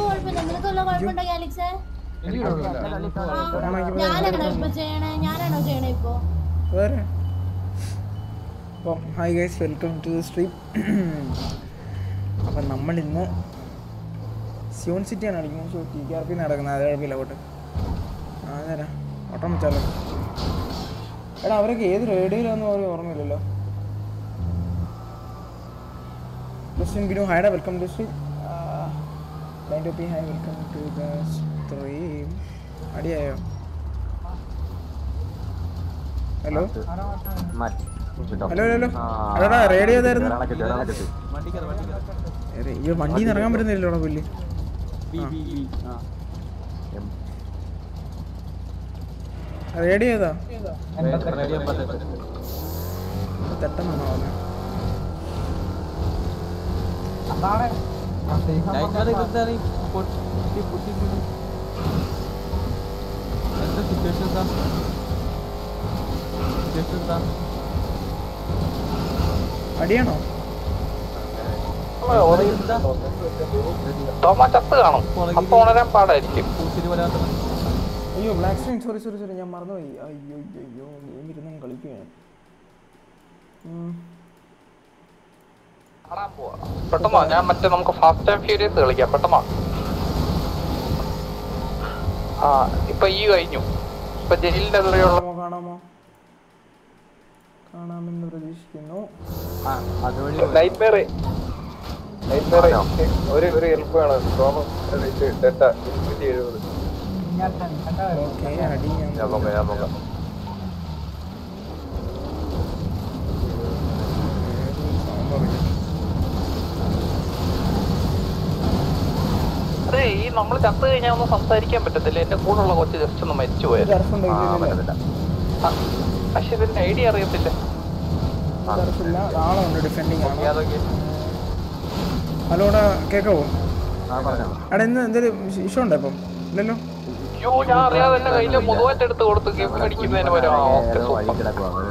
കുഴപ്പമില്ല നിനക്ക് വല്ല കുഴപ്പമുണ്ടോ ഗാലിക്സേ ഞാനാണോ ഇപ്പൊ ചെയ്യണേ ഞാനാണോ ചെയ്യണേ ഇപ്പൊ വേറെ അപ്പം hi guys welcome to the stream അപ്പം നമ്മൾ ഇന്ന് സിയോൺ സിറ്റിയാണ് കളിക്കുന്നത് so T K R P നടക്കുന്നത് അത് കുഴപ്പമില്ല പോട്ട് ആ തരാം ഓട്ടം വെച്ചാലോ എടാ അവരൊക്കെ ഏത് റേഡിയോയിലാന്ന് പറയും ഓർമ്മയില്ലല്ലോ ക്രിസ്ത്യൻ ബിനു ഹൈഡ welcome to stream line P hi welcome to the stream അടിയായോ ഹലോ ഹലോ ഹലോ ഹലോ എടാ റേഡിയോ ഏതായിരുന്നു ഏറെ- ഈ വണ്ടിയിൽ നിന്ന് ഇറങ്ങാൻ പറ്റുന്നില്ലല്ലോ പുല്ല് റേഡിയോ ഏതാ തെട്ടെന്നാണോ പറഞ്ഞത് അടിയാണോ ചത്ത് കാണും അപ്പൊ ഉണരാൻ പാടായിരിക്കും അയ്യോ black screen sorry sorry sorry ഞാൻ മറന്നുപോയി അയ്യോ അയ്യോ അയ്യോ ഗെയിം ഇരുന്ന് കളിക്കുകയാണ് ഉം. കാണാൻ പോവാ പെട്ടെന്നോ ഞാൻ മറ്റേ നമുക്ക് ഫാസ്റ്റ് ആൻഡ് ഫ്യൂരിയസ് കളിക്കാം പെട്ടെന്നോ ആ ഇപ്പൊ ഈ കഴിഞ്ഞു ഇപ്പൊ ജയിലിന്റെ എതിരെയുള്ള കാണാമോ കാണാമോ കാണാമെന്ന് പ്രതീക്ഷിക്കുന്നു നൈറ്റ്മെയർ നൈറ്റ്മെയർ ഒരു ഒരു ഹെൽപ്പ് വേണം തോമസ് ഡെറ്റ ഇരുന്നൂറ്റി എഴുപത് ഓക്കെ അടി ഞാൻ ഞാൻ നോക്കാം ഞാൻ നോക്കാം അതെ ഈ നമ്മൾ ചത്ത് കഴിഞ്ഞാൽ ഒന്നും സംസാരിക്കാൻ പറ്റത്തില്ല എന്റെ കൂടെയുള്ള കൊച്ചു ജസ്റ്റ് ഒന്ന് മരിച്ചു പോയത് ടർഫുണ്ടോ ഇല്ല ആ, പക്ഷെ ഇതിന്റെ ഐഡിയ അറിയത്തില്ല ടർഫില്ല നാളെ ഉണ്ട് ഡിഫെൻഡിങ് ആണ് ഹലോ എടാ കേക്കാവോ എടാ ഇന്ന് എന്തെങ്കിലും ഇഷ്യൂ ഉണ്ടോ ഇപ്പം ഇല്ലല്ലോ അയ്യോ ഞാൻ അറിയാതെ എന്റെ കയ്യില് മുതുവായിട്ട് എടുത്ത് കൊടുത്തു ഗെയിം അടിക്കുന്നതിന് പകരം ആ okay super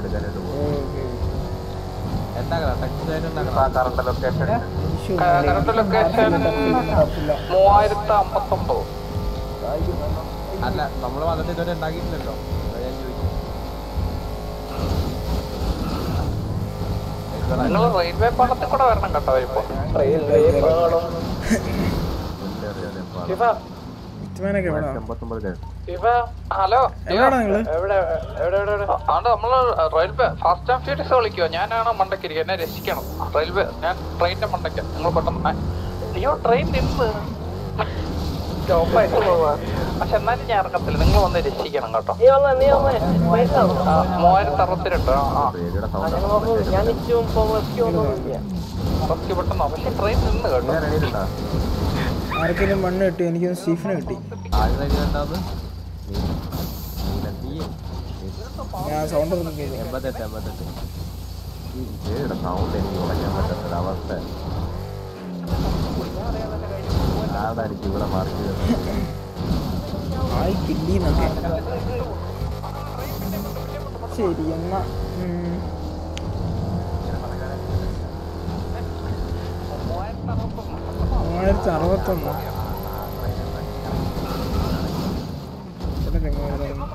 current location issue current location മൂവായിരത്തി അമ്പത്തൊമ്പത് അല്ല നമ്മള് വന്നിട്ട് ഇതുവരെ ഉണ്ടാക്കിയിട്ടില്ലല്ലോ അതാ ഞാൻ ചോദിക്കും നിങ്ങൾ റെയിൽവേ പാളത്തിൽ കൂടെ വരണം കേട്ടോ ഇപ്പൊ ഇറ്റുമാനൊക്കെ എവിടാ ഇവ ഹലോ എവിടാണ് നിങ്ങള് എവിടെ എവിടെ എവിടെ എവിടെ അതുകൊണ്ട് നമ്മള് റെയിൽവേ ഫാസ്റ്റ് ആൻഡ് ഫ്യൂരിയസ് കളിക്കുവോ ഞാനാണ് മണ്ടക്കിരിക്കുക എന്നെ രക്ഷിക്കണം റെയിൽവേ ഞാൻ ട്രെയിനിന്റെ മണ്ടയ്ക്ക നിങ്ങൾ പെട്ടെന്ന് ആ, അയ്യോ ട്രെയിൻ നിന്ന് സ്റ്റോപ്പായിട്ട് പോവാ പക്ഷെ എന്നാലും ഞാൻ ഇറങ്ങത്തില്ല നിങ്ങൾ വന്ന് രക്ഷിക്കണം കേട്ടോ ആ, മൂവായിരത്തി അറുപത്തിരണ്ട് ആ ആ റെസ്ക്യൂ പെട്ടെന്നോ പക്ഷെ ട്രെയിൻ നിന്ന് കേട്ടോ ആർക്കെങ്കിലും മണ്ണ് കിട്ടി എനിക്കൊന്ന് സ്റ്റീഫന് കിട്ടി ആദ്യം രണ്ടാമത് ഞാൻ സൗണ്ട് ഒന്നും കേൾക്കില്ല എൺപത്തെട്ട് എൺപത്തെട്ട് സൗണ്ട് എനിക്ക് കുറയ്ക്കാൻ പറ്റാത്തൊരു അവസ്ഥ ആടായിരിക്കും ഇവിടെ മാർക്ക് ചെയ്തത് ആയി കില്ലിന്നൊക്കെ ശരി എന്നാ ഉം. മൂവായിരത്തി അറുപത്തൊന്ന് ഇതൊക്കെ എങ്ങനെ വരുന്നു?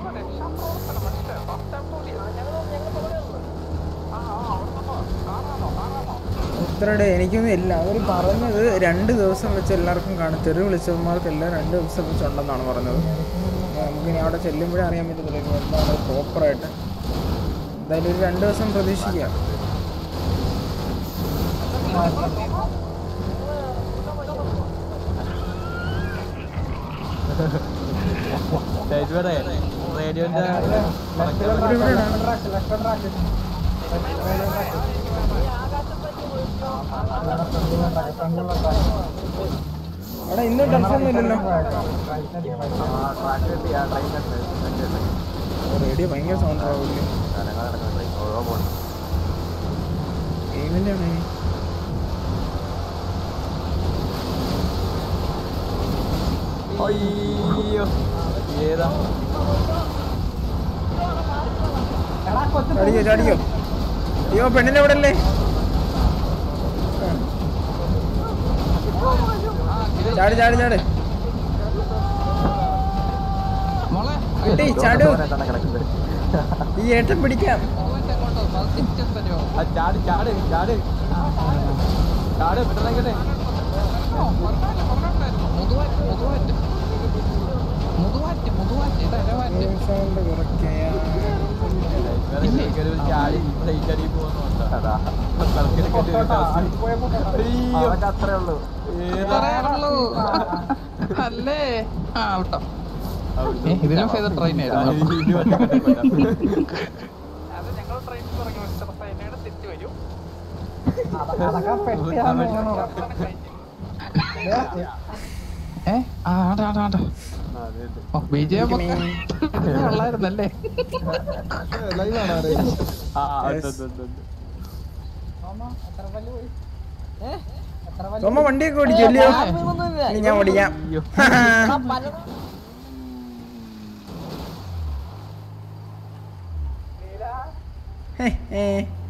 എത്രയുടെ എനിക്കൊന്നും ഇല്ല അവർ പറഞ്ഞത് രണ്ട് ദിവസം വെച്ച് എല്ലാവർക്കും കാണും തെറി വിളിച്ചവന്മാർക്ക് എല്ലാം രണ്ട് ദിവസം വെച്ച് ഉണ്ടെന്നാണ് പറഞ്ഞത് അപ്പോൾ നമുക്കിനി അവിടെ ചെല്ലുമ്പോഴേ അറിയാൻ പറ്റത്തില്ല ഇനി എന്താണ് പ്രോപ്പറായിട്ട് എന്തായാലും ഒരു രണ്ട് ദിവസം പ്രതീക്ഷിക്കാം റേഡിയോന്റെ ഇവിടെ എവിടെയാണ് അവിടെ ഇന്നും ടെൻഷനൊന്നും ഇല്ലല്ലോ റേഡിയോ ഭയങ്കര സൗണ്ട് ആവില്ലേ ഗെയിമിൻ്റെ ആണ് അയ്യോ ഏതാ ചാടിക്കോ ചാടിക്കോ അയ്യോ പെണ്ണിന്റെ അവിടെ അല്ലേ ചാടി ചാടി ചാടി കുട്ടി ചാടു തന്നെ കിടക്കുന്നത് ഈ ഏട്ടൻ പിടിക്കാം ആ, ചാട് ചാട് ചാട് ചാട് വിട്ടണേക്കട്ടെ സൗണ്ട് കുറയ്ക്കയാ. ചാടി സൈറ്റ് അടി പോകുന്നുണ്ടോ അയ്യോ അതൊക്കെ അത്രേ ഉള്ളൂ അല്ലേ ആ വിട്ടോ ഇതിലും ഫേദർ ട്രെയിൻ ആയിരുന്നു അത് ഞങ്ങൾ ട്രെയിൻ തുടങ്ങി വെച്ചിട്ട് തിരിച്ചു വരും ഏ ആ ആടാ ആടാ ആടാ ഓ വിജയം ഉള്ളായിരുന്നല്ലേ സോമ വണ്ടിയൊക്കെ ഓടിക്കല്ലോ ഇനി ഞാൻ ഓടിക്കാം ഹേ, ഹേ.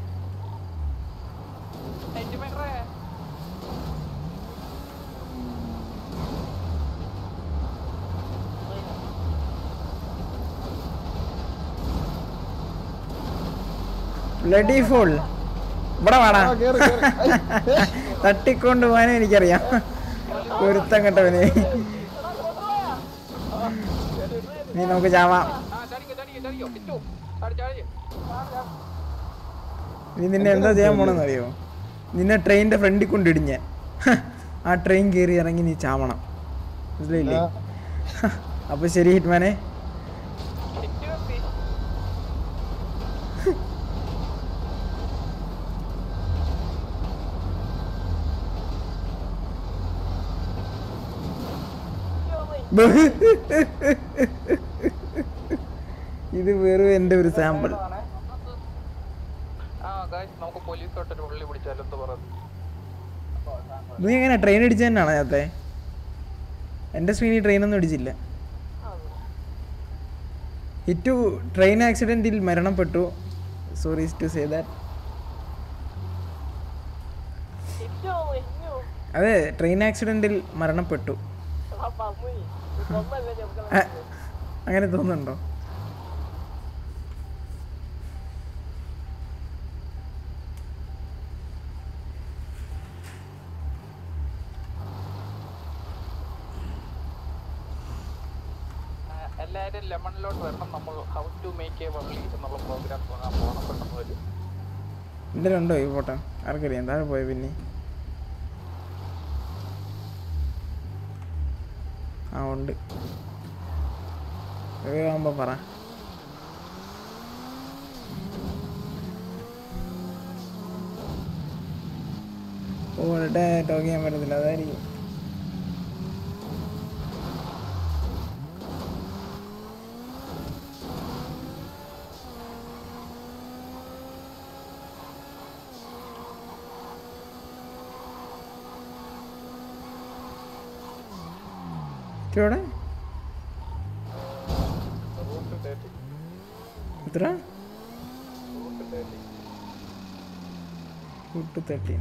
ബ്ലഡി ഫുൾ ഇവിടെ വേണ തട്ടിക്കൊണ്ട് പോകാനും എനിക്കറിയാം ഒരുത്തം കെട്ടവന് നീ നമുക്ക് ചാവാം നീ നിന്നെ എന്താ ചെയ്യാൻ പോണെന്ന് അറിയോ നിന്നെ ട്രെയിനിന്റെ ഫ്രണ്ടിൽ കൊണ്ടിടിഞ്ഞ ആ ട്രെയിൻ കയറി ഇറങ്ങി നീ ചാവണം മനസ്സിലായില്ലേ അപ്പൊ ശരി ഹിറ്റ്മാനെ ഇത് വെറും എൻ്റെ ഒരു സാമ്പിൾ ആ ഗായ്സ് നമുക്ക് പോലീസോട്ടൊരു ഉള്ളി പിടിച്ചാൽ എന്ത് പറയുന്നു നീ എങ്ങനെ ട്രെയിൻ അടിച്ചു തന്നെയാണോ നേരത്തെ എൻ്റെ സ്ക്രീനിൽ ട്രെയിനൊന്നും അടിച്ചില്ല ഹിറ്റു ട്രെയിൻ ആക്സിഡൻറ്റിൽ മരണപ്പെട്ടു സോറി ടു സേ ദാറ്റ് അതെ ട്രെയിൻ ആക്സിഡൻറ്റിൽ മരണപ്പെട്ടു ആ, അങ്ങനെ തോന്നുന്നുണ്ടോ എല്ലാവരും ലെമണിലോട്ട് വരണം നമ്മൾ ഹൗ ടു മേക്ക് എ വള്ളി എന്നുള്ള പ്രോഗ്രാം തുടങ്ങാൻ പോകണം പെട്ടെന്ന് വരും എൻ്റെ ഉണ്ടോ ഈ ഫോട്ടോ ആർക്കറിയാം താഴെ പോയ പിന്നെ ആ ഉണ്ട് ആകുമ്പോൾ പറ ഓ ഇവിടെ ടോക്ക് ചെയ്യാൻ പറ്റത്തില്ല അതായിരിക്കും ഇവിടെ എത്ര കൂട്ട് തട്ടി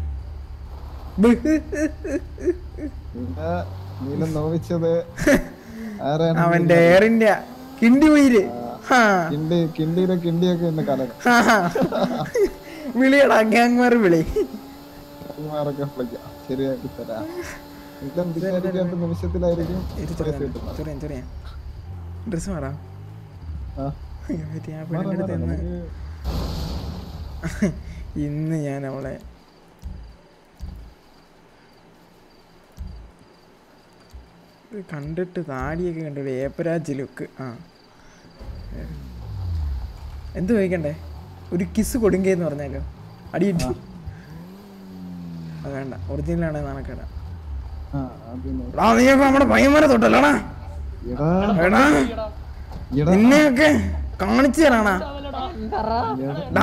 നീലം നോവിച്ചത് ആരാണ് അവന്റെ എയർ ഇന്ത്യ കിണ്ടി ഉയിര് ഹാ കിണ്ടി കിണ്ടിയുടെ കിണ്ടിയൊക്കെ ഇന്ന് കലകം ഹാ, ഹാ. വിളിയടാ ഗ്യാങ്മാർ വിളി മാറൊക്കെ വിളിക്കാം ശരിയാക്കി തരാം നീലം വിചാരിക്കാത്ത നിമിഷത്തിലായിരിക്കും പൈസ കിട്ടുന്നത് ചെറിയ ചെറിയ ഡ്രസ് മാറാം ആ, പറ്റി ആ മാറാം, പെണ്ണിന്റെ അടുത്ത് മാറാം. ഇന്ന് നമുക്ക് ഇന്ന് ഞാൻ അവളെ ഇത് കണ്ടിട്ട് താടിയൊക്കെ കണ്ട് ഒരു ഏപ്പരാജ് ലുക്ക് ആ എന്ത് ചോദിക്കണ്ടേ ഒരു കിസ് കൊടുങ്കയെന്ന് പറഞ്ഞാലോ അടിയിട്ട് അത് വേണ്ട ഒറിജിനലാണ് നാണക്കേട ആ, അത് നോ- എടാ നീയൊക്കെ നമ്മുടെ പയ്യന്മാരെ തൊട്ടല്ലോടാ എടാ, എടാ എടാ, നിന്നെയൊക്കെ കാണിച്ചു തരാണാ ഡാ.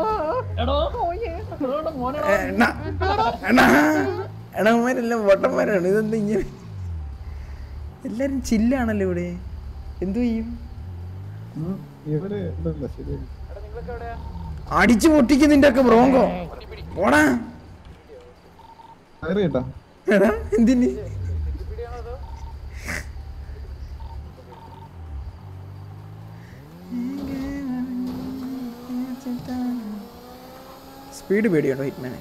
എടാ. എടാ. എടാ അവന്മാരെല്ലാം വട്ടന്മാരാണ് ഇതെന്താ ഇങ്ങനെ എല്ലാരും ചില്ലാണല്ലോ ഇവിടെ എന്തു ചെയ്യും ഉം, ഇവര് ഇതല്ല ശരിയാക്കി അടിച്ചു പൊട്ടിക്കും നിന്റെ ഒക്കെ ബ്രോങ്കോ പോടാ കയറി കേട്ടാ എടാ എന്തിന് സ്പീഡ് പേടിയുണ്ടോ ഹിറ്റ്മാനെ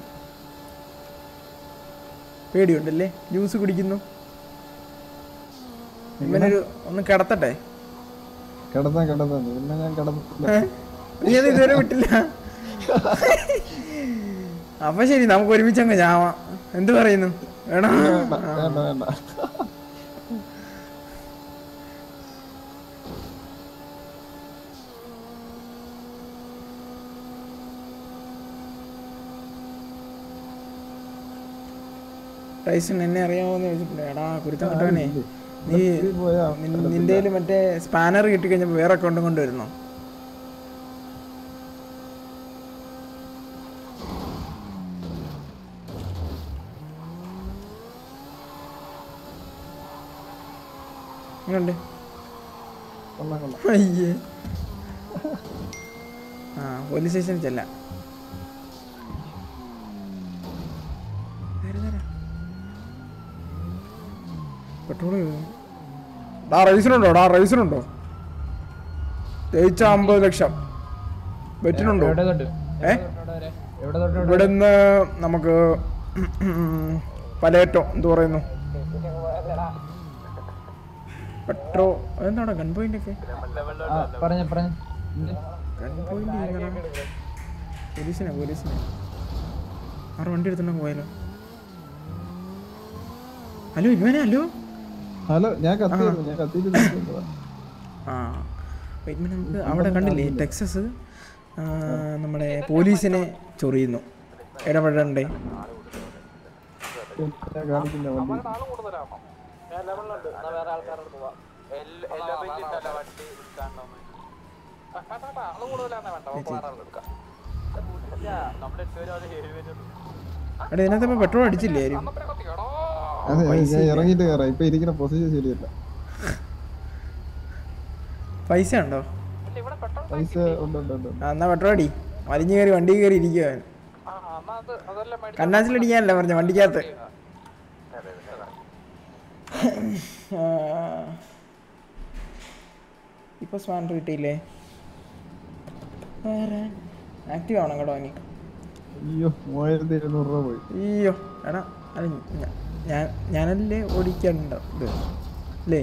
പേടിയുണ്ടല്ലേ ജ്യൂസ് കുടിക്കുന്നു ഇവനൊരു ഒന്ന് കിടത്തട്ടെ കിടന്നാ കിടന്നു പിന്നെ ഞാൻ കിടന്നില്ല ഏ? നീ അത് ഇതുവരെ വിട്ടില്ല അപ്പൊ ശരി നമുക്ക് ഒരുമിച്ച് അങ്ങ് ചാവാം എന്ത് പറയുന്നു വേണോ വേണ്ട വേണ്ട വേണ്ട ടൈസൺ എന്നെ അറിയാമോന്ന് ചോദിച്ചിട്ടുണ്ട് എടാ കുരുത്തം കിട്ടവനെ നീ നീ പോയാ നിൻ- നിന്റെ കയ്യില് മറ്റേ സ്പാനർ കിട്ടിക്കഴിഞ്ഞപ്പോ വേറെ അക്കൗണ്ടും കൊണ്ടുവരുന്നോ എങ്ങനുണ്ട് കൊള്ളാം കൊള്ളാം അയ്യേ ആ പോലീസ് സ്റ്റേഷനിൽ ചെല്ലാം പെട്രോൾ ഡാ റൈസിനുണ്ടോ ഡാ റൈസിനുണ്ടോ ജയിച്ച അമ്പത് ലക്ഷം വെറ്റിനുണ്ടോ ഏ ഇവിടെ നിന്ന് നമുക്ക് പലേറ്റോ എന്ത് പറയുന്നു പെട്രോ എന്താണ് ഗൺ പോയിന്റ് ഒക്കെ പറഞ്ഞ പറഞ്ഞ ഗൺ പോയിന്റ് പോലീസിനെ പോലീസിനെ ആറ് വണ്ടി എടുത്തിട്ടുണ്ടെങ്കിൽ പോയാലോ ഹലോ ഇവനെ ഹലോ ഹലോ ഞാൻ കത്തിയിരുന്നു ഞാൻ കത്തിയിട്ട് നിൽക്കുന്നതാ. ആ വെയിറ്റ് മിനിറ്റ് നമുക്ക് അവിടെ കണ്ടില്ലേ ടെക്സസ് ആ, നമ്മുടെ പോലീസിനെ ചൊറിയുന്നു ഇടപെടണ്ടേ ഞാൻ കാണിക്കുന്ന വണ്ടി ആള് കൂടുതലാണോ ഞാൻ ലെവലിലുണ്ട് എന്നാ വേറെ ആൾക്കാരോട് പോവാം ആള് കൂടുതലാണോ വേണ്ട നമുക്ക് വേറെ ആളെടുക്കാം എടാ ഇതിനകത്ത് ഇപ്പൊ പെട്രോൾ അടിച്ചില്ലേ ആരും അതെ അതെ, ഞാൻ ഇറങ്ങിയിട്ട് കയറാം ഇപ്പൊ ഇരിക്കുന്ന പൊസിഷൻ ശരിയല്ല പൈസ ഉണ്ടോ പൈസ ഉണ്ട് ഉണ്ട് ഉണ്ട് ആ എന്നാ പെട്രോൾ അടി വലിഞ്ഞു കയറി വണ്ടി കയറി ഇരിക്കുക ആ എന്നാ അത് അതെല്ലാം മേടിച്ച് കണ്ണാച്ചിലടിക്കാനല്ല പറഞ്ഞ വണ്ടിക്കകത്ത് ആ. ഇപ്പൊ സ്പാനർ കിട്ടിയില്ലേ വേറെ ആക്റ്റീവ് ആവണം കേട്ടോ ഇനി അയ്യോ മൂവായിരത്തി എഴുന്നൂറ് രൂപ പോയി അയ്യോ എടാ അല്ല ഞ- ഞാൻ ഞാനല്ലേ ഓടിക്കണ്ട ഇത് അല്ലേ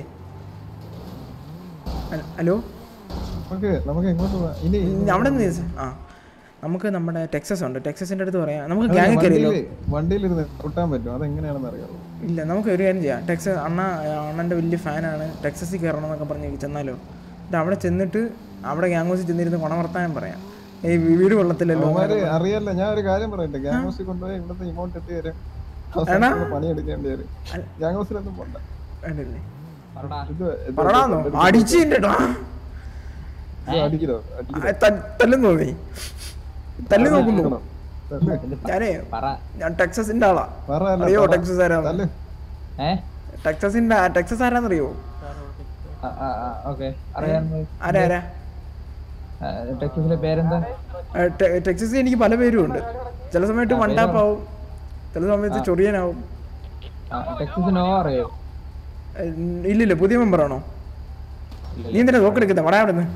ഹൽ- ഹലോ നമുക്ക് നമുക്ക് എങ്ങോട്ട് പോവാം ഇനി ഇനി അവിടെ നിന്ന് ആ നമുക്ക് നമ്മുടെ ടെക്സസ് ഉണ്ട് ടെക്സസിന്റെ അടുത്ത് പറയാം നമുക്ക് അതെ, ഗ്യാങ് കയറിയല്ലോ വണ്ടിയില് വണ്ടിയിലിരുന്ന് കൂട്ടാൻ പറ്റും അതെങ്ങനെയാണെന്ന് അറിയാമോ ഇല്ല നമുക്ക് ഒരു കാര്യം ചെയ്യാം ടെക്സസ് അണ്ണ അണ്ണൻ്റെ വലിയ ഫാനാണ് ടെക്സസിൽ കയറണം എന്നൊക്കെ പറഞ്ഞ് ചെന്നാലോ എന്നിട്ട് അവിടെ ചെന്നിട്ട് അവിടെ ഗ്യാങ് ഹൗസിൽ ചെന്നിരുന്ന് ഗുണവർത്താനം പറയാം ഈ വീട് കൊള്ളത്തില്ലല്ലോ അവന്മാര് അറിയാല്ല ഞാൻ ഒരു കാര്യം പറയട്ടെ ഗ്യാങ് ഹൗസിൽ കൊണ്ടുപോയി ഇവിടുത്തെ ഇമൗണ്ട് ഇട്ട് തരും അവസാനം നമ്മള് പണിയെടുക്കേണ്ടി വരും ഗ്യാങ് ഹൗസിലൊന്നും പോണ്ട വേണ്ടല്ലേ ഇത് ഇത് പറടാന്നോ അടിച്ചിട്ടോ ഇത് അടിക്കലോ അടിക്കലോ തല്ലും തോന്നി തല്ലി നോക്കുന്നു തല്ല്. ഞാനേ പറ ഞാൻ ടെക്സസിന്റെ ആളാ പറ അല്ല, അറിയോ പറ. ടെക്സസ് ആരാന്ന് തല്ല്. ഏ ടെക്സസിന്റെ ടെക്സസ് ആരാന്നറിയോ ആ ആ ആ ഓക്കെ അറിയാൻ ആരാ ആരാ ടെക്സിന്റെ പേരെന്താ ആ, ടെ- ടെക്സസ് എനിക്ക് പല പേരും ഉണ്ട് ചില സമയത്ത് വണ്ടാപ്പാവും ചില സമയത്ത് ചൊറിയനാവും ടെക്സിസ് നോ അറിയോ ഏ, ഇല്ലില്ല പുതിയ മെമ്പറാണോ നീ എന്തിനാ നോക്കെടുക്കുന്നത് വടാ അവിടെ നിന്ന്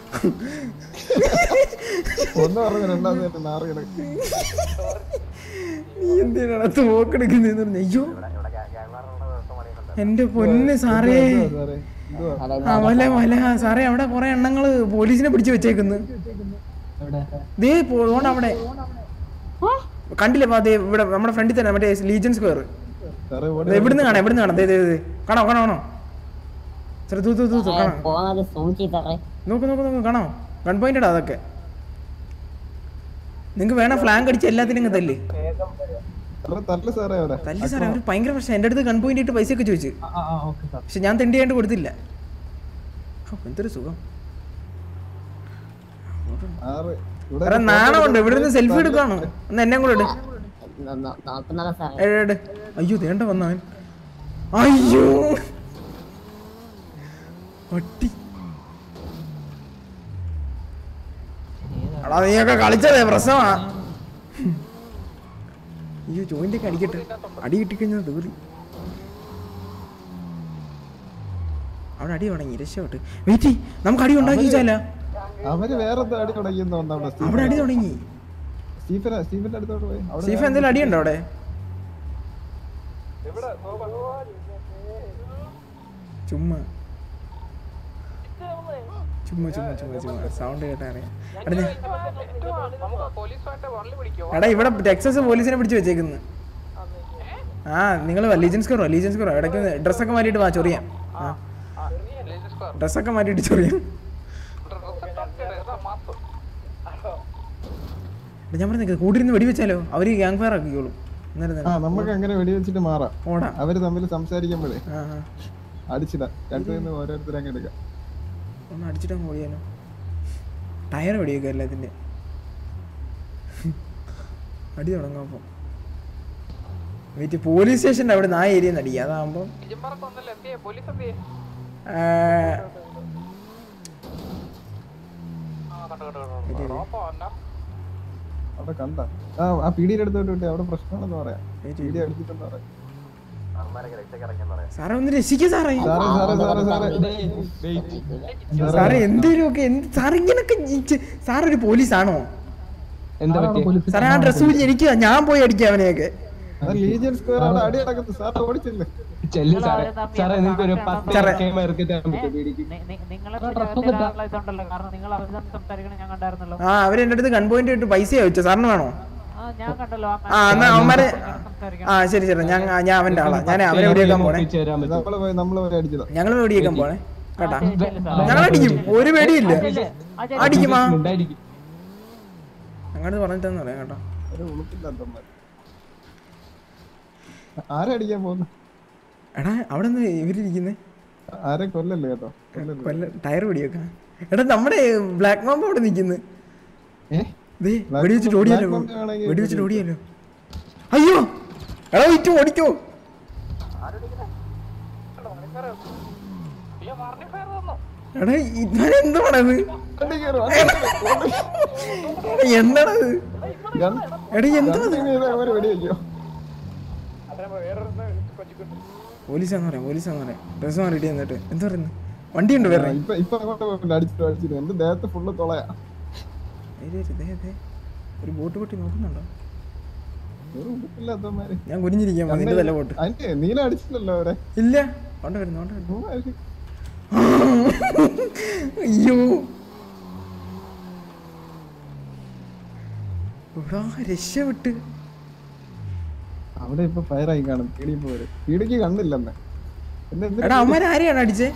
ഒന്ന് പറഞ്ഞു രണ്ടാമത്തെ നാറി കിടക്കും നീ എന്തിനാണ് തോക്കെടുക്കുന്നതെന്ന് പറഞ്ഞു അയ്യോ എന്റെ പൊന്ന് സാറേ സാറേ എന്തുവാ ആ വല വല സാറേ അവിടെ കുറെ എണ്ണങ്ങള് പോലീസിനെ പിടിച്ചു വെച്ചേക്കുന്നു എവിടെ ദേ പോണ അവിടെ കണ്ടില്ലേ പാ, ദേ ഇവിടെ നമ്മുടെ ഫ്രണ്ടിൽ തന്നെ മറ്റേ ലീജൻ സ്ക്വയർ സാറേ ഓടി എവിടുന്ന് കാണാം എവിടുന്ന് കാണാം ദേ ദേ ദേ കാണാം കാണാം കാണാം സാറേ തൂ തൂ തൂ തൂ കാണാം പോകുന്നത് സൂം ചെയ്തറേ നോക്ക് നോക്ക് നോക്ക് കാണാം ഗൺ പോയിന്റഡ് അതൊക്കെ നിങ്ങൾക്ക് വേണം ഫ്ലാങ്ക് അടിച്ച് എല്ലാത്തിനും ഇങ്ങ് തല്ല് സാറേ തല്ല് സാറേ അവിടെ തല്ല് സാറേ അവർ ഭയങ്കര പ്രശ്നം എൻ്റെ അടുത്ത് ഗൺ പോയിന്റ് ഇട്ട് പൈസ ഒക്കെ ചോദിച്ചു ആ ആ ഓക്കെ സാർ പക്ഷെ ഞാൻ തെണ്ടിയായിട്ട് കൊടുത്തില്ല ഹോ, എന്തൊരു സുഖം ആറ് ഇവിടെ സാറേ നാണമുണ്ട് ഇവിടെ നിന്ന് സെൽഫി എടുക്കുകയാണോ ഒന്ന് എന്നെ കൂടെ ഇട് നോക്കുന്നതാ സാറേ ഏ, ഏ, ഏ. അയ്യോ തേണ്ട വന്നവൻ അയ്യോ പട്ടി എടാ നീയൊക്കെ കളിച്ചതേ പ്രശ്നമാ അയ്യോ ജോയിന്റ് ഒക്കെ അടിക്കട്ടെ അടി കിട്ടിക്കഴിഞ്ഞാൽ തീറി അവിടെ അടി തുടങ്ങി രക്ഷപ്പെട്ട് വെയിറ്റ് നമുക്ക് അടി ഉണ്ടാക്കി വെച്ചാല അവര് വേറെ എന്താ അടി തുടങ്ങിയെന്ന് വന്ന അവിടെ അവിടെ അടി തുടങ്ങി സ്റ്റീഫൻ സ്റ്റീഫന്റെ അടുത്തോട്ട് പോയി അവിടെ സ്റ്റീഫൻ എന്തെങ്കിലും അടിയുണ്ടോ അവിടെ ചുമ്മാ ചുമ്മാ ചുമ്മാ ചുമ്മാ ചുമ്മാ സൗണ്ട് കേട്ടാണ് എടാ ഞാൻ- നമുക്ക് പോലീസുമായിട്ട് വള്ളി പിടിക്കോ എടാ ഇവിടെ ടെക്സസ് പോലീസിനെ പിടിച്ച് വെച്ചേക്കുന്നു ആ നിങ്ങൾ ലീജൻസ് കയറോ ലീജൻസ് കയറോ ഇടയ്ക്ക് ഡ്രസ്സൊക്കെ മാറ്റിയിട്ട് വാ ചൊറിയാം ആ ഡ്രസ്സൊക്കെ മാറ്റിയിട്ട് ചൊറിയാം എടാ, ഞാൻ പറഞ്ഞു കൂട്ടിരുന്ന് വെടിവെച്ചാലോ അവര് ഗ്യാങ് ഫയർ ആക്കിക്കോളും അന്നേരം ആ തന്നെ നമുക്ക് അങ്ങനെ വെടിവെച്ചിട്ട് മാറാം ഓടാ അവര് തമ്മിൽ സംസാരിക്കുമ്പോഴേ ആ ആ അടിച്ചിടാം രണ്ടുപേരും ഓരോരുത്തരെ അങ്ങ് എടുക്കാം ഒന്ന് അടിച്ചിട്ട് അങ്ങ് ഓടിയാലോ ടയർ വെടിയൊക്കെ എല്ലാത്തിൻ്റെ അടി തുടങ്ങാം അപ്പം വെയിറ്റ് പോലീസ് സ്റ്റേഷൻ്റെ അവിടെ നിന്ന് ആ ഏരിയ നിന്ന് അടിക്കുക അതാകുമ്പോൾ ഇജമ്പറൊക്കെ ഒന്നല്ലേ എന്തിയെ പോലീസ് എന്തിയെ ആ കണ്ടു കണ്ടു കണ്ടു റോപ്പോ എന്നാ അവിടെ കണ്ട ആ ആ പീടിയുടെ അടുത്തോട്ട് വിട്ടേ അവിടെ പ്രശ്നമാണെന്ന് പറയാം പീടി അടിച്ചിട്ടെന്ന് പറയാം അമ്മമാരൊക്കെ രക്ഷയ്ക്ക് ഇറങ്ങിയെന്ന് പറയാം സാറേ ഒന്ന് രക്ഷിക്കുക സാറേ സാറേ സാറേ സാറേ സാറേ സാറേ എന്തേലും ഒക്കെ എന്ത് സാർ ഇങ്ങനൊക്കെ ജയിച്ച്- സാർ ഒരു പോലീസാണോ എന്താ പറ്റി സാറേ ആ ഡ്രസ്സ് ഊരി എനിക്ക് ഞാൻ പോയി അടിക്കാം അവനെയൊക്കെ അത് ലീജിയൻ സ്ക്വയർ അവിടെ അടി നടക്കുന്നു സാർ ഓടിച്ചില്ലേ ചെല്ലു സാറേ സാറേ നിങ്ങൾക്ക് ഒരു പത്ത് സാറേ. ക്യാമറ ഇറക്കി തരാൻ പറ്റുമോ പീടിക്ക് നിങ്ങളെ ഇതുണ്ടല്ലോ കാരണം നിങ്ങൾ അവരുടെ സംസാരിക്കണം ഞാൻ കണ്ടായിരുന്നല്ലോ ആ അവര് എൻ്റെ അടുത്ത് ഗൺ പോയിന്റ് ഇട്ട് പൈസ ചോദിച്ചു സാറിന് വേണോ ആ ഞാൻ കണ്ടല്ലോ ആ എന്നാ അവന്മാരെ ആ ശരി ശരി ഞാൻ ഞാൻ അവന്റെ ആളാ ഞാൻ അവരെ വെടിയേക്കാൻ പോണേ ഒപ്പിച്ച് തരാൻ പറ്റുമോ നമ്മള് പോയി നമ്മള് പോയി അടിച്ചതാ ഞങ്ങൾ വെടിയേക്കാൻ പോണേ കേട്ടാ ഞങ്ങൾ അടിക്കും ഒരു പേടിയില്ല അടിക്കുമാ ഉണ്ടായിരിക്കും ഞങ്ങളത് പറഞ്ഞിട്ടെന്ന് പറയാം കേട്ടോ ഒരു ഉളുപ്പില്ലാത്തമ്മ ആരെ അടിക്കാൻ പോകുന്നു എടാ അവിടെ നിന്ന് ഇവരിരിക്കുന്നേ ആരെ കൊല്ലല്ലേ കേട്ടോ കൊല്ലല്ലേ കൊല്ല ടയർ വെടിയേക്കാം എടാ നമ്മുടെ ബ്ലാക്ക് മാമ്പ് അവിടെ നിൽക്കുന്നു ഏ ദേ Black വെടിവെച്ചിട്ട് Mamba- ഓടിയല്ലോ Black Mamba ആണെങ്കിൽ വെടിവെച്ചിട്ട് ഓടിയല്ലോ അയ്യോ എടാ വിറ്റു ഓടിക്കോ അയ്യോ മറണി ഫയർ തന്നു എടാ ഇവൻ എന്തുവാണത് വണ്ടി കേറ്, എന്താണത് ഗൺ- എടാ എന്താ ഗൺ ചെയ്ത് അവര് വെടിവെക്കോ പോലീസാന്ന് പറയാം പോലീസാന്ന് പറയാം ഡ്രസ് മാറിയിട്ട് എന്നിട്ട് എന്താ പറയുന്നത് വണ്ടി ഉണ്ട് വേറെ ഇപ്പൊ ഇപ്പൊ അങ്ങോട്ട് പോയില്ല അടിച്ചിട്ട് അടിച്ചിട്ട് എന്റെ ദേഹത്ത് ഫുള്ള് തൊളയാ ദേ, ദേ, ദേ. ഒരു ബോട്ട് പൊട്ടി നോക്കുന്നുണ്ടോ ഒരു ഉളുപ്പില്ലാത്തവന്മാര് ഞാൻ കുനിഞ്ഞിരിക്കാം നിന്റെ തല പോട്ട് അതിന്റെ നീല അടിച്ചില്ലല്ലോ അവരെ ഇല്ല കൊണ്ട് വരുന്നു കൊണ്ട് വരുന്നു ഓ, അവര് അയ്യോ എടാ രക്ഷപ്പെട്ട് അവിടെ ഇപ്പൊ ഫയർ ആയി കാണും പീടി പോര് പീടിക്ക് കണ്ണില്ലെന്ന് പിന്നെ എന്തിനാ എടാ അമ്മ ആരെയാണ് അടിച്ചേ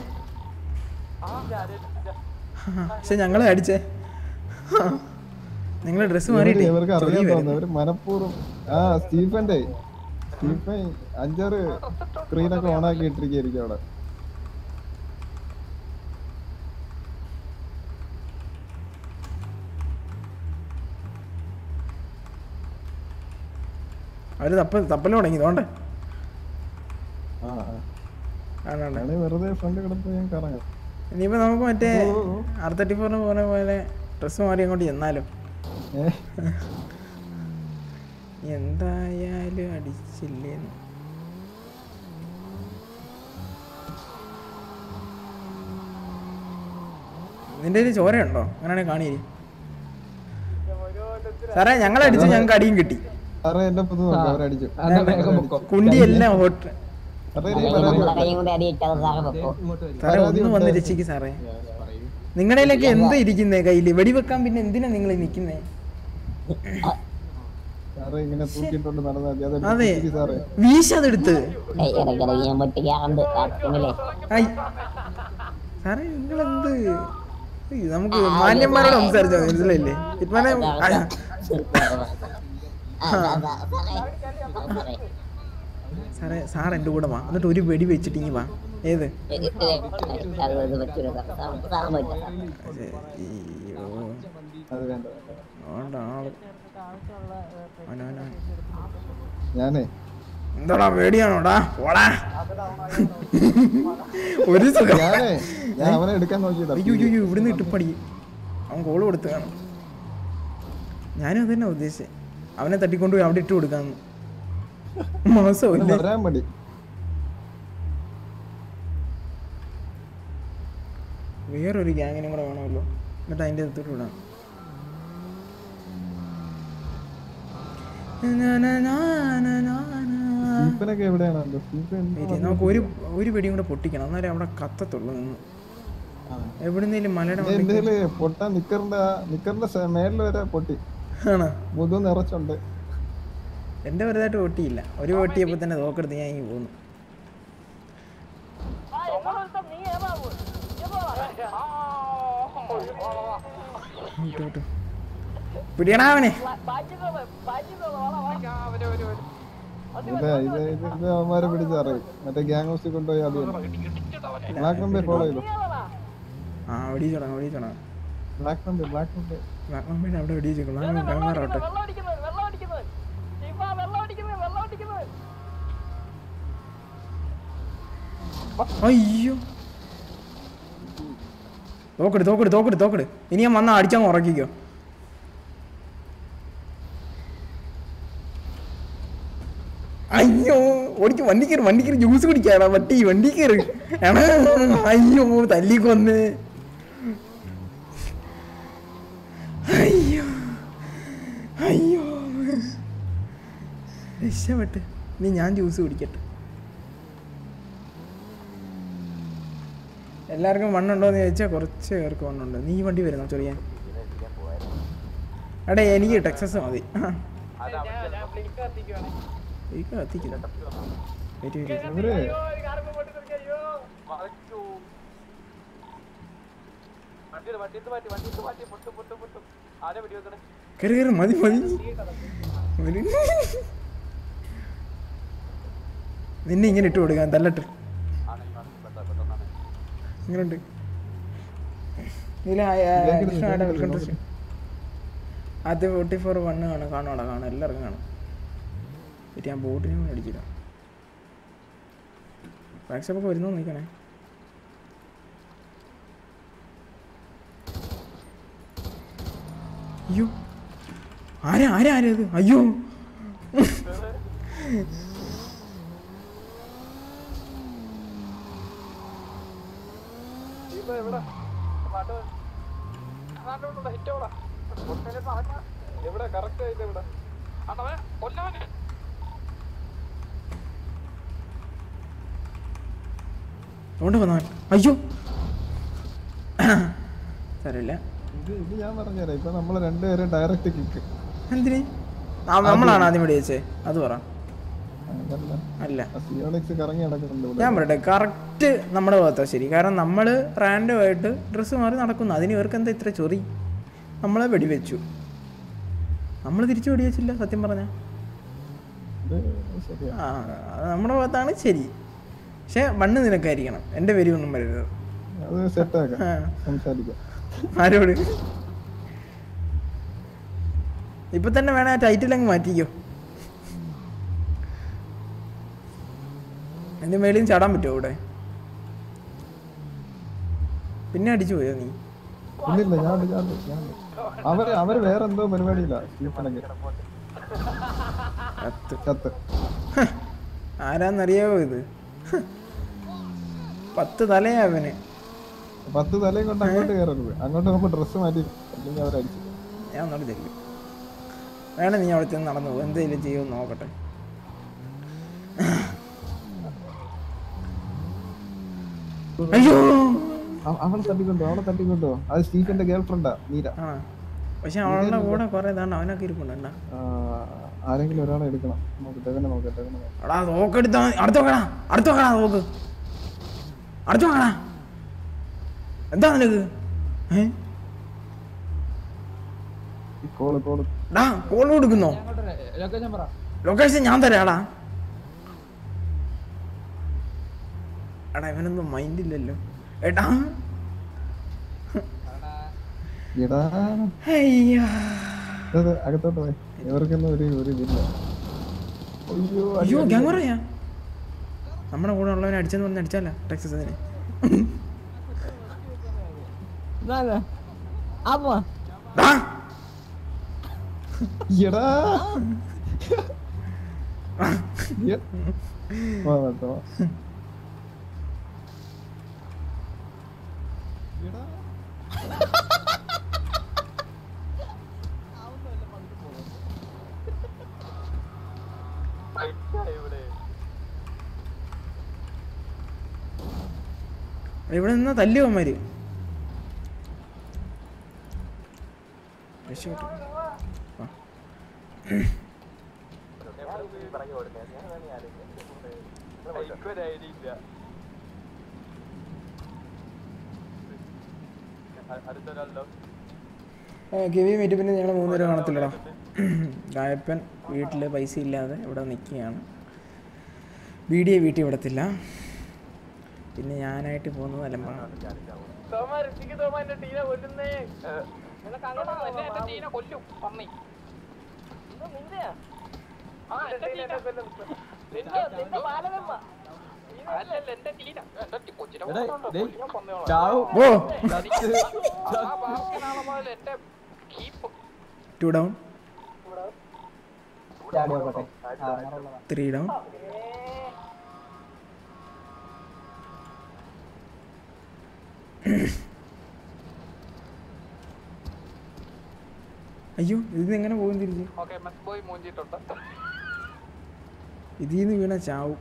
പക്ഷെ ഞങ്ങളെ അടിച്ചേ നിങ്ങളെ ഡ്രസ് ഇവര് മാറിയിട്ടേ ഇവർക്ക് ചൊറി അറിയാൻ വരുന്നു. തോന്നുന്നു അവര് മനഃപൂർവ്വം ആ സ്റ്റീഫന്റെ സ്റ്റീഫൻ അഞ്ചാറ് സ്ക്രീനൊക്കെ ഓണാക്കി ഇട്ടിരിക്കും അവിടെ അവര് തപ്പ തപ്പല് തുടങ്ങി തോണ്ടേ ആ ആ. ആണാണ് അയാള് വെറുതെ ഫ്രണ്ട് കിടന്ന് ഞാൻ കറങ്ങാം ഇനിയിപ്പോ നമുക്ക് മറ്റേ ഓ, ഓ. ആർ തേർട്ടി ഫോറിന് പോകുന്ന പോലെ ഡ്രസ്സ് മാറി അങ്ങോട്ട് ചെന്നാലോ ഏ എന്തായാലും അടിച്ചില്ലേന്ന് നിന്റെ കയ്യില് ചോരയുണ്ടോ അങ്ങനെയാണെങ്കിൽ കാണിയിരി സാറേ ഞങ്ങൾ അടിച്ച് ഞങ്ങൾക്ക് അടിയും കിട്ടി സാറേ എന്റെ പുതു നോക്കാം അവരടിച്ചു എന്നാ വേഗം പൊക്കോ കുണ്ടി എല്ലാം ഹോട്ട് സാറേ അത് നീ കഴിഞ്ഞ് പരാതി നമ്മളെ കൈയും കൂടി അടിയിട്ടാൽ സാറ് വെക്കോ ഇങ്ങോട്ട് വരും സാറേ ഒന്ന് വന്ന് രക്ഷിക്ക് സാറേ നിങ്ങളുടെയിലൊക്കെ എന്താ ഇരിക്കുന്നേ കയ്യില് വെടിവെക്കാൻ പിന്നെ എന്തിനാ നിങ്ങൾ നിക്കുന്നേ സാറേ ഇങ്ങനെ തൂക്കിയിട്ടുണ്ട് നടന്നാൽ മതി അതെ അതെടുത്ത് പിടിക്ക് സാറേ വീശതെടുത്ത് ഏയ് ഇടയ്ക്കിടയ്ക്ക് ഞാൻ പൊട്ടിക്കാറുണ്ട് കാട്ടിങ്ങിലേ ഐ. സാറേ നിങ്ങളെന്ത് ഏയ് നമുക്ക് മാന്യന്മാരോട് സംസാരിച്ചാൽ മതി, മനസ്സിലായില്ലേ ഇറ്റ്മാനെ ആ, സാറേ സാർ എൻ്റെ കൂടെ വാ എന്നിട്ട് ഒരു വെടി വെച്ചിട്ട് ഇങ്ങി വാ ഏത് അത് പറ്റൂല സാർ സാർ പറ്റില്ല അയ്യോ അത് വേണ്ട ആണ്ട ആള് അവനവനാ. ഞാനേ എന്താടാ പേടിയാണോടാ പോടാ ഒരു സുഖം ഞാനേ ഞാൻ അവനെ എടുക്കാൻ നോക്കിയതാ അയ്യോ അയ്യോ അയ്യോ, ഇവിടുന്ന് ഇട്ടുപടി അവൻ കോള് കൊടുത്ത് കാണും ഞാനും അത് തന്നെ ഉദ്ദേശിച്ചത് അവനെ തട്ടിക്കൊണ്ടുപോയി അവിടെ ഇട്ട് കൊടുക്കാന്ന് മാസം അവന് ഇല്ലേ വരാൻ മതി വേറൊരു ഗ്യാങ്ങിനും കൂടെ വേണമല്ലോ എന്നിട്ട് അതിൻ്റെ അടുത്തോട്ട് വിടാം നാ, നാ, നാ, നാ, നാ, നാ. സ്റ്റീഫനൊക്കെ എവിടെയാണ് എന്തോ സ്റ്റീഫൻ വെയിറ്റ് ചെയ്യ്, നമുക്ക് ഒരു ഒരു വെടിയും കൂടെ പൊട്ടിക്കണം എന്നാലേ അവിടെ കത്തത്തുള്ളൂ നിന്ന് എവിടുന്നേലും മലയുടെ എന്റെ മണ്ടയ്ക്ക് കയ്യില് പൊട്ടാൻ നിക്കറിന്റെ ആ- നിക്കറിന്റെ സ- മേളില് വരെ പൊട്ടി ആണോ മുതു നിറച്ചുണ്ട് എന്റെ വെറുതായിട്ട് പൊട്ടിയില്ല ഒരു പൊട്ടിയപ്പോ തന്നെ തോക്കെടുത്ത് ഞാൻ ഇങ്ങ് പോന്നു വിട്ടു, വിട്ടു. പിടിയടാ അവനെ ഇത് ഇത് ഇത് ഇത് അവന്മാരെ പിടിച്ചറിയും മറ്റേ ഗ്യാങ് ഹൗസിൽ കൊണ്ടുപോയി അത് ബ്ലാക്ക് നമ്പർ ഫോളോ ചെയ്തു ആ വെടിച്ചോടാ വെടിച്ചോടാ ബ്ലാക്ക് നമ്പർ ബ്ലാക്ക് നമ്പർ വാങ്ങാൻ അവിടെ വെടിച്ചോളാം ഡാമറാവട്ടെ അയ്യോ തോക്കെടു തോക്കെടു തോക്കെടു തോക്കെടു ഇനി ഞാൻ വന്നാ അടിച്ചങ്ങ് ഉറക്കിക്കോ അയ്യോ ഓടിക്ക് വണ്ടി കയറി വണ്ടി കയറി ജ്യൂസ് കുടിക്കാടാ വട്ടി വണ്ടി കയറി എടാ അയ്യോ തല്ലി കൊന്ന് അയ്യോ അയ്യോ രക്ഷപ്പെട്ട് ഇനി ഞാൻ ജ്യൂസ് കുടിക്കട്ടെ എല്ലാവർക്കും മണ്ണുണ്ടോ എന്ന് ചോദിച്ചാൽ കുറച്ച് പേർക്ക് മണ്ണുണ്ട് നീ ഈ വണ്ടി വരുന്നോ ചെറിയാൻ എടാ എനിക്ക് ടെക്സസ് മതി ആ. എനിക്ക് കത്തിക്കില്ല വെയിറ്റ് വെയിറ്റ് വെയിറ്റ്. ഇവര് വണ്ടി വണ്ടി മാറ്റി വണ്ടി മാറ്റി പൊട്ടു പൊട്ടു പൊട്ടു ആരെ വെടി വെക്കണേ കയറി കയറി മതി മതി ഒരു നിന്നെ ഇങ്ങനെ ഇട്ട് കൊടുക്കാൻ തല്ലട്ട് ഇങ്ങനെയുണ്ട് ഇതിൽ കൃഷ്ണയുടെ വെൽക്കം ഡ്രസ് അത് ഫോർട്ടി ഫോർ വണ്ണ് കാണും കാണുവാടാ കാണും എല്ലാവർക്കും കാണും എന്നിട്ട് ഞാൻ ബോട്ടിനെ കൂടെ അടിച്ചില്ല വാട്സപ്പൊക്കെ വരുന്നോ നോക്കണേ അയ്യോ ആരാ ആരാ ആരാ ഇത് അയ്യോ ഇപ്പൊ എവിടെ പാട്ട് നാട്ടിലോട്ടുള്ള ഹിറ്റ് എവിടെ പൊട്ടനെ പറഞ്ഞ എവിടെ കറക്റ്റ് ആയിട്ട് എവിടെ ആണ്ടവൻ കൊല്ലവനെ അതുകൊണ്ട് വന്നവൻ അയ്യോ സാരമില്ല ഇത് ഇത് ഞാൻ പറഞ്ഞുതരാം ഇപ്പൊ നമ്മള് രണ്ടുപേരും ഡയറക്റ്റ് കിക്ക് എന്തിന് ആ, നമ്മളാണ് ആദ്യം വെടി വെച്ചേ അത് പറ അതല്ല അല്ല സിയോണിക്സ് കറങ്ങി നടക്കുന്നുണ്ട് ഇവിടെ ഞാൻ പറയട്ടെ കറക്റ്റ് നമ്മുടെ ഭാഗത്താ ശരി കാരണം നമ്മൾ റാൻഡമായിട്ട് ഡ്രസ്സ് മാറി നടക്കുന്നു അതിന് ഇവർക്ക് എന്താ ഇത്ര ചൊറി നമ്മളെ വെടിവെച്ചു നമ്മൾ തിരിച്ചു വെടിവെച്ചില്ല സത്യം പറഞ്ഞ ഇത് ശരിയാ ആ അത് നമ്മുടെ ഭാഗത്താണ് ശരി പക്ഷെ മണ്ണ് നിനക്കായിരിക്കണം എൻ്റെ പേര് ഒന്നും വരരുത് അത് സെറ്റാക്കാം ആ. സംസാരിക്കാം ആരോട് ഇപ്പൊ തന്നെ വേണേ ആ ടൈറ്റിൽ അങ്ങ് മാറ്റിക്കോ എന്റെ മേളിൽ ചാടാൻ പറ്റുമോ ഇവിടെ പിന്നെ അടിച്ചു പോയോ നീ ഇല്ലില്ല ഞാൻ ഉണ്ട്, ഞാൻ ഉണ്ട്, ഞാൻ ഉണ്ട്. അവര് അവര് വേറെ എന്തോ പരിപാടിയില്ല സ്റ്റീഫനൊക്കെ കത്ത് ചത്ത് ഹ്, ആരാന്നറിയാവോ ഇത് ഹ്. പത്ത് തലയാ അവന് പത്ത് തലയും കൊണ്ട് അങ്ങോട്ട് കയറരുത് അങ്ങോട്ട് നമുക്ക് ഡ്രസ്സ് മാറ്റി അല്ലെങ്കിൽ അവരടിച്ചു ഞാൻ ഒന്നോട് ചെല്ലും വേണം നീ അവിടെ ചെന്ന് നടന്നു പോകും എന്തെങ്കിലും ചെയ്യുമെന്ന് നോക്കട്ടെ അയ്യോ അവ- അവളെ തട്ടിക്കൊണ്ടോ അവളെ തട്ടിക്കൊണ്ടോ അത് സ്റ്റീഫന്റെ ഗേൾ ഫ്രണ്ടാ മീര ആണോ പക്ഷെ അവളുടെ കൂടെ കുറെ ഇതാണ്ട് അവനൊക്കെ ഇരിപ്പുണ്ട് ആ, ആരെങ്കിലും ഒരാളെ എടുക്കണം നോക്കട്ടെ ഇവനെ നോക്കട്ടെ ഇവനെ നോക്കട്ടെ. എടാ നോക്കെടുത്താ അടുത്ത് നോക്കടാ അടുത്ത് നോക്കടാ നോക്ക് അടുത്ത് നോക്കടാ എന്താ നിനക്ക് ഏ ഈ കോള് കോള് ഡാ കോൾ കൊടുക്കുന്നോ ലൊക്കേഷൻ പറ ലൊക്കേഷൻ ഞാൻ തരാടാ എടാ ഇവനൊന്നും മൈൻഡ് ഇല്ലല്ലോ എടാ എടാ അയ്യോ ഇത് അകത്തോട്ട് പോയി ഇവർക്കൊന്നും ഒരു ഒരു ഇതില്ല അയ്യോ അയ്യോ ഗ്യാങ് പറയാ നമ്മുടെ കൂടെ ഉള്ളവനെ അടിച്ചെന്ന് പറഞ്ഞ് അടിച്ചാല ടെക്സസിനെ ഡാ എടാ എ- വാ, വാ, വാ. എടാ ഇവിടെ നിന്നാ തല്ലുവന്മാര് രക്ഷപ്പെട്ടു ആ. ആ, കിവി മീറ്റ് പിന്നെ ഞങ്ങൾ മൂന്നുപേരും കാണത്തില്ലടാ ഗായപ്പൻ വീട്ടിൽ പൈസ ഇല്ലാതെ ഇവിടെ നിൽക്കുകയാണ് വീഡിയോ വീട്ടിൽ വിടത്തില്ല പിന്നെ ഞാനായിട്ട് പോകുന്നത് അലമ്പാണ് ടീന കൊല്ലും പന്നി ആ, എന്റെ ടീന. അല്ലല്ല, എന്റെ ടീന. എന്റെ ടി- കൊച്ചിനെ എടേ, കൊണ്ടുണ്ടോ? ഡേയ്, കൊല്ലിനെ പന്നിയോളെ. ചാവും ഓ ആ ബാസ്കനാണ് മുതൽ എന്റെ keep two down three down അയ്യോ ഇത് എങ്ങനെ പോകും തിരിച്ച് ഓക്കെ മെസ് ബോയ് മൂഞ്ചിട്ടുണ്ട് ഇതിൽ നിന്ന് വീണ ചാവും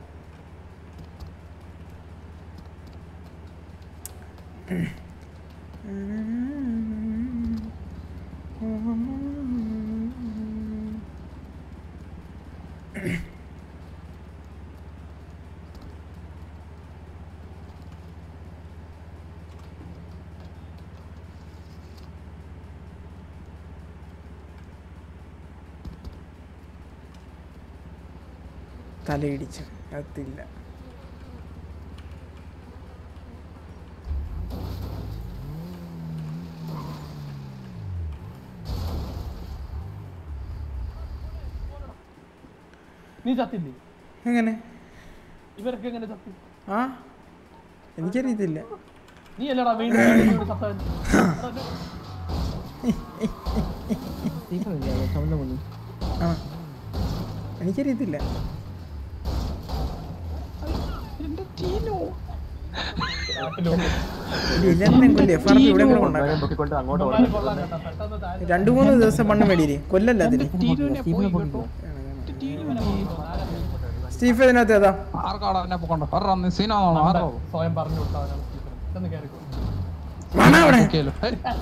തലയിടിച്ചു അകത്തില്ല നീ ചത്തില്ലേ എങ്ങനെ ഇവരൊക്കെ എങ്ങനെ ചത്തി ആ എനിക്കറിയത്തില്ല നീ അല്ലടാ വീണ്ടും ചത്തവൻ ആ എനിക്കറിയത്തില്ല എല്ലാത്തിനും കൊല്ലേ എഫ് ആർ പി ഇവിടെ കൂടെ കൊണ്ടാക്കാം പൊക്കിക്കൊണ്ട് അങ്ങോട്ട് കൊള്ളാൻ കേട്ടോ പെട്ടെന്ന് താഴെ രണ്ടു മൂന്ന് ദിവസം മണ്ണ് മേടിയില്ലേ കൊല്ലല്ല അതിന് സ്റ്റീഫ് ഇതിനകത്ത് ഏതാ ആർക്കാടാ എന്നെ പോകണ്ട പറ സീനാണോ ആരോ സ്വയം പറഞ്ഞു വിട്ടവനാണ് സ്റ്റീഫൻ. പെട്ടെന്ന് കയറിക്കോ മണ അവിടെ കേലോ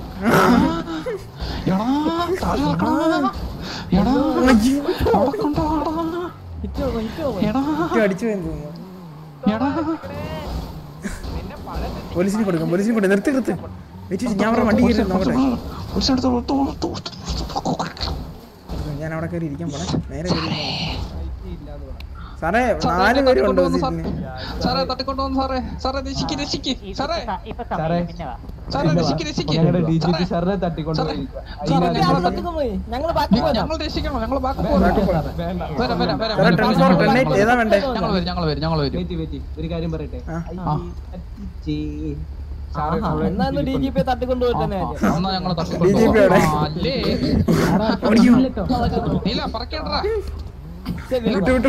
എടാ താഴെ ഇറക്കടാ. എടാ അവിടെ കൊണ്ടുവാടാ. എടാ ഏറ്റവും അടിച്ചു പോയെന്ന് തോന്നുന്നു എടാ പോലീസിന് കൊടുക്കാം പോലീസിന് കൊടുക്കാം നിർത്തി നിർത്ത് വെയിറ്റ് ഞാൻ അവിടെ വണ്ടി കയറി നോക്കട്ടെ ഒരു സ്ഥലത്ത് തൊ- തൊ- തൊ- ഞാൻ അവിടെ കയറി ഇരിക്കാൻ പോണേ നേരെ കയറി ഇരുന്നോ. സാറേ നാല് പേരും ഉണ്ടോ സീറ്റിന് സാറേ തട്ടിക്കൊണ്ടുവന്നു സാറേ സാറേ രക്ഷിക്ക് രക്ഷിക്ക് സാറേ ഇപ്പൊ സമയം പിന്നെ വാ സാറേ രക്ഷിക്ക് രക്ഷിക്ക് ഞങ്ങളുടെ ഡി ജി പി സാറേ, സാറിനെ തട്ടിക്കൊണ്ടുപോയി സാറേ ഞങ്ങളെ ഞങ്ങൾ രക്ഷിക്കണം ഞങ്ങൾ ബാക്ക് പോകാം വരാം വരാം വരാം സാറേ ട്രാൻസ്പോർട്ട് ടെൻ എയ്റ്റ് ഏതാ വേണ്ടേ ഞങ്ങൾ വരും ഞങ്ങൾ വരും ഞങ്ങൾ വരും വെയിറ്റ് വെയിറ്റ് ഒരു കാര്യം പറയട്ടെ ആ. സാറേ എന്നാ ഞങ്ങൾ DGP എവിടെ? അല്ലേ ഓടിക്കോ. നീല പറക്കേണ്ടടാ വിട്ടു വിട്ടു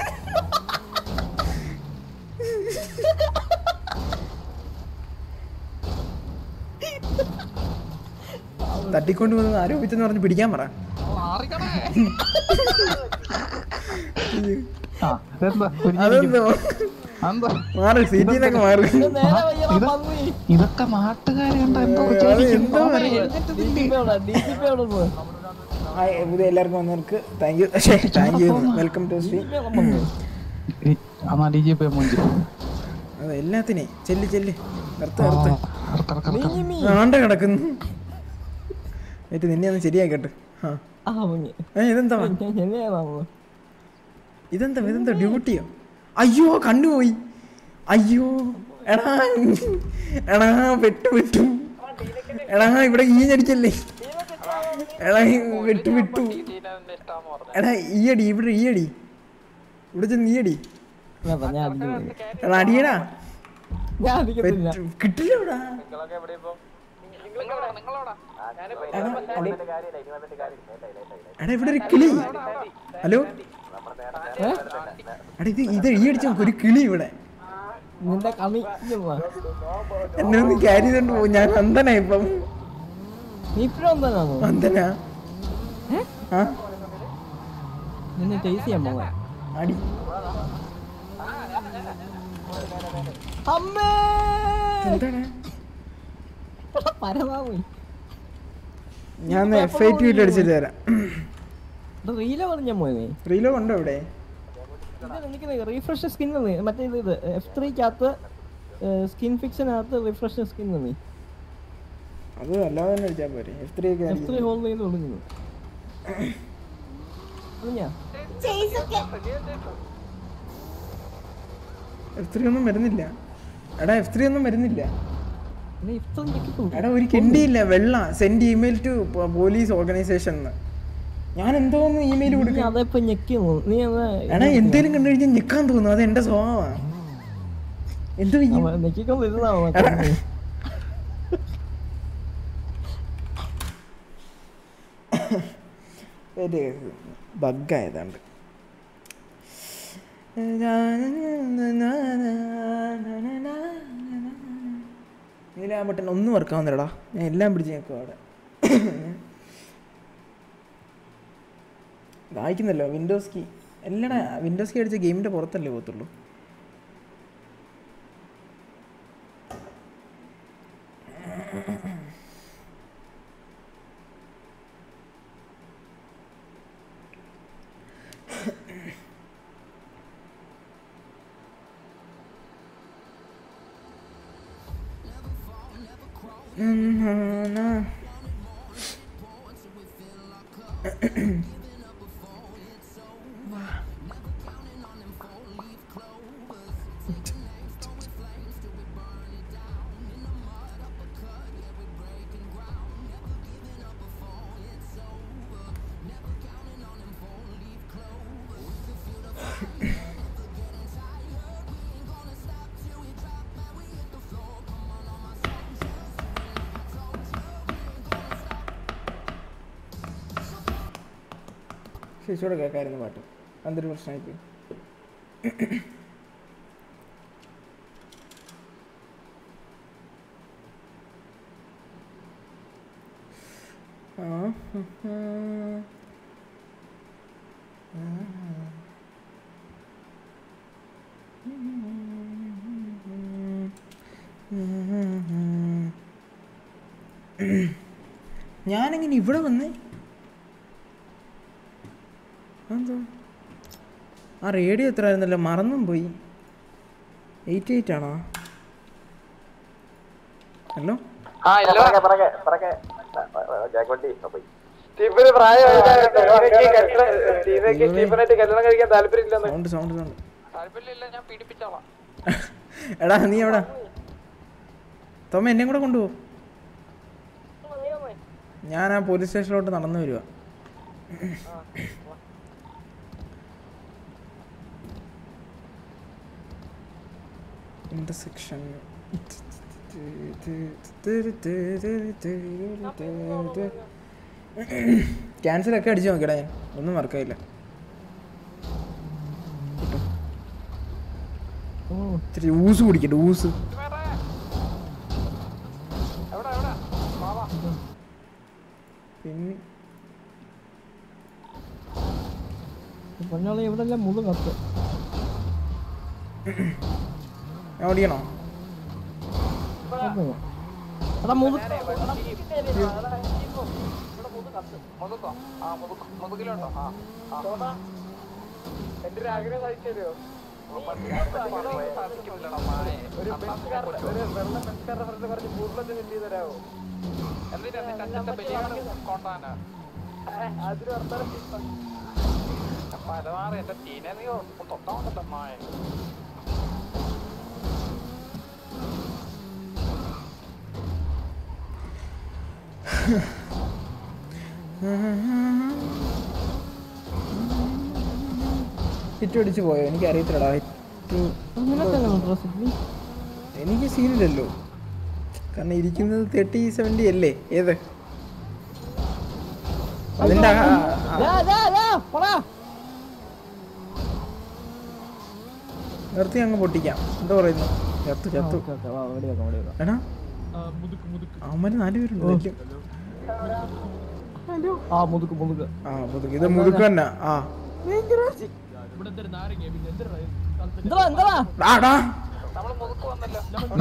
തട്ടിക്കൊണ്ട് വന്ന് ആരോപിച്ചെന്ന് പറഞ്ഞ് പിടിക്കാൻ പറ മാറിക്കണേ അതെന്തോ എന്താ മാറി സീറ്റിൽ നിന്നൊക്കെ മാറി ഇതൊക്കെ നാട്ടുകാരെ കണ്ട എന്തോ അത് എന്തോ ഹായ് പുതിയ എല്ലാവർക്കും വന്നവർക്ക് thank you thank you welcome to Shri എന്നാ ഡി ജി പി മൂഞ്ചി അതെ എല്ലാത്തിനെ ചെല്ല് ചെല്ല് നിർത്ത് നിർത്ത് ആണ്ട കിടക്കുന്നു ഏറ്റ് നിന്നെ ഒന്ന് ശരിയാക്കട്ടെ ആ ഏ, ഇതെന്താ ഇതെന്താ ഇതെന്താ ഡ്യൂട്ടിയോ അയ്യോ കണ്ടുപോയി അയ്യോ എടാ എടാ വെട്ടു വിട്ടു എടാ ഇവിടെ ഈഞ്ഞടിച്ചല്ലേ എടാ വിട്ടു വിട്ടു എടാ ഈയടി ഇവിടെ ഈയടി ഇവിടെ ചെന്ന് ഈയടി എടാ അടിയടാ പെറ്റു. കിട്ടില്ല ഇവിടെ നിങ്ങളോടാ നിങ്ങളോടാ എടാ ഇവിടെ ഒരു കിളി ഹലോ എടാ ഇത് ഇത് ഈ അടിച്ച ഒരു കിളി ഇവിടെ നിന്റെ കമി എന്നെ ഒന്ന് ക്യാരി ചെയ്തോണ്ട് പോകും ഞാൻ അന്തനാ ഇപ്പം നീ ഇപ്പഴും എന്താണോ അന്തനാ ആ നിന്നെ ടേസ്റ്റ് ചെയ്യാൻ പോവാ അടി അമ്മേ എന്താണ് പരമാവി ഞാൻ എഫ് ഐ ടി അടിച്ചിട്ട് തരാം റീല പറഞ്ഞ മോനെ റീലോ ഉണ്ടോ ഇവിടെ എനിക്ക് റീഫ്രഷ് സ്കിൻ മറ്റേ ഇത് ഇത് എഫ് ത്രീക്കകത്ത് സ്കിൻ ഫിക്സിനകത്ത് റിഫ്രഷ് സ്കിൻ നീ അത് അല്ലാതെ തന്നെ അടിച്ചാൽ പോരെ എഫ് ത്രീ ഒക്കെ എഫ് ത്രീ ഹോൾഡ് ചെയ്ത് ഒളിഞ്ഞു അറിഞ്ഞാ എഫ് ത്രീ ഒന്നും വരുന്നില്ല എടാ എഫ് ത്രീ ഒന്നും വരുന്നില്ല നീ ഇത്ര ഞെക്കിപ്പോ എടാ ഒരു കിണ്ടിയില്ല വെള്ള send email to police organisation ഞാൻ എന്തോന്ന് ഇമെയിൽ നീ കൊടുക്കും അതേപ്പോ ഞെക്കി തോന്നുന്നു. നീ അത് എടാ എന്തേലും കണ്ടു കഴിഞ്ഞാൽ നിക്കാൻ തോന്നുന്നു അത് എന്റെ സ്വഭാവമാണ് എന്തോ ചെയ്യും? അവൻ ഞെക്കിക്കൊണ്ടിരുന്നതാ എടാ, ഒരു ബഗ്ഗായതാണ്ട് നീലാ ബട്ടൺ ഒന്നും വർക്കാവുന്നില്ലടാ ഞാൻ എല്ലാം പിടിച്ച് ഞെക്കും അവിടെ വായിക്കുന്നല്ലോ വിൻഡോസ് കീ എല്ലടാ വിൻഡോസ് കീ അടിച്ച ഗെയിമിൻ്റെ പുറത്തല്ലേ പോകത്തുള്ളൂ ചേച്ചിയോടെ കേൾക്കായിരുന്നു പാട്ട് എന്തൊരു പ്രശ്നമായി പോയി ആ, ഹ്, ഹ്. ആ. ഞാനെങ്ങനെ ഇവിടെ വന്നേ എന്തോ ആ റേഡിയോ എത്ര ആയിരുന്നല്ലോ മറന്നും പോയി എയ്റ്റ് എയ്റ്റ് ആണോ ഹലോ ആ ഇല്ല പറക്കെ പറക്കെ ജാക്കോട്ടി അപ്പൊ സ്റ്റീഫന് പ്രായമായിട്ട് സ്റ്റീഫനായിട്ട് കല്യാണം കഴിക്കാൻ താല്പര്യമില്ലെന്ന് സൗണ്ട് സൗണ്ട് സൗണ്ട് താല്പര്യമില്ല ഞാൻ പീഡിപ്പിച്ചോളാം എടാ നീ എവിടെ തോമ എന്നെ കൂടെ കൊണ്ടുപോ ഞാൻ ആ പോലീസ് സ്റ്റേഷനിലോട്ട് നടന്നു വരുക ഇന്റർസെക്ഷൻ ക്യാൻസൽ ഒക്കെ അടിച്ചു നോക്കിയടാ ഞാൻ ഒന്നും വർക്കായില്ല ഇത്തിരി ഊസ് കുടിക്കട്ടെ ഊസ് എവിടെ എവിടെ വാ പിന്നെ പൊന്നാളെ ഇവിടെ എല്ലാം മുള് കത്ത് ഞാൻ ഓടിക്കണോ എടാ മുള് മുതുക്കോ ആ മുതുക്ക് മുതുകിലുണ്ടോ ആ ആ എന്റെ ഒരു ആഗ്രഹം സാധിച്ചു തരുമോ സാധിക്കില്ലടാ മായ ഒരു ബെൻസ്കാരുടെ ഒരു വെള്ള ബെൻസ്കാരുടെ ഫ്രണ്ട് കുറച്ച് ബൂർലറ്റ് സെൻഡ് ചെയ്ത് തരാമോ എന്തിനാ നിന്റെ അച്ഛന്റെ ബലിയാണ് കൊണ്ടാനാ അതിന് വർത്താനം പരമാറി എന്റെ തീനെ നീ തൊട്ടാണ്ടല്ലോ മായ ഹിറ്റ് അടിച്ച് പോയോ എനിക്ക് അറിയത്തില്ലടാ ഹിറ്റ് നിനക്കെങ്ങനെ ഡ്രസ് എനിക്ക് സീനില്ലല്ലോ കാരണം ഇരിക്കുന്നത് തേർട്ടി സെവൻറ്റി അല്ലേ ഏത് അതിന്റെ ആ- ആ- നിർത്തി അങ്ങ് പൊട്ടിക്കാം എന്താ പറയുന്നു ചത്തു ചത്തു എടാ മുതുക്ക് മുതുക്ക് അവന്മാര് നാല് പേരുണ്ട് വലിയ ആ മുതുക്ക് മുതുക്ക് ആ മുതുക്ക് ഇത് മുതുക്ക് തന്നെ ആ ഇവിടെ എന്തൊരു നാരങ്ങ പിന്നെ എന്തൊരു എന്താ എന്താ ഡാ, ഡാ. നമ്മള് മുതുക്ക് വന്നല്ലോ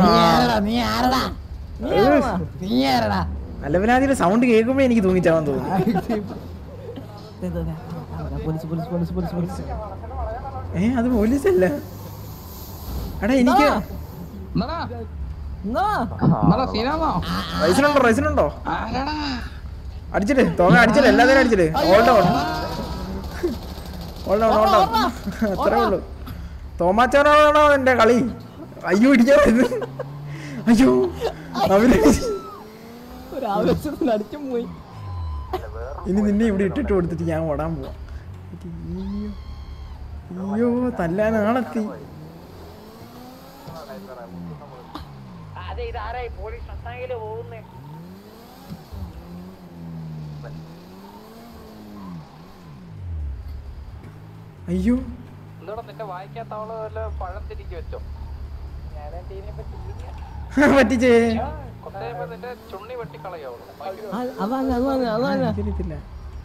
അലവലാതിയുടെ സൗണ്ട് കേൾക്കുമ്പോ എനിക്ക് തൂങ്ങിച്ചാവാൻ തോന്നുന്നു police police police police police ഏ അത് പോലീസല്ല എടാ എനിക്ക് എന്നാ റൈസിനുണ്ടോ റൈസിനുണ്ടോ അടിച്ചിട്ട് തോമ അടിച്ചിട്ട് എല്ലാത്തിനും അടിച്ചിട്ട് old on old on old on അത്രേ ഉള്ളൂ തോമാച്ചാനാണോ എന്റെ കളി അയ്യോ ഇടിക്കാൻ വരുന്നത്. അയ്യോ അവര് ഒരു ആവേശത്തിൽ അടിച്ചും പോയി ഇനി നിന്നെ ഇവിടെ ഇട്ടിട്ട് കൊടുത്തിട്ട് ഞാൻ ഓടാൻ പോവാ അയ്യോ അയ്യോ തല്ലാനാണെത്തി അതെ ഇതാരായി പോലീസ് മസ്താങ്ങില് പോകുന്നേ അയ്യോ എന്തോടാ നിന്റെ വായിക്കാത്ത അവള് വല്ല പഴം തിരികെ വെച്ചോ ഞാനെ ടീനെ പറ്റി പറ്റിച്ചേ കൊണ്ടുപോയപ്പോ നിന്റെ ചുണ്ണി വെട്ടിക്കളയോ അവള് ആ, അതാണ് അതാണ് അതാണ് എനിക്കറിയത്തില്ല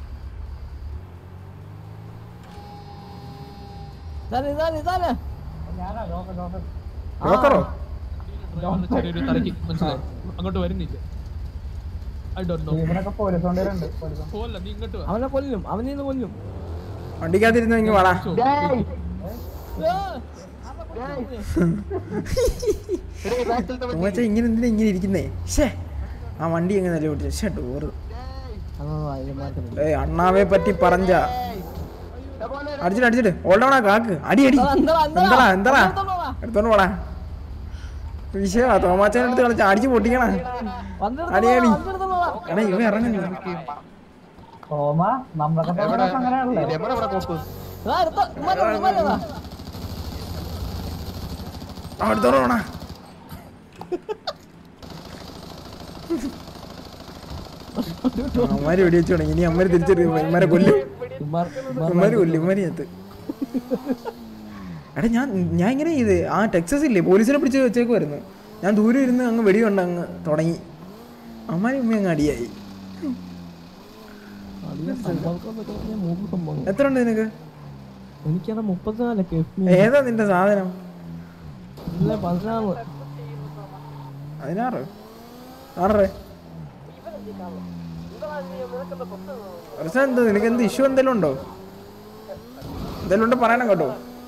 ഇതാണ് ഇതാണ് ഇതാണ് ബ്രോക്കറോ ഒന്ന് ചെറിയൊരു തലയ്ക്ക് മനസ്സിലായി അങ്ങോട്ട് വരുന്നില്ല ഐ ഡോണ്ട് നോ ഇവനൊക്കെ പോലീസ് കൊണ്ടുവരുന്നുണ്ട് പോല്ല നീ ഇങ്ങോട്ട് വാ അവനെ കൊല്ലും അവനെ ഇന്ന് കൊല്ലും വണ്ടിക്കകത്തിരുന്ന് ഇങ്ങ് വാടാ തോമച്ച ഇങ്ങനെ എന്തിനാ ഇങ്ങനെ ഇരിക്കുന്നേ ഷേ ആ വണ്ടി എങ്ങനെ നല്ല ഓടിച്ചു ഷേ ഡോറ് ഏ അണ്ണാവെ പറ്റി പറഞ്ഞ അടിച്ചിട്ട് അടിച്ചിട്ട് ഓൾഡൗണാ കാക്ക് അടി അടി എന്താ എന്താ എടുത്തോണ്ട് പോടാ വിഷയമാ തോമാച്ചനെ അടുത്ത് കളിച്ച് അടിച്ച് പൊട്ടിക്കണ അടി അടി എടാ ഇവ ഇറങ്ങുന്നു തോമ നമ്മളൊക്കെ അങ്ങനെയാണല്ലേ ആ, എടുത്തോണ്ട് പോടാ അമ്മമാര് വെടി വെച്ചു തുടങ്ങി ഇനി അമ്മര് തിരിച്ചെടുക്കും ഇമ്മരെ കൊല്ലും ഇമ്മര് കൊല്ലും ഇമ്മര് ചത്ത് എടാ ഞാൻ ഞാൻ ഇങ്ങനെ ചെയ്ത് ആ ടെക്സസ് ഇല്ലേ പോലീസിനെ പിടിച്ച് വെച്ചേക്കുമായിരുന്നു ഞാൻ ദൂരെ ഇരുന്ന് അങ്ങ് വെടി കൊണ്ട് അങ്ങ് തുടങ്ങി അമ്മാരി ഉമ്മ അങ്ങ് അടിയായി എത്ര ഉണ്ട് നിനക്ക് എനിക്കത് മുപ്പത്തിനാലൊക്കെ ഏതാ നിന്റെ സാധനം ഇല്ല പതിനാറ് പതിനാറ് ആറേ പ്രശ്നം എന്താ നിനക്ക് എന്ത് ഇഷ്യൂ എന്തെങ്കിലും ഉണ്ടോ എന്തെങ്കിലും ഉണ്ടോ പറയണം കേട്ടോ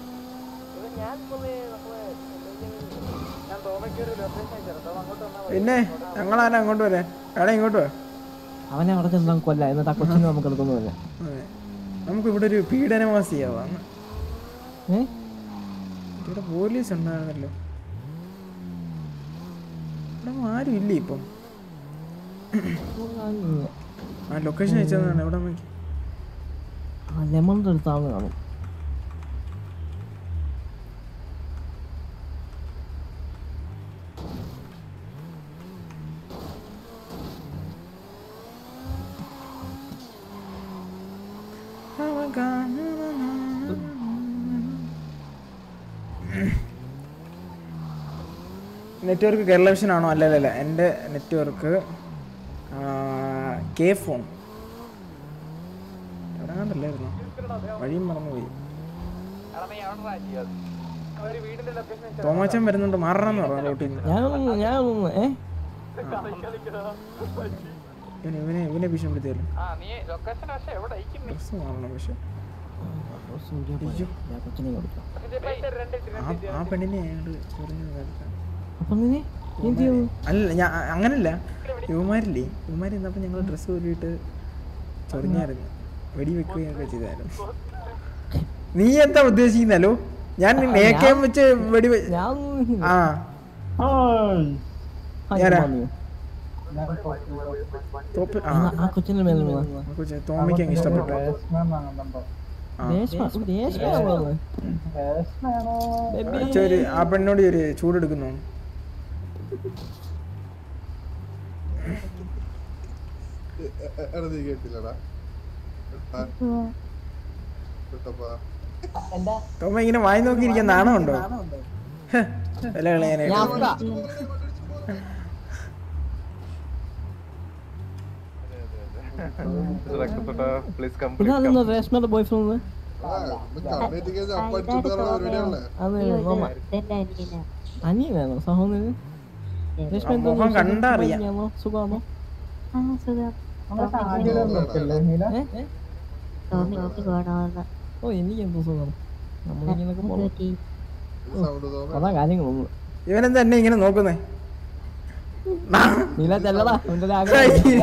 പിന്നെ ഞങ്ങളാരാ അങ്ങോട്ട് വരാൻ എടാ ഇങ്ങോട്ട് വാ അവനെ അവിടെ ചെന്നാൽ കൊല്ല എന്നിട്ട് ആ കൊച്ചിനെ നമുക്ക് എടുക്കുന്നില്ല അതെ. നമുക്ക് ഇവിടെ ഒരു പീഡനവാസിയാവാം ഏ ഇവിടെ പോലീസ് ഉണ്ടായിരുന്നല്ലോ ഇവിടെ ആരും ഇല്ലേ ഇപ്പം ആ ലൊക്കേഷൻ അയച്ചതാണ് എവിടെ നോക്കി ആ ലെമണിന്റെ അടുത്താണ് കാണും നെറ്റ്വർക്ക് കേരള വിഷൻ ആണോ അല്ല അല്ല അല്ല എൻ്റെ നെറ്റ്വർക്ക് കെ ഫോൺ എവിടെ കണ്ടല്ലായിരുന്നു വഴിയും മറന്നുപോയി എടാ നീ അവിടെ രാജി അത് അവര് വീടിന്റെ ലൊക്കേഷൻ തോമാച്ചൻ വരുന്നുണ്ട് മാറണം എന്ന് പറഞ്ഞു റോട്ടിൽ നിന്ന് ഞാനൊന്ന് ഞാനൊന്ന് ഏ ഇവനെ ഇവനെ ഇവനെ ഭീഷണിപ്പെടുത്തിയാലും ആ നീ ലൊക്കേഷൻ പക്ഷെ എവിടെ അയക്കും നീ ഡ്രസ്സ് മാറണം പക്ഷെ സൂര്യ പോയി. ഞാൻ കൊച്ചിനെ കൊടുക്കാം ഇതിന്റെ പൈസ രണ്ട് ഇട്ട് ആ ആ പെണ്ണിനെ അയാള് ചൊറിഞ്ഞു കാണിക്കാം അപ്പൊ നീ എന്ത് ചെയ്യുന്നു അല്ല ഞാൻ അങ്ങനല്ല യുവമാരില്ലേ യുവമാരി എന്നപ്പോൾ ഞങ്ങൾ ഡ്രസ്സ് ഊരിയിട്ട് ചൊറിഞ്ഞായിരുന്നു വെടി വെക്കുകയൊക്കെ ചെയ്തായിരുന്നു നീ എന്താ ഉദ്ദേശിക്കുന്നല്ലോ ഞാൻ നേക്കയം വെച്ച് വെടി വെ- ഞാൻ ആ ഞാനാ? തോപ്പ് ആ ആ കൊച്ചിന്റെ മേലെ വീണ. കൊച്ചെ തോമയ്ക്ക് അങ്ങ് ഇഷ്ടപ്പെട്ടു ആ രേഷ്മ രേഷ്മയാണോ ബേബി ഒരു ആ പെണ്ണോട് ഒരു ചൂടെടുക്കുന്നു എടാ നീ കേട്ടില്ലടാ കേട്ടപ്പാ തോമ ഇങ്ങനെ വായി നോക്കിയിരിക്കാൻ നാണമുണ്ടോ ഹ്, വില കളയാനായിട്ട് ഞാൻ പ്ലീസ് കം ഇതാണെന്ന് രേഷ്മയുടെ ബോയ് ഫ്രണ്ട് അത് നോമ ഇതെന്റെ അനിയനാ അനിയനാണോ സഹോദരൻ രേഷ്മ ആ എന്തോ മുഖം കണ്ടാ അറിയാം. സുഖമാണോ? സുഖമാണോ ആ സുഖം ഏ? ഏ? ടോമിക്ക് പോകണമെന്ന് ഓ എനിക്ക് എന്തോ സുഖം നമ്മളിങ്ങനൊക്കെ പോണം പറ്റി അതാ കാര്യങ്ങളൊന്നും ഇവനെന്താ എന്നെ ഇങ്ങനെ നോക്കുന്നേ നീല ചെല്ലടാ അവന്റെ ഒരു ആഗ്രഹം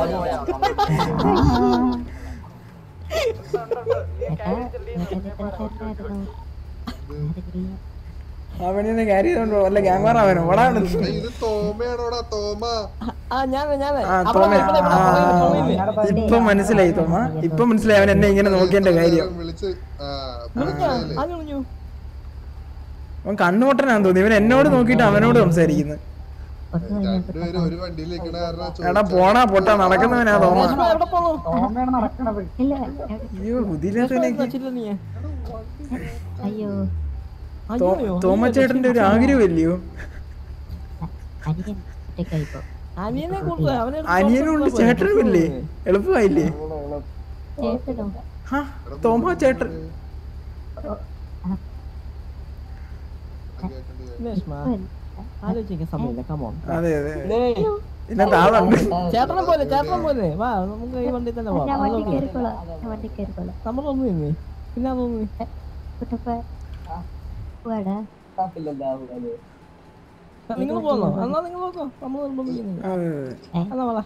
ഏട്ടാ ഏട്ടൻ ഇത്ര അവനെ ക്യാരി ചെയ്തോണ്ടോ വല്ല ഗ്യാങ്വാർ അവനോ ഓടാണ് ഇത് തോമയാണോടാ തോമ ആ ഞാൻ ഞാൻ ആ തോമ ആ, ഇപ്പൊ മനസ്സിലായി തോമ ഇപ്പൊ മനസ്സിലായി അവൻ എന്നെ ഇങ്ങനെ നോക്കിയതിന്റെ കാര്യം വിളിച്ച് ആ അത് വിളിഞ്ഞു അവൻ കണ്ണുപൊട്ടനാന്ന് തോന്നി ഇവൻ എന്നോട് നോക്കിയിട്ട് അവനോട് സംസാരിക്കുന്നു രണ്ടുപേരും ഒരു വണ്ടിയിൽ നിൽക്കണ കാരണം എടാ പോടാ പൊട്ടാ നടക്കുന്നവനാ തോമ രേഷ്മ എവിടെ പോണു ഇല്ല അയ്യോ ബുദ്ധിയില്ലാത്തവനൊക്കെ വെച്ചില്ല നീ അയ്യോ അയ്യോ തോമ ചേട്ടന്റെ ഒരു ആഗ്രഹമല്ലയോ അനിയൻ ഒറ്റയ്ക്കായിപ്പോ അനിയനെ കൊടുത്തു അവനെ അനിയനുണ്ട് ചേട്ടനുമില്ലേ എളുപ്പമായില്ലേ ചേട്ടനോ ഹാ തോമ ചേട്ടൻ രേഷ്മ ആലോചിക്കാൻ സമയമില്ല കമോൺ അതെ അതെ പിന്നെ താളുണ്ട് ചേട്ടനെ പോലെ ചേട്ടനെ പോലെ വാ നമുക്ക് ഈ വണ്ടി തന്നെ ഞാൻ വണ്ടി പോവാം കയറിക്കോളാം ഞാൻ വണ്ടി കയറിക്കോളാം നമ്മളൊന്നും ഇല്ലേ പിന്നെ അതൊന്നും കുട്ടപ്പ പോവാടാ നിങ്ങൾ പോന്നോ എന്നാ നിങ്ങൾ നോക്കോ നമ്മൾ നിർബന്ധിക്കുന്നില്ല അതെ, അതെ. എന്നാ വാ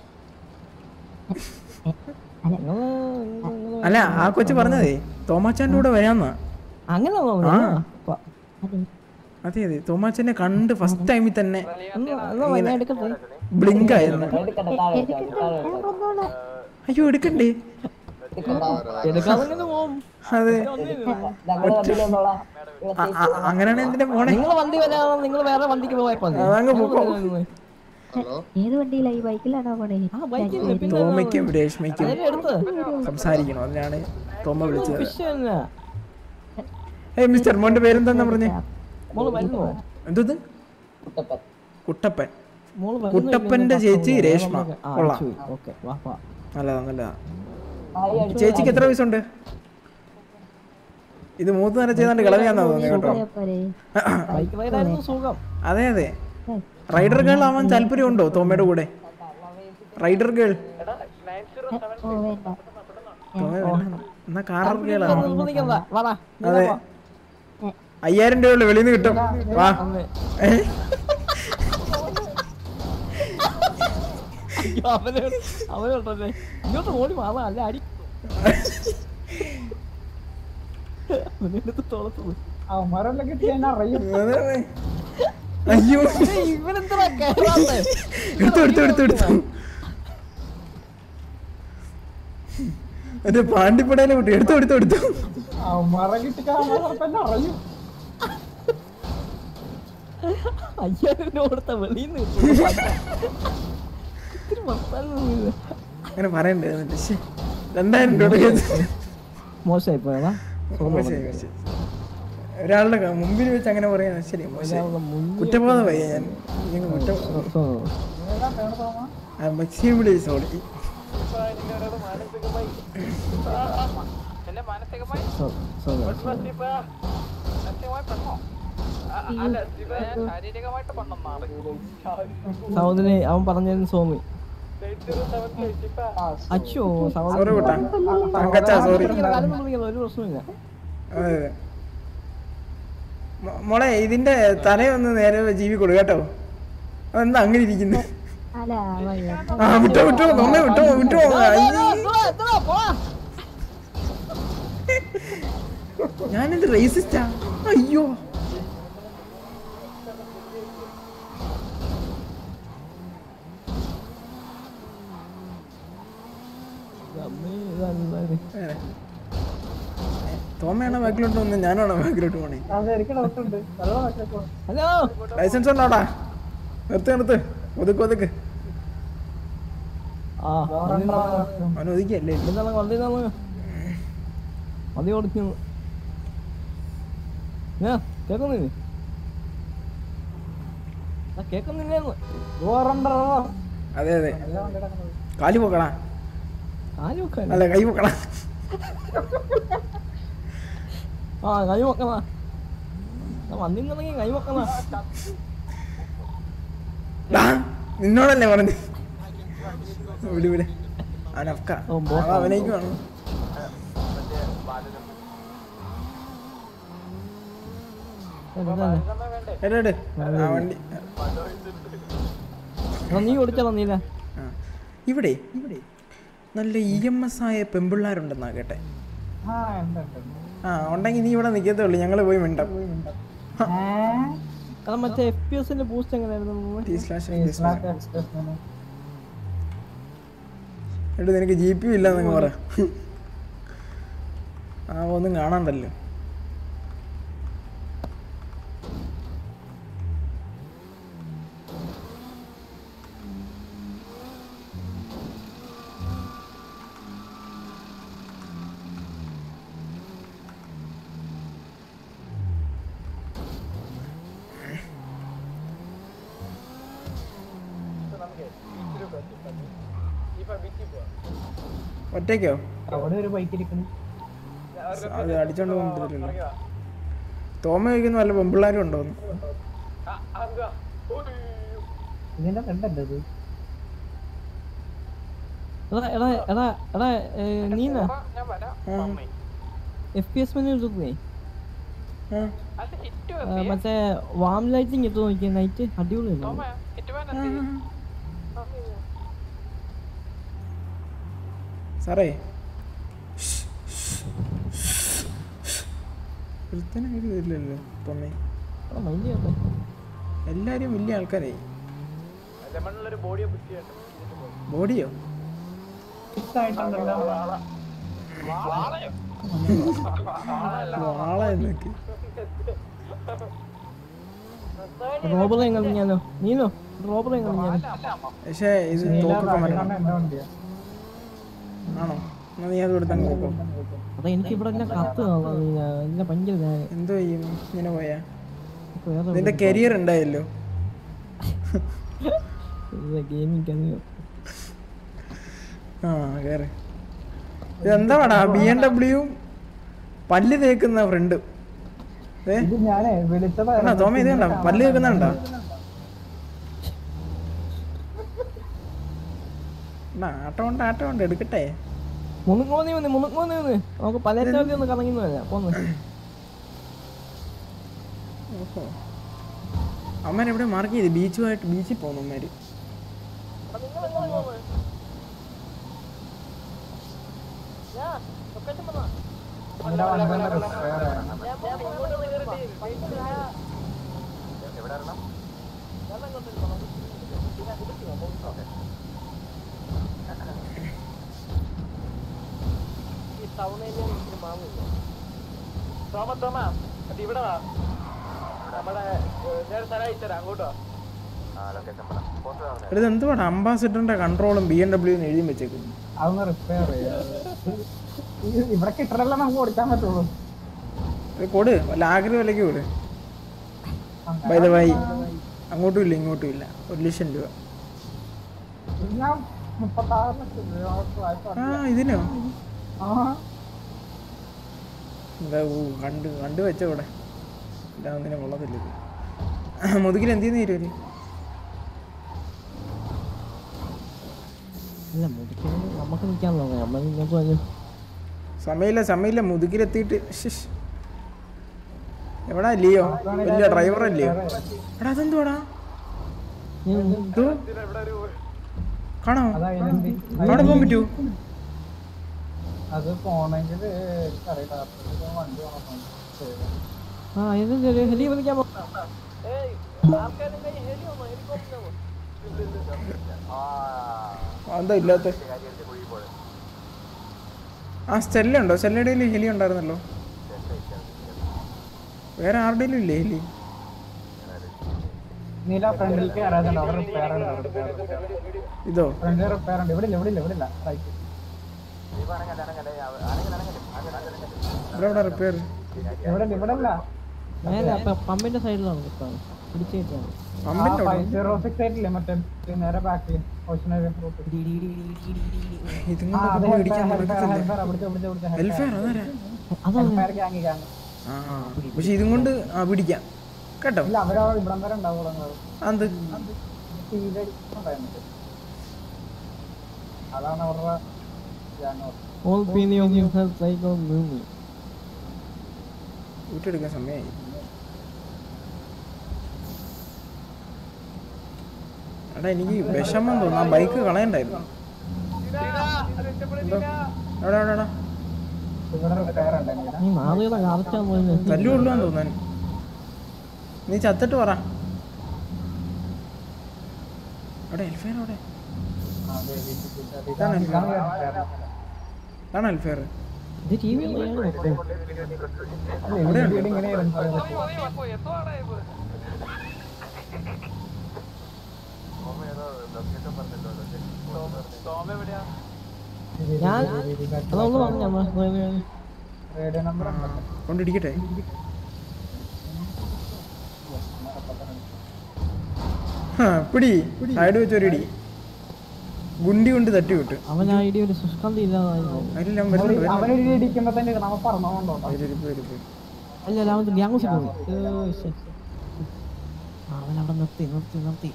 അല്ല നിങ്ങള് നിങ്ങള് അല്ല ആ കൊച്ചു പറഞ്ഞതേ തോമാച്ചാന്റെ കൂടെ വരാന്നാ അങ്ങനെ ആ. അതെ അതെ അതെ തോമാച്ചനെ കണ്ട് ഫസ്റ്റ് ടൈമിൽ തന്നെ ഞാൻ എടുക്കട്ടെ ബ്ലിങ്ക് ആയിരുന്നു എടുക്കട്ടെ ഞാൻ വന്നോളാം അയ്യോ എടുക്കണ്ടേ എടുക്കാതെ ഇങ്ങനെ പോവും അതെ അ- അ- അങ്ങനെയാണ് എന്തിനാ പോണേ നിങ്ങൾ വണ്ടി വരാതെ നിങ്ങൾ വേറെ വണ്ടിക്ക് പോയപ്പോ മതി. അതങ്ങ് പൊക്കോ. ഹലോ ഏത് വണ്ടിയിലാ ഈ ബൈക്കിലാണോ പോണേ ആ ബൈക്കില്ലേ പിന്നെ തോമയ്ക്കും രേഷ്മയ്ക്കും അതിനെ എടുത്ത് സംസാരിക്കണം അതിനാണ് തോമ വിളിച്ചത് ഫിഷ് തന്നെ ഏയ് മിസ്റ്റർ മോന്റെ പേരെന്താന്നാ പറഞ്ഞേ മോള് വരുന്നോ എന്തത് കുട്ടപ്പൻ മോള് വരുന്നോ കുട്ടപ്പന്റെ ഇല്ലയോ ചേച്ചി എന്ന് രേഷ്മ നമുക്ക് ആ, കൊള്ളാം ചോദി. ഓക്കേ വാ വാ നല്ലതാ നല്ലതാ ചേച്ചിക്ക് എത്ര വയസ്സുണ്ട് ഇത് മൂത്ത് നിറ ചെയ്താണ്ട് കിളവിയാന്നാ തോന്നി കേട്ടോ പോരെ ബൈക്ക് റൈഡായിരുന്നു സുഖം അതെ അതെ റൈഡർ ഗേൾ ആവാൻ താല്പര്യമുണ്ടോ തോമയുടെ കൂടെ റൈഡർ ഗേൾ ഓ വേണ്ട തോമ വേണ്ട. എന്നാ കാറർ ഗേൾ ആണ് നിർബന്ധിക്കണ്ട വാടാ അതെ അയ്യായിരം രൂപയുള്ള വെളിയിൽ നിന്ന് കിട്ടും വാ ഏ? അയ്യോ, അവനെ അവനെ വിട്ടല്ലേ ഇങ്ങോട്ട് ഓടി വാ വാ, അല്ല അടി അവനെ എടുത്ത് തോളത്തത് അതെ, അതെ. അയ്യോ ഇവനെന്താ കേറാത്തെ എടുത്തു എടുത്തു എടുത്തു എടുത്തു എന്റെ പാണ്ടിപ്പടയിലെ കുട്ടി എടുത്തു എടുത്തു എടുത്തു അയ്യായിരം രൂപ കൊടുത്ത വെളിയിൽ നിന്ന് ഇത്തിരി വർത്താനം ഒന്നുമില്ല. അങ്ങനെ പറയണ്ടേ എന്നിട്ട് ശ്ശെ. രണ്ടായിരം രൂപ മോശമായി പോയതാ ഒരാളുടെ ക- മുമ്പിൽ വെച്ച് അങ്ങനെ പറയാ ശരി മോശം കുറ്റബോധമായി ഞാൻ ഇങ്ങനെ കുറ്റ എക്സ്ട്രീംലി സോറി എന്നെ മാനസികമായി മാനസികമായി പെണ്ണോ ആ, അല്ല ശിവ ഞാൻ ശാരീരികമായിട്ട് പെണ്ണെന്നാണ് സഹോദരനെ അവൻ പറഞ്ഞതിന് സോമി അച്ഛോ സോറി കുട്ടാ തങ്കച്ച സോറി ഒരു പ്രശ്നമില്ല അതെ അതെ മോ- മോളെ ഇതിന്റെ തലയൊന്ന് നേരെ ജീവി കൊടു കേട്ടോ അതെന്താ അങ്ങനെ ഇരിക്കുന്നു അല്ല വയ്യ ആ വിട്ടോ വിട്ടോ തോന്നെ വിട്ടോ വിട്ടോ അയ്യേ. ഞാനെന്ത് റേസിസ്റ്റാ അയ്യോ വേറെ. തോമയാണോ ബാക്കിലോട്ട് വന്നത് ഞാനാണോ ബാക്കിലോട്ട് പോണേ ഹലോ ലൈസൻസ് ഉണ്ടോടാ നിർത്ത് നിർത്ത് ഒതുക്ക് ഒതുക്ക് ആ അവൻ ഒതുക്കിയല്ലേ എന്താണ് വണ്ടി നിന്നാണ് മതി ഓടിക്കുന്നു ഞാൻ കേക്കുന്നില്ലേ ആ കേക്കുന്നില്ലേന്ന് അതെ അതെ കാലി പോക്കടാ കാല് വെക്കാൻ അല്ല കൈ പോക്കടാ ആ കൈ വെക്കണ വന്നിന്നുണ്ടെങ്കിൽ കൈ വെക്കണ ഡാ, നിന്നോടല്ലേ പറഞ്ഞു വിളി വിളി അവനഫ്ക ഓ, boss ആണ്. അവനേക്കുവാണ് എന്താണ് എടാ എട്. ആ വണ്ടി എടാ, നീ ഓടിച്ചാ നീല ആ. ഇവിടെ ഇവിടെ നല്ല ഇ എം എസ് ആയ പെമ്പിള്ളാരുണ്ടെന്നാ കേട്ടെ ആ ഉണ്ടെങ്കിൽ നീ ഇവിടെ നിൽക്കത്തേ ഉള്ളൂ ഞങ്ങൾ പോയി മിണ്ടാം എടാ മറ്റേ എഫ് പി എസിന്റെ ബൂസ്റ്റ് എങ്ങനെയായിരുന്നു ടി സ്ലാഷ് എടാ നിനക്ക് ജി പി ഇല്ല എന്നങ്ങ് പറ ആ ഒന്നും കാണാണ്ടല്ലോ ഒറ്റയ്ക്കോ അവിടെ ഒരു ബൈക്ക് ഇരിക്കുന്നു അത് അടിച്ചോണ്ട് പോകാൻ പറ്റത്തില്ലല്ലോ തോമ ചോദിക്കുന്ന വല്ല പെമ്പിള്ളാരും ഉണ്ടോന്ന് ഇതിന്റെ ഫ്രണ്ടല്ലേ ഇത് എടാ എടാ എടാ എടാ ഏ, നീന ഞാൻ വരാം എഫ് പി എസ് മെനു എടുക്കുന്നേ ആ അല്ല ഹിറ്റ് ആ, മറ്റേ വാം ലൈറ്റിംഗ് ഇട്ട് നോക്കിയ നൈറ്റ് അടിപൊളിയല്ലേ ഹിറ്റ് വേണം സാറേ ഒരുത്തനും ഇല്ലല്ലോ തോമേ മൈൻഡ് ചെയ്യട്ടെ എല്ലാരും വലിയ ആൾക്കാരായി ലെമണിലൊരു ബോഡിയെ ബുക്ക് ചെയ്യട്ടെ ബോഡിയോ ആയിട്ടുണ്ടല്ലോ വാള എന്നൊക്കെ റോബറെ കളിഞ്ഞാലോ നീനോ റോബറെ കളിഞ്ഞാലോ പക്ഷേ ഇത് തോക്കൊക്കെ മരണം എന്റെ വണ്ടിയാ ആണോ എന്നാ നീ അത് കൊടുത്തങ്ങ് പോക്കോ അതാ എനിക്ക് ഇവിടെ എല്ലാം കത്ത് കാണാം നീന എല്ലാം ഭയങ്കര ഞാൻ എന്തോ ചെയ്യും ഇങ്ങനെ പോയാ വേറെ നിന്റെ കരിയർ ഉണ്ടായല്ലോ ഗെയിമിങ് കളിയോ ആ കേറ് ഇതെന്താടാ ബി എം ഡബ്ല്യു പല്ല് തേക്കുന്ന ഫ്രണ്ട് ഏ ഇത് ഞാനേ വിളിച്ചത് കണ്ടോ തോമ ഇത് കണ്ടോ പല്ല് തേക്കുന്നുണ്ടോ എന്നാ, ആട്ടം ഉണ്ട് ആട്ടം ഉണ്ട് എടുക്കട്ടെ മുണുങ്ങോന്നി വന്ന് മുണുങ്ങോന്നി വന്ന് നമുക്ക് പലച്ചാക്കി ഒന്ന് കറങ്ങി വരാം പോന്ന് ഓഹോ അമ്മേനെ എവിടെ മാർക്ക് ചെയ്ത് ബീച്ചുമായിട്ട് ബീച്ചിൽ പോകുന്നു അമ്മേര് എന്റെ വണ്ടിയുടെ റിപ്പയർ തോമ തോമ അത് ഇവിടെ വാ നമ്മുടെ ഞാൻ സ്ഥലം അയച്ചുതരാം അങ്ങോട്ടോ എടാ ഇത് എന്തുവാടാ അംബാസിഡറിന്റെ കൺട്രോളും ബി എം ഡബ്ല്യു എഴുതി വെച്ചേക്കുന്നു അതൊന്ന് റിപ്പയർ ചെയ്യാം ഇവിടെ കിട്ടണല്ലോ നമുക്ക് കൊടുക്കാൻ പറ്റുള്ളൂ ഇത് കൊട് വല്ല ആഗ്രഹം വിലക്ക് കൊട് ബൈ ദ ബൈ അങ്ങോട്ടും ഇല്ല ഇങ്ങോട്ടും ഇല്ല ഒരു ലക്ഷം രൂപ ഇത് ഞാൻ മുപ്പത്താറ് ലക്ഷം രൂപ വായ്പ ആ ഇതിനോ ആ എന്താ ഊ കണ്ട് കണ്ട് വെച്ച ഇവിടെ ഇല്ല ഒന്നിനെ കൊള്ളത്തില്ല ഇത് മുതുകിൽ എന്ത് ചെയ്യുന്ന ഇരുവര് അല്ല മുടിക്കാൻ നമുക്ക് നിൽക്കാണല്ലോ നമ്മൾ ഇങ്ങോട്ട് വരും സമയമില്ല സമയമില്ല മുതുകിലെത്തിയിട്ട് ശ്ശ്. എവിടാ ലിയോ വലിയ ഡ്രൈവർ അല്ലയോ എടാ അതെന്തുവാടാ ഇത് കാണോ അതാ ഇതിന്റെ അവിടെ പോകാൻ പറ്റൂ അത് പോണെങ്കിൽ അറിയില്ല അപ്പോഴത്തേക്കും വണ്ടി വേണം ശരി ആ ഇത് ഹെലി വിളിക്കാൻ പോ എന്താ ഇല്ലാത്ത ആ സ്റ്റെല്ല ഉണ്ടോ സ്റ്റെല്ലയുടെ ഹെലി ഉണ്ടായിരുന്നല്ലോ വേറെ ആരുടെയും ഇല്ലേ ഹെലി നീല ഫ്രണ്ടിലേക്ക് കയറാതുണ്ട് അവിടെ റിപ്പയർ ഉണ്ട് ഇതോ ഫ്രണ്ടിൽ റിപ്പയർ ഉണ്ട് ഇവിടെ ഇല്ല ഇവിടെ ഇല്ല ഇവിടെ ഇല്ല റൈറ്റ് ഇവിടെ ഇവിടെ റിപ്പയർ ഇവിടെ ഇല്ല ഇവിടെ ഇല്ല നേരെ അപ്പൊ പമ്പിന്റെ സൈഡിലാണ് കിട്ടാണ് പിടിച്ചേറ്റാണ് പമ്പിന്റെ ഫൈവ് സീറോ സിക്സ് എയ്റ്റ് ഇല്ലേ മറ്റേ നേരെ ബാക്കിൽ ഓഷനറി റൂട്ട് ഇതും ആ കൊണ്ട് അതെ പോയി ഹെൽപ്പർ ഇടിക്കാൻ ഹെൽപ്പർ നടക്കത്തില്ല ഹെൽപ്പർ പിടിച്ച പിടിച്ച പിടിച്ച വെൽഫെയർ അതാരാ അതാണ് ഹെൽപ്പർ ഗ്യാങ് ഗ്യാങ് ആ ആ. പക്ഷെ ഇതും കൊണ്ട് ആ പിടിക്കാം കേട്ടോ ഇല്ല അവരോ ഇവിടം വരെ ഉണ്ടാവുള്ളൂ അത് അതാണ് അവരുടെ gang All opinions have like on movie. ഊറ്റെടുക്കാൻ സമയമായി എടാ എനിക്ക് വിഷമം തോന്നുന്നു ആ ബൈക്ക് കളയണ്ടായിരുന്നു എന്തോ എവിടെ എവിടെ എടാ ഇവിടെ റിപ്പയർ ഉണ്ടെങ്കിൽ നീ നാളുകളെ കാർച്ചാൻ പോയി തല്ലു കൊള്ളുവാന്ന് തോന്നാൻ നീ ചത്തിട്ട് പറ അവിടെ എൽഫെയർ അവിടെ ഇതാണ് എൽഫെയർ ഇതാണ് എൽഫെയർ ഇത് ടി വി ഇങ്ങനെയായിരുന്നു ഞാൻ അതൊന്ന് പറഞ്ഞ റേഡിയോ നമ്പർ കൊണ്ടിരിക്കട്ടെ ആ, പിടി സൈഡ് വെച്ച് ഒരു ഇടി ഗുണ്ടി കൊണ്ട് തട്ടി വിട്ട് അവൻ ആ ഐഡിയ ഒരു സുഷ്കാന്തി ഇല്ലാതായി പോകും. അതിലെല്ലാം വരുന്നുണ്ട് വരുന്നുണ്ട്. അവനൊരു ഇടിക്കുമ്പോ തന്നെ നമ്മ പറഞ്ഞോണ്ടോ വരും, വരും, വരും, വരും. അല്ല അല്ല അവൻ ഗ്യാങ്സ് പോകുന്നു ഏ, ശ്ശെ. ആ, അവൻ അവിടെ നിർത്തി നിർത്തി നിർത്തി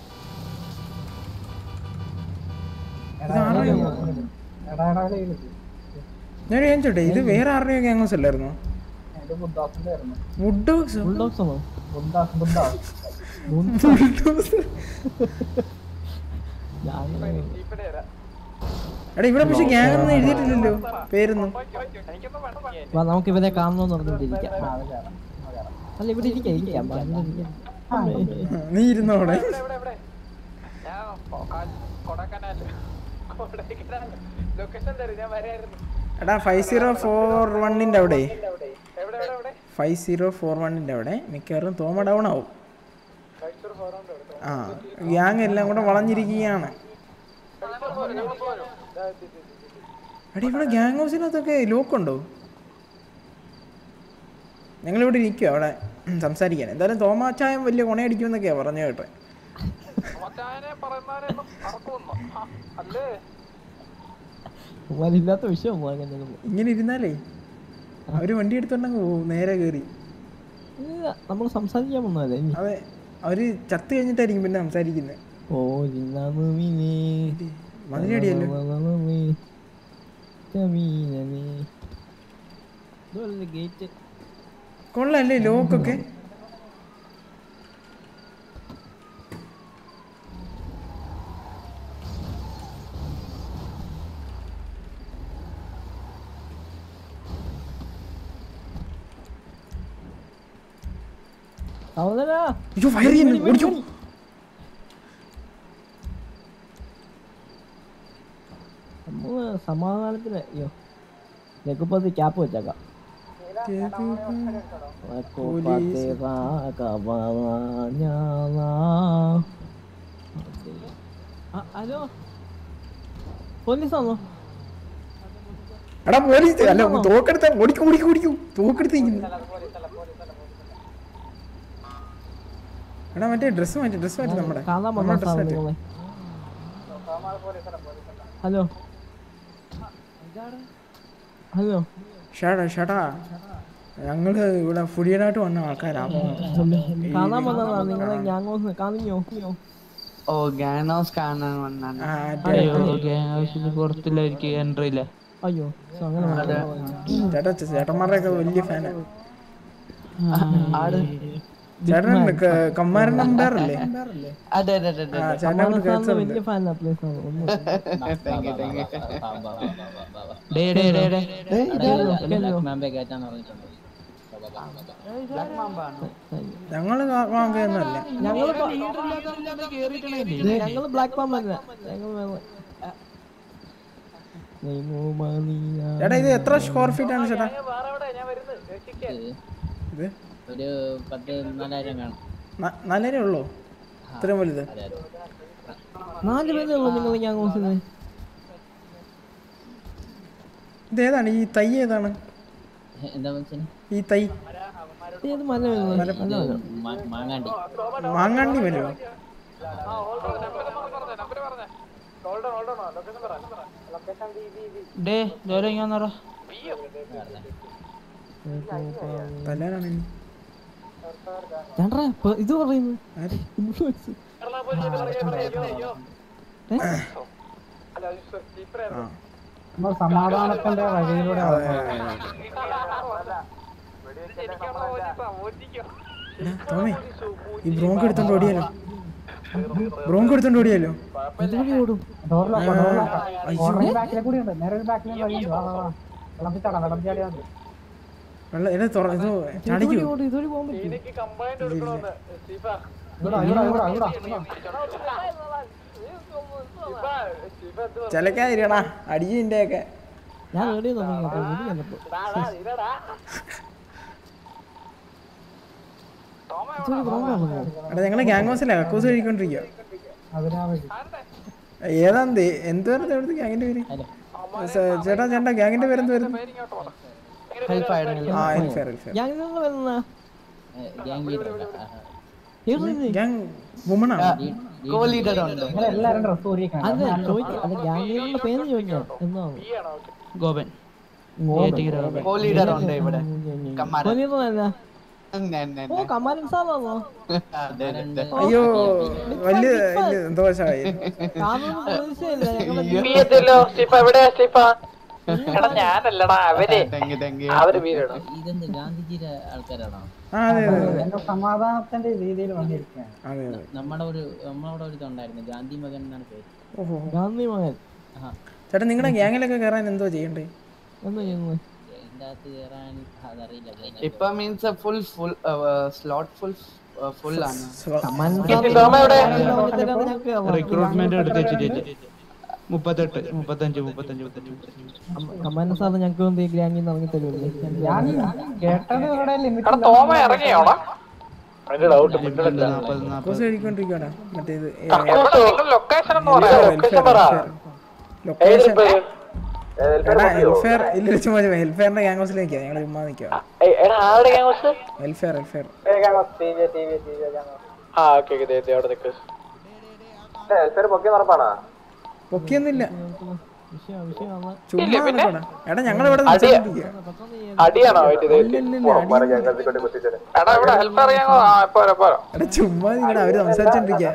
എടാ എടാ എടാ ഞാൻ ഞാൻ ചോട്ടെ ഇത് വേറെ ആരുടെയോ ഗ്യാങ്സ് അല്ലായിരുന്നോ ഇത് ബുദ്ധാസിന്റെ ആയിരുന്നു വുഡ് ബുൾഡോഗ്സ് ആണോ ബുദ്ധാസ് ബുദ്ധാസ് എടാ ഇവിടെ പക്ഷെ ഗ്യാങ് ഒന്നും എഴുതിയിട്ടില്ലല്ലോ പേരൊന്നും വാ, നമുക്ക് ഇവരെ കാണണമെന്ന് പറഞ്ഞിട്ടിരിക്കാം അല്ല ഇവിടെ ഇരിക്കാം ഇരിക്കാം വാ, ഇവിടെ ഇരിക്കാം. നീ ഇരുന്നോ അവിടെ ലൊക്കേഷൻ തരും ഞാൻ വരായിരുന്നു എടാ ഫൈവ് സീറോ ഫോർ വണ്ണിന്റെ അവിടെ എവിടെ എവിടെ എവിടെ ഫൈവ് സീറോ ഫോർ വണ്ണിന്റെ അവിടെ മിക്കവാറും തോമ ഡൗൺ ആവും ആ ഗ്യാങ് എല്ലാം കൂടെ വളഞ്ഞിരിക്കുകയാണ് എടാ ഇവിടെ ഗ്യാങ് ഹൗസിനകത്തൊക്കെ ലോക്കുണ്ടോ ഞങ്ങളിവിടെ ഇരിക്കുക അവിടെ സംസാരിക്കാൻ എന്തായാലും തോമാച്ചായം വലിയ കൊണയടിക്കുമെന്നൊക്കെയാ പറഞ്ഞു കേട്ടെ മച്ചാനെ പറയുന്നവരെയൊന്നും അറക്കുമെന്നോ ആ, അല്ലേ അവനില്ലാത്ത വിഷയം അങ്ങനെ ഇങ്ങനെ ഇരുന്നാലേ അവര് വണ്ടി എടുത്തോണ്ടങ്ങ് പോകും നേരെ കയറി നമ്മൾ സംസാരിക്കാൻ വന്നതല്ലേ ഇനി അതെ അവര് ചത്ത് കഴിഞ്ഞിട്ടായിരിക്കും പിന്നെ സംസാരിക്കുന്നത് ഓ ജിന്നാമുമിനെ മതിലടിയല്ലോ ഗേറ്റ് കൊള്ളല്ലേ ലോക്കൊക്കെ സഹോദരാ അയ്യോ ഫയർ ചെയ്യുന്നു ഓടിക്കോ നമ്മള് സമാധാനത്തിന് അയ്യോ രഘുപതി ക്യാപ്പ് വെച്ചേക്കാം രഘുപതി രാഘവനാ. ആ, ഹലോ പോലീസാണോ എടാ പോലീസ് അല്ല തോക്കെടുത്ത ഓടിക്കോ ഓടിക്കോ ഓടിക്കോ തോക്കെടുത്തിരിക്കുന്നു എടാ മറ്റേ ഡ്രസ് മാറ്റി ഡ്രസ് മാറ്റി നമ്മുടെ കാണാൻ നമ്മുടെ വന്ന ഡ്രസ് മാറ്റി നിങ്ങളെ ഹലോ ഹലോ ഷാടാ ഷാടാ ഞങ്ങള് ഇവിടെ ഫുഡിയനായിട്ട് വന്ന ആൾക്കാരാ കാണാൻ വന്നതാ നിങ്ങളെ ഗ്യാങ് കാണിഞ്ഞോ ഓ ഗ്യാങ് ഹൗസ് കാണാൻ വന്നാണ് ആ, അയ്യോ ഗ്യാങ് ഹൗസിന് പുറത്തില്ലായിരിക്കും എൻട്രി ഇല്ല അയ്യോ so അങ്ങനെ വന്നതാ. ചേട്ടാ ചേട്ടന്മാരുടെ ഒക്കെ വലിയ ഫാനാ ആട് ചേട്ടൻ ക- കമ്മാരൻ നമ്പാറല്ലേ അതെ അതെ അതെ ആ, അതെ ചേട്ടനെ സമാധാന കൊണ്ട് സാറിന് കേൾക്കുന്നുണ്ട് വലിയ ഫാനാ പ്ലീസ് ഒന്നും താങ്ക് യു താങ്ക് യു ഡേ ഡേ ഡേ ഡേ ഞങ്ങള് വാങ്ങുന്നല്ല ഞങ്ങള് ഞങ്ങള് ബ്ലാക്ക് പാമ്പ് അല്ല ഞങ്ങൾ വേറെ ചേട്ടാ ഇത് എത്ര സ്ക്വയർ ഫീറ്റ് ആണ് ചേട്ടാ വേറെ എവിടെ ഞാൻ വരുന്നത് രക്ഷിക്കാൻ ഇത് ഒരു പത്ത് നാലായിരം കാണും ന- നാലര ഉള്ളോ ഇത്രയും വലുത് നാല് പേരേ ഉള്ളൂ നിങ്ങൾ ഞാൻ ഹൗസിന് ഇത് ഏതാണ് ഈ തൈ ഏതാണ് എന്താ മനസ്സിന് ഈ തൈ ഏത് മല വരുന്നത് മല വരും മാങ്ങാണ്ടി മാങ്ങാണ്ടി വരുമോ ഹോൾഡ് ഹോൾഡ് ലൊക്കേഷൻ പറ ലൊക്കേഷൻ ബി ബി ബി ഡേ ജോലി ഇങ്ങനെ തല്ലാനാണ് ഇനി. ഞാൻട്രാ, ഇപ്പൊ ഇത് പറയുന്നു ആര്? ഇൻഫ്ലുവൻസ് ആ നമ്മൾ സമാധാനത്തിന്റെ വഴിയിലൂടെ അതെ, നടന്നു. അതെ, അതെ. എടാ, ടോമി ഈ ബ്രോങ്ക് എടുത്തോണ്ട് ഓടിയാലോ ബ്രോങ്ക് എടുത്തോണ്ട് ഓടിയാലോ എന്തുവഴി ഓടും ഡോറിലോക്കാം, ആ, ഡോറിലോക്കാം. അയ്യോ. ഓർഡറിന് ബാക്കിലെ കൂടി ഉണ്ട് നേരെ ഒരു ബാക്കിലെ വഴിയുണ്ട് വാ, വാ, വാ. വെള്ളത്തിൽ ചാടാം വെള്ളത്തിൽ ചാടിയാൽ മതി വെള്ളം എടാ തുറ ഇത് ഇതുവഴി ചാടിക്കോ ഓടും ഇതുവഴി പോകാൻ പറ്റും ഇവിടെ ഇവിടെ ഇവിടെ ഇവിടെ ഇവിടെ ചിലക്കാതിരിക്കണാ അടിയിന്റെ ഒക്കെ ഞാൻ റെഡി തുടങ്ങി ഓടി വന്നപ്പോ ഇതുവഴി ബ്രോങ്ങാണോ എടാ ഞങ്ങള് ഗ്യാങ് ഹൗസിലെ കക്കൂസ് കഴിക്കൊണ്ടിരിക്കുക അതിനാ വഴി ഏതാന്ത് എന്തുവായിരുന്നു എവിടുത്തെ ഗ്യാങ്ങിന്റെ പേര് സ- ചേട്ടാ ചേട്ടാ ഗ്യാങ്ങിന്റെ പേര് എന്തുവായിരുന്നു ആ എൽഫെയർ എൽഫെയർ ഞാൻ ഇതൊന്നും വരുന്ന ഗ്യാങ് ലീഡർ ഗ്യാങ് വുമണാ നിങ്ങൾ എല്ലാവരും ഡ്രസ് ഊരിക്കണം അത് ചോദിക്കാം അത് ഗ്യാങ് പേര് ചോദിക്കാം എന്നാണ് ഗോപൻ ലീഡർ ഉണ്ട് ഇവിടെ ഓ കമാലൻ സാറാണോ അയ്യോ വലിയ വലിയ സന്തോഷമായി കാണുന്ന പ്രതീക്ഷയില്ല ഞങ്ങളെ എടാ ഞാനല്ലടാ അവര് അവര് വീരാണ് ഇതെന്ത് ഗാന്ധിജിയുടെ ആൾക്കാരാണോ ആ അതെ അതെ അതെ എന്റെ സമാധാനത്തിന്റെ രീതിയിൽ വന്നിരിക്കുകയാണ് അതെ അതെ നമ്മുടെ ഒരു നമ്മളവിടെ ഒരു ഇതുണ്ടായിരുന്നു ഗാന്ധി മകൻ എന്നാണ് പേര് ഓഹോ ഗാന്ധി മകൻ ആഹാ. ചേട്ടാ നിങ്ങളുടെ ഗ്യാങ്ങിലൊക്കെ കയറാൻ എന്തോ ചെയ്യണ്ടേ എന്താ ചെയ്യുന്നത് ഇതിന്റെ അകത്ത് കയറാൻ അതറിയില്ല ഇപ്പൊ means full full slot full full ആണ് കമാലൻ റിക്രൂട്ട്മെന്റ് എടുത്ത് വെച്ചിട്ട് മുപ്പത്തെട്ട് മുപ്പത്തഞ്ച് മുപ്പത്തഞ്ച് മുപ്പത്തഞ്ച് മുപ്പത്തഞ്ച് കമാലൻ സാർ ഞങ്ങൾക്ക് വേണ്ടി ഗ്യാങ്ങിൽ നിന്ന് ഇറങ്ങി തരുമല്ലേ ഞാൻ കേട്ടത് ഇവിടെ ലിമിറ്റ് എടാ തോമ ഇറങ്ങിയോടാ അതിന്റെ ഡൗട്ട് നാപ്പത് നാപ്പത് കക്കൂസ് കഴിക്കൊണ്ടിരിക്കുകയാണ് മറ്റേത് ലൊക്കേഷൻ എന്ന് പറയാം ലൊക്കേഷൻ പറ ലൊക്കേഷൻ എടാ വെൽഫെയർ ഇല്ല ചുമ്മാ ചുമ്മാ വെൽഫെയറിന്റെ ഗ്യാങ് ഹൗസിൽ നിൽക്കുക ഞങ്ങൾ ചുമ്മാ നിൽക്കുക ഏയ്, എടാ ആരുടെ ഗ്യാങ് ഹൗസ് വെൽഫെയർ വെൽഫെയർ ആ ഓക്കെ ഓക്കെ അവിടെ നിൽക്ക് പൊക്കി നടപ്പാണോ പൊക്കിയൊന്നുമില്ല വിഷയം വിഷയമാണ് ചുമ്മാ നിൽക്കണ എടാ ഞങ്ങൾ ഇവിടെ സംസാരിച്ചിരിക്കുക അടിയാണോ ഇത് ഇല്ല ഇല്ല ഇല്ല അടിയൊന്നുമില്ല. എടാ ഇവിടെ ഹെൽപ്പ് അറിയാമോ ആ പോരാ പോരാ എടാ ചുമ്മാ നിൽക്കണ അവര് സംസാരിച്ചോണ്ടിരിക്കുക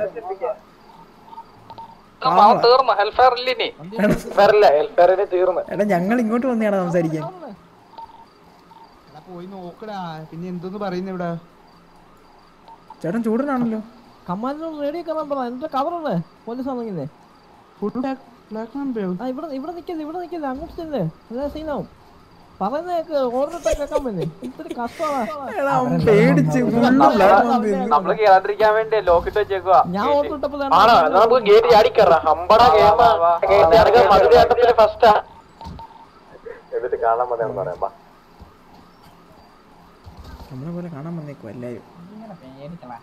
അവൻ തീർന്നു ഹെൽഫെയർ ഇല്ല ഇനി ഹെൽഫെയർ ഇല്ല ഹെൽഫെയറിന് തീർന്നു എടാ ഞങ്ങൾ ഇങ്ങോട്ട് വന്നെയാണ് സംസാരിക്കാൻ എടാ, പോയി നോക്കടാ പിന്നെ എന്തോന്ന് പറയുന്ന ഇവിടെ ചേട്ടൻ ചൂടനാണല്ലോ കമാലിനോട് റേഡിയോ കയറാൻ പറ എന്റെ കവറല്ലേ പോലീസ് ആണെങ്കിലേ ഫുൾ ബ്ലാക്ക് ബ്ലാക്ക് മാൻ ആ ഇവിടെ ഇവിടെ നിക്കല്ലേ ഇവിടെ നിക്കല്ലേ അങ്ങോട്ട് ചെല്ലേ എല്ലാ സീനാവും പറയുന്നേക്ക് ഓർഡർ കേൾക്കാൻ പറ്റേ ഇത്തിരി കഷ്ടമാണ് എടാ അവൻ പേടിച്ച് ഫുള്ള് ബ്ലാക്ക് മാൻ തിന്നു. നമ്മള് കേറാണ്ടിരിക്കാൻ വേണ്ടി ലോക്കിട്ട് വെച്ചേക്കുവാ ഞാൻ ഓർഡർ ഇട്ടപ്പോ ആണോ എന്നാ നമുക്ക് ഗേറ്റ് ചാടിക്കറ ഹമ്പടാ ഗെയിം ഗേറ്റ് ഇറങ്ങാൻ മധുരയാട്ടത്തില് ഫസ്റ്റാ എന്നിട്ട് കാണാൻ മതിയാണെന്ന് പറയാം ബാ. നമ്മളെ പോലെ കാണാൻ വന്നേക്കും എല്ലാരും പേടിക്കളാ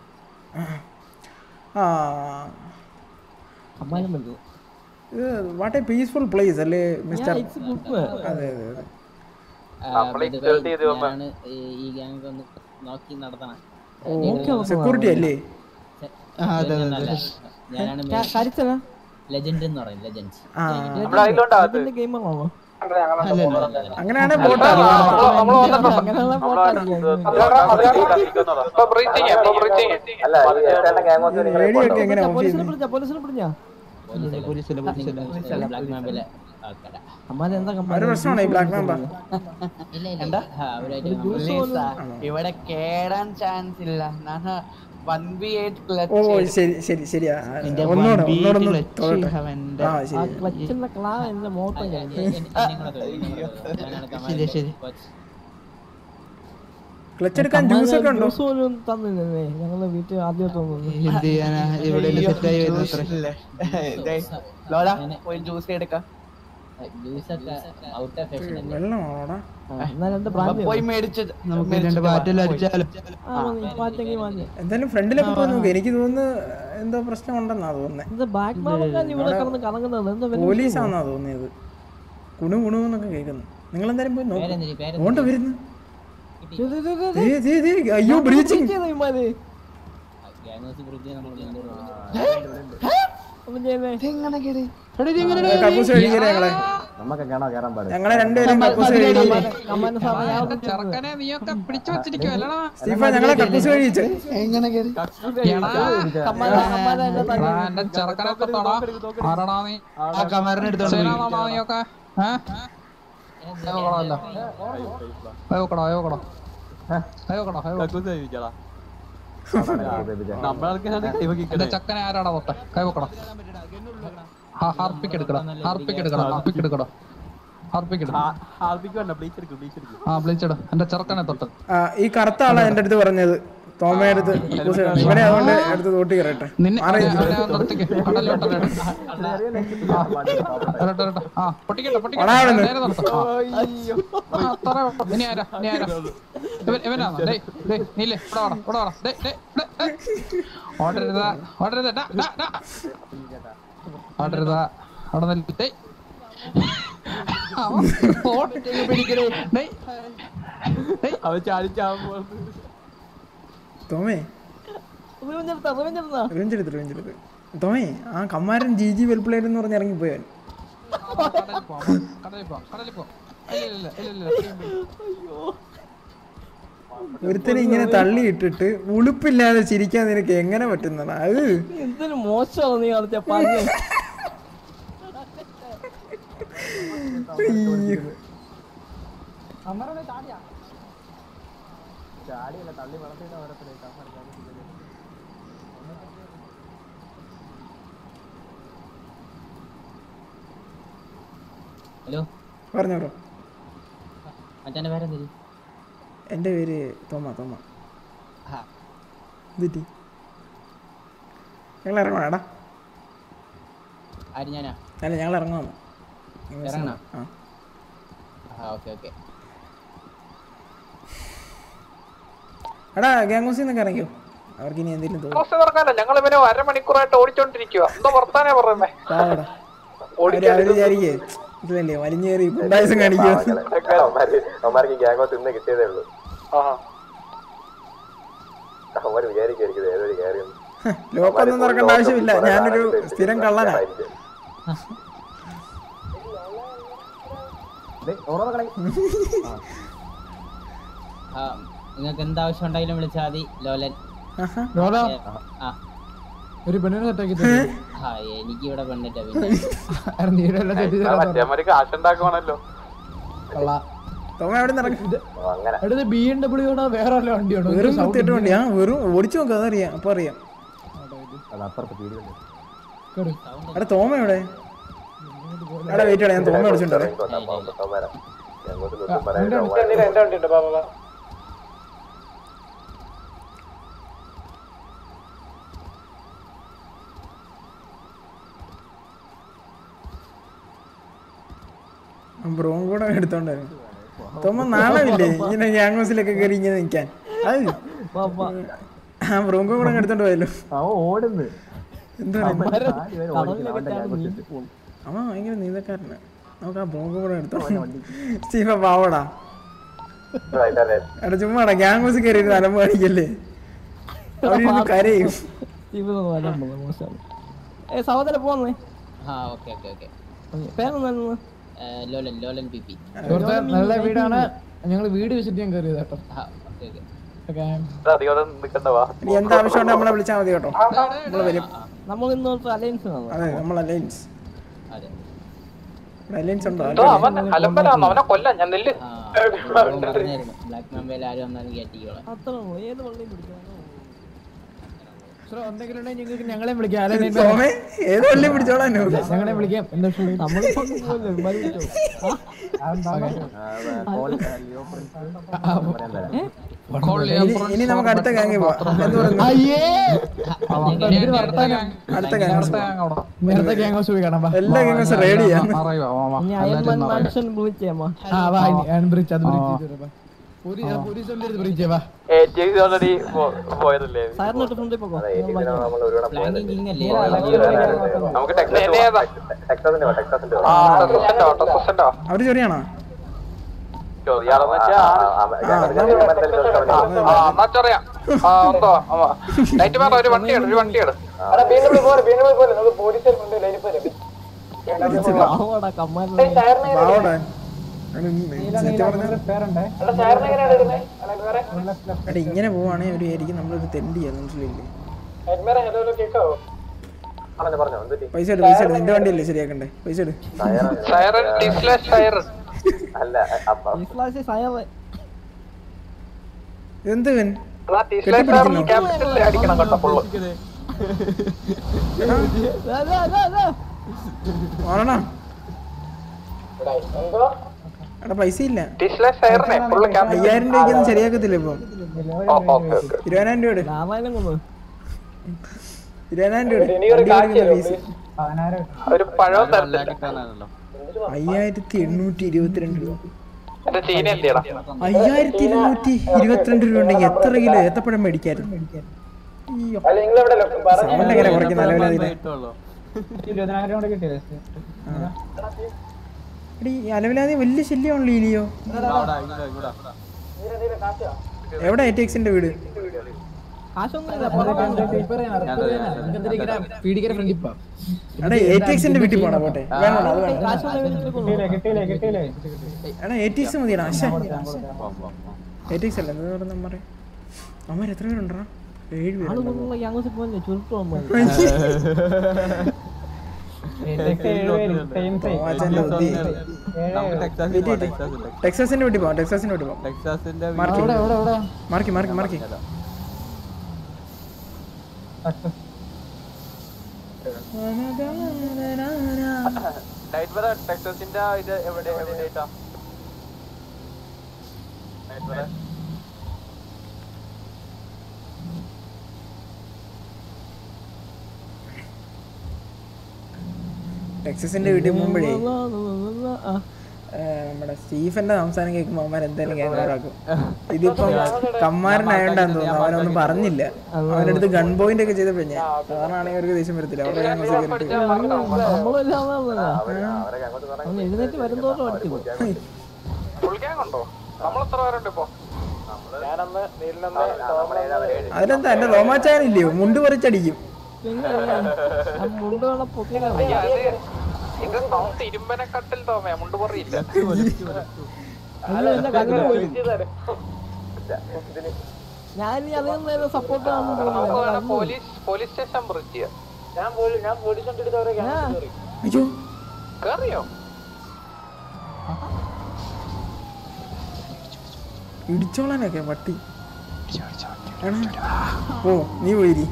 ആ കമാലും പറ്റും ഇത് വാട്ട് എ പീസ്ഫുൾ പ്ലേസ് അല്ലേ മിസ്റ്റർ ഇറ്റ്സ് ഗുഡ് അതെ അതെ അതെ നമ്മളെ insult ചെയ്ത് പോകുമ്പോ. ഞാനാണ് ഈ- ഈ ഗ്യാങ് ഒന്ന് നോക്കി നടത്തണം ഓ സെക്യൂരിറ്റി അല്ലേ അതെ, അതെ, അതെ. ഞാനാണ് കരിച്ചനാ ലെജൻഡ് എന്ന് പറയും ലെജൻഡ് ആ നമ്മുടെ അതിലുണ്ടോ അത്? ഇതിന്റെ ഗെയിമാണോ അങ്ങനെയാണെ ബോട്ടാ നമ്മള് വന്നിട്ടുണ്ടോ അങ്ങനെയുള്ള ബോട്ടായിരിക്കും ഇപ്പൊ ബ്രീച്ചിങ് ഇപ്പൊ ബ്രീച്ചിങ് അല്ല ഈ എസ്ഐന്റെ ഗ്യാങ് ഹൗസ് നിങ്ങൾ റേഡിയോ ഒക്കെ എങ്ങനെ ഓഫ് പോലീസിനെ ചെയ്യുന്നു പിടിച്ചാ പോലീസിനെ പിടിച്ചാ പോലീസില്ല പോലീസില്ല ബ്ലാക്ക് മാമ്പിലെ ആൾക്കാരാ കമാൽ എന്താ ഒരു കമാൽ പ്രശ്നമാണോ ഈ ബ്ലാക്ക് മാമ്പ ഇല്ല ഇല്ല ആ, അവരായിട്ട് ജ്യൂസ് ഇവിടെ കേടാൻ ചാൻസ് ഇല്ല ഞാൻ വൺ ബി എയ്റ്റ് ഓ ശരി ശരി ശരിയാ ഒന്നുകൂടെ ഒന്നുകൂടെ ഒന്ന് തൊഴട്ടെ ആ ആ ശരി ക്ലച്ചിന്റെ ക്ലാ എന്റെ മോട്ടം കഴിഞ്ഞു ശരി, ശരി. ക്ലച്ച് എടുക്കാൻ ജ്യൂസ് ഒക്കെ ഉണ്ടോ ജ്യൂസ് പോലും തന്നില്ലേ ഞങ്ങള് വീട്ടിൽ ആദ്യമായിട്ട് വന്നത് എന്ത് ചെയ്യാനാ ഇവിടെ സെറ്റായി വരുന്നത്ര ലോലാ, പോയി ജ്യൂസ് എടുക്കാം ജ്യൂസൊക്കെ ഔട്ട് ഓഫ് ഫാഷൻ അല്ലേ വെള്ളമാണോടാ എന്നാ രണ്ട് ബ്രാൻഡ് പോയി മേടിച്ച് നമുക്ക് രണ്ട് ബാറ്റെല്ലാം അടിച്ചാലും ആ മതി മാറ്റെങ്കിൽ മാറ്റി എന്തായാലും ഫ്രണ്ടിലൊക്കെ പോയി നോക്ക് എനിക്ക് തോന്നുന്നു എന്തോ പ്രശ്നം ഉണ്ടെന്നാ തോന്നുന്നത് ഇത് ബാക്ക് മാമക്കാൻ ഇവിടെ കിടന്ന് കറങ്ങുന്നത് എന്താ വലിയ പോലീസാന്നാ തോന്നിയത് കുണു കുണു എന്നൊക്കെ കേൾക്കുന്നു നിങ്ങൾ എന്തായാലും പോയി നോക്ക് പേരെന്തിരി പേരെന്തിരി അതുകൊണ്ട് വരുന്നു ഇത് ഇത് ഇത് ഇത് ദേ, ദേ, ദേ, അയ്യോ ബ്രീച്ചിങ് ചെയ്ത ഇമാര് ഗ്യാങ് ഹൗസ് ബ്രിഡ്ജ് നമ്മൾ ഒന്നും ചെയ്യുന്നേ കക്കൂസ് കഴിക്കലേ ഞങ്ങളെ നമുക്കൊക്കെയാണോ കയറാൻ പാടില്ല ഞങ്ങളെ രണ്ടുപേരും കക്കൂസ് കഴിയില്ലേ ചെറുക്കനെ നീയൊക്കെ പിടിച്ചു വെച്ചിരിക്കുവല്ലടാ സ്റ്റീഫ ഞങ്ങളെ കക്കൂസ് കഴിയിച്ച് എങ്ങനെ കയറി എന്റെ ചെറുക്കനൊക്കെ തൊടാ ആരടാ നീ ആ കമാരനെ എടുത്തോണ്ട് പോയി. ശരിയാണോ നീയൊക്കെ ഏഹ് അയോക്കടല്ലോ അയോക്കടോ അയോക്കടോ അയോക്കടോ അയോ എന്റെ ചക്കനെ ആരാടാ തൊട്ടെ കൈവക്കടോ ഹാർപ്പിക്ക് എടുക്കടാ ഹാർപ്പിക്ക് എടുക്കടാ ഹാർപ്പിക്ക് എടുക്കടോ ഹാർപ്പിക്ക് എടുക്കടാ ആ ബ്ലീച്ചെട എന്റെ ചെറുക്കനെ തൊട്ട് ആ, ഈ കറുത്ത ആളാ എന്റെ അടുത്ത് പറഞ്ഞത് തോമയുടെ അടുത്ത് കക്കൂസ് കഴിയണം. ഇവനെ അതുകൊണ്ട് അടുത്ത് തോട്ടി കയറട്ടെ നിന്നെ മാറി അവനെ ഒന്ന് നിർത്തിക്ക് കടലിലോട്ടല്ലേ ഇടട്ടെ ആ പൊട്ടിക്കട്ടെ പൊട്ടിക്കട്ടെ ഓടാ അവിടുന്ന്. നേരെ നിർത്ത് ആ. ആ, അത്ര വേണ്ട. ഇനി ആരാ ഇനി ആരാ ഇവൻ ഇവനാണോ ഡേയ് ഡേയ് നീല്ലേ ഇവിടെ വാടാ ഇവിടെ വാടാ ഡേയ് ഡേയ് ഡേയ്, ഡേയ്. ഓടരുത് ഓടരുത് ഡാ ഡാ ഡാ ഓടരുത് അവിടെ നില്ല് ഡേയ് അവൻ ഓടിച്ചെങ്ങ് പിടിക്കണേ ഡേയ് ഡേയ് അവൻ ചാടിച്ചാകുമ്പോൾ തോമേ റിവെഞ്ച് എടുത്താ റിവെഞ്ച് എടുത്താ റിവെഞ്ച് എടുത്ത് റിവെഞ്ച് എടുത്ത് തോമേ ആ കമ്മാരൻ ജി ജി വെൽപ്ലേറ്റ് എന്ന് പറഞ്ഞ് ഇറങ്ങിപ്പോയവൻ കടലിൽ പോവാം കടലിൽ പോവാം കടലിൽ പോവാം ഇല്ല ഇല്ല ഇല്ല ഇല്ല ഒരുത്തനെ ഇങ്ങനെ തള്ളി ഇട്ടിട്ട് ഉളുപ്പില്ലാതെ ചിരിക്കാൻ നിനക്ക് എങ്ങനെ പറ്റുന്നടാ അത് എന്തൊരു മോശമാണ് നീ കളിച്ച പറഞ്ഞു അയ്യോ. ഹലോ പറഞ്ഞോ ബ്രോ മറ്റേ പേരെന്തിരി എൻ്റെ പേര് തോമ തോമ ആ എന്തിറ്റി ഞങ്ങൾ ഇറങ്ങണം എടാ ആര് ഞാനാ അല്ല ഞങ്ങൾ ഇറങ്ങാമോ ഇറങ്ങണോ? ആ ആ ഓക്കെ ഓക്കെ എടാ ഗ്യാങ്സിൽ നിന്നൊക്കെ ഇറങ്ങിയോ അവർക്ക് ഇനി എന്തെങ്കിലും തോന്നും ക്രോസ് തുറക്കാനല്ല ഞങ്ങൾ ഇവനെ അരമണിക്കൂറായിട്ട് ഓടിച്ചോണ്ടിരിക്കുക എന്തോ വർത്താനേ പറയുന്നേ പാവടാ അവര് അവര് വിചാരിക്കേ ഇതിലല്ലേ വലിഞ്ഞേറി ഗുണ്ടായസം കാണിക്കുമോ അവന്മാർക്ക് ഗ്യാങ് ഹൗസ് ഇന്ന് കിട്ടിയതേ ഉള്ളൂ അവന്മാര് വിചാരിക്കായിരിക്കും ഇത് ഏതൊരു കയറിയെന്ന് ലോക്കൊന്നും തുറക്കേണ്ട ആവശ്യമില്ല ഞാനൊരു സ്ഥിരം കള്ളനാ ആ നിങ്ങൾക്ക് എന്താവശ്യം ഉണ്ടെങ്കിലും വിളിച്ചാൽ മതി ലോലൻ ലോല ഏ, ആ ഒരു പെണ്ണിനെ സെറ്റാക്കി ആ എനിക്ക് ഇവിടെ പെണ്ണിട്ട പിന്നെ മറ്റേമാര് കാശുണ്ടാക്കുവാണല്ലോ തോമ എവിടെ നിന്ന് ഇറങ്ങി അങ്ങനെ അടുത്ത് ബി എം ഡബ്ല്യൂ വേറെ വല്ല വണ്ടിയാണോ വെറും കൃത്യമായിട്ട് വണ്ടി ആ വെറും ഓടിച്ചു നോക്കാം അതറിയാം അപ്പൊ അറിയാം അപ്പുറത്ത് പീടിയുണ്ട് എടാ തോമ എവിടെ എടാ വെയിറ്റ് ഞാൻ തോമ വിളിച്ചിട്ടുണ്ടേ എന്റെ വണ്ടി ഉണ്ട് ബാബാ ബാ. ബ്രോം കൂടെ എടുത്തോണ്ടായിരുന്നു തോമ നാളമില്ലേ ഇങ്ങനെ ഗ്യാങ് ഹൗസിലൊക്കെ കയറി ഇങ്ങനെ നിൽക്കാൻ അത് ആ ബ്രോങ്കോ കൂടെ അങ്ങ് എടുത്തോണ്ട് പോയല്ലോ അവൻ ഓടുന്നു എന്താ അവന്റെ അവൻ ഭയങ്കര നീന്തക്കാരനാ നമുക്ക് ആ ബ്രോങ്കോ കൂടെ എടുത്തോ സ്റ്റീഫ പാവടാ എടാ ചുമ്മാടാ ഗ്യാങ് ഹൗസിൽ കയറി അലമ്പ് കാണിക്കല്ലേ അവരിന്ന് കരയും ഇവരൊന്നും വരണ്ടോ മോശമാണ് ഏ സഹോദര പോന്നേ ആ ഓക്കെ ഓക്കെ ഓക്കെ പേരൊന്നു ലോലൻ ലോലൻ പി പി സുഹൃത്തെ നല്ല വീടാണ് ഞങ്ങൾ വീട് വെച്ചിട്ട് ഞാൻ കയറിയത് കേട്ടോ ആ ഓക്കെ ഓക്കെ ഓക്കെ അധികം നിക്കണ്ടവാ ഇനി എന്താ ആവശ്യം ഉണ്ടെങ്കിൽ നമ്മളെ വിളിച്ചാൽ മതി കേട്ടോ നമ്മള് വരും നമ്മൾ ഇന്ന് അലയൻസ് അതെ നമ്മൾ അലയൻസ് അതെ അലയൻസ് ഉണ്ടോ എന്തോ അവൻ അലമ്പലാന്നോ അവനെ കൊല്ലാൻ ഞാൻ നെല്ല് പറഞ്ഞായിരുന്നു ബ്ലാക്ക് മെമ്പയിൽ ആരും വന്നാലും കയറ്റിക്കോളാം അത്ര ഏത് വള്ളിയും പിടിക്കണം എന്തെങ്കിലും ഉണ്ടെങ്കിൽ നിങ്ങൾക്ക് ഞങ്ങളെ വിളിക്കാം അല്ലെ തോമേ ഏത് വള്ളി പിടിച്ചോളാനോ ഞങ്ങളെ വിളിക്കാം എന്താ നമ്മളിപ്പോ പോവല്ലേ, ഇവന്മാര് വിളിച്ചോ. ഇനി- ഇനി നമുക്ക് അടുത്ത ഗാങ് പോവാം എന്ത് പറയുന്നു അടുത്ത ഗാങ് നേരത്തെ ഗ്യാങ് ഹൗസ് പോയി കാണാം വാ. എല്ലാ ഗാങ് ഹൗസ് റെഡിയാ ഇനി അയൽമാൻ മാൻഷൻ വിളിച്ചേമാ ആ വാ ബ്രിഡ്ജ് അത് ബ്രിഡ്ജ് ചെയ്തു തരാം, വാ. പോലീസ് പോലീസ് വണ്ടി എടുത്ത് ബ്രിഡ്ജ് വാ ഓൾറെഡി പോയതല്ലേ സാറിനോട്ട് ഫ്രണ്ടിൽ പോകോ നമ്മൾ ഒരുപാട് പ്ലാനിങ് കിങ് അല്ലേ നമുക്ക് ടെക്നോ ഏതാ ടെക്സാസിന്റെ വാ, ടെക്സാസിന്റെ വാ. ആ ടെസ്സോ ടെസ്സോ അവര് ചൊറിയാണോ ചൊറിയാളെന്ന് വെച്ചാ ആ എന്നാ ചൊറിയാം ആ എന്തോ നൈറ്റ് മാറ ഒരു വണ്ടിയാണ് ഒരു വണ്ടിയാണ് പോലീസ് പാവടാ കമ്മാരുടെ പാവടാ സത്യം പറഞ്ഞാൽ പേരുണ്ടേ എടാ ഇങ്ങനെ പോവാണെങ്കിൽ ഒരു ആയിരിക്കും നമ്മളൊരു തെണ്ടിയാ മനസ്സിലില്ലേ പറഞ്ഞോ പറഞ്ഞോ എന്തുറ്റി പൈസ എടു പൈസ എടു നിന്റെ വണ്ടിയല്ലേ ശരിയാക്കണ്ടേ പൈസ എടു സൈറൻ ടി സ്ലാഷ് സൈറൻ അല്ല അപ്പൊ ഇസ്ലാശി സയറ് എന്ത് ഇവൻ ടി സ്ലാഷ് സൈറൻ ക്യാപിറ്റലിൽ അടിക്കണം കേട്ടോ ഫുള്ള് ദാ, ദാ, ദാ, ദാ. ഓണ എടാ പൈസ ഇല്ല ടി സ്ലാഷ് സൈറനെ ഫുള്ള് ക്യാപിറ്റൽ അയ്യായിരം രൂപയ്ക്കൊന്നും ശരിയാക്കത്തില്ല ഇപ്പൊ ഓക്കെ ഓക്കെ ഇരുപതിനായിരം രൂപ എടു രാമായണം കൊന്നു ഇരുപതിനായിരം രൂപ എടു വണ്ടി കൊടുക്കുന്ന ഫീസ് പതിനായിരം ഒരു പഴവും തരത്തില്ല കിട്ടാനാണല്ലോ അയ്യായിരത്തി എണ്ണൂറ്റി ഇരുപത്തിരണ്ട് രൂപ എന്റെ ചീന എന്തിയടാ അയ്യായിരത്തി ഇരുന്നൂറ്റി ഇരുപത്തിരണ്ട് രൂപ ഉണ്ടെങ്കിൽ എത്ര കിലോ ഏത്തപ്പഴം മേടിക്കായിരുന്നു അയ്യോ സൗണ്ട് എങ്ങനെ കുറയ്ക്കുന്ന അലവലാതിനെ കിട്ടുള്ളൂ ഇരുപതിനായിരം കൂടെ കിട്ടിയത് എടീ ഈ അലവലാതി വലിയ ശല്യമാണല്ലോ ഇലിയോ അവിടെ ഇങ്ങോട്ടാ ഇങ്ങോട്ടാ എവിടെ ഐ ടി എക്സിന്റെ വീട് കാശൊന്നുമില്ല എടാ എ ടി എക്സിന്റെ വീട്ടിൽ പോണോ പോട്ടെ വേണോ അത് വേണം കാശൊന്നും കിട്ടിയില്ലേ കിട്ടിയില്ലേ എടാ എ ടി എക്സ് മതിയടാ ആശ എ ടി എക്സ് അല്ല എന്താ പറയുക നമ്മറെ അമ്മ എത്ര പേരുണ്ടോ ഏഴ് ആള് പേരുണ്ടോ കൊണ്ടുള്ള ഗ്യാങ്സ് പോലെ ചുരുട്ടു തോമാച്ചാന്റെ ബുദ്ധി നമുക്ക് ടെക്സാസിൽ പോവാം, ടെക്സാസിൽ. ടെക്സാസിന്റെ വീട്ടിൽ പോവാം ടെക്സാസിന്റെ വീട്ടിൽ പോവാം ടെക്സാസിന്റെ മാർക്ക് വീട്ടിൽ- മാർക്ക് മാർക്ക് മാർക്ക് നൈറ്റ് വരെ ടെക്സസിന്റെ ഇത് എവിടെ എവിടെയായിട്ടാ നൈറ്റ് വരെ ടെക്സസിന്റെ വീട്ടിൽ പോകുമ്പോഴേ നമ്മുടെ സ്റ്റീഫന്റെ സംസാരം കേൾക്കുമ്പോൾ അവന്മാർ എന്തായാലും ക്യാമറാക്കും ഇതിപ്പം കമ്മാരനായോണ്ടാന്ന് തോന്നുന്നു അവനൊന്നും പറഞ്ഞില്ല അവന്റെ അടുത്ത് ഗൺ പോയിന്റ് ഒക്കെ ചെയ്തപ്പോ ഞാൻ സാധാരണയാണെങ്കിൽ അവർക്ക് ദേഷ്യം വരത്തില്ല അവരുടെ gang security. അവരൊക്കെ അങ്ങോട്ട് പറഞ്ഞ എഴുന്നേറ്റ് വരുന്നതോറും അടിച്ചു പോകും ഫുൾ ഗ്യാങ് ഉണ്ടോ നമ്മൾ എത്ര പേരുണ്ട് ഇപ്പൊ ഞാനന്ന് നീലിനന്ന് അതിലെന്താ എന്റെ റോമാച്ചാനില്ലയോ മുണ്ട് പറിച്ചടിക്കും മുണ്ട് വേണം പൊക്കിയാണ് അയ്യ, അത് ഇത് സൗണ്ട് ഇരുമ്പനെക്കട്ടിൽ തോമയാ മുണ്ട് പറയില്ല ഞാൻ ഇനി അതിൽ നിന്ന് സപ്പോർട്ട് നമുക്ക് വേണം പോലീസ് പോലീസ് സ്റ്റേഷൻ ബ്രിഡ്ജ് ചെയ്യാം ഞാൻ പോലും ഞാൻ പോലീസ് അയ്യോ കേറിയോ ഇടിച്ചോളാനൊക്കെ പട്ടി ആണോ? ഓ നീ പോയിരി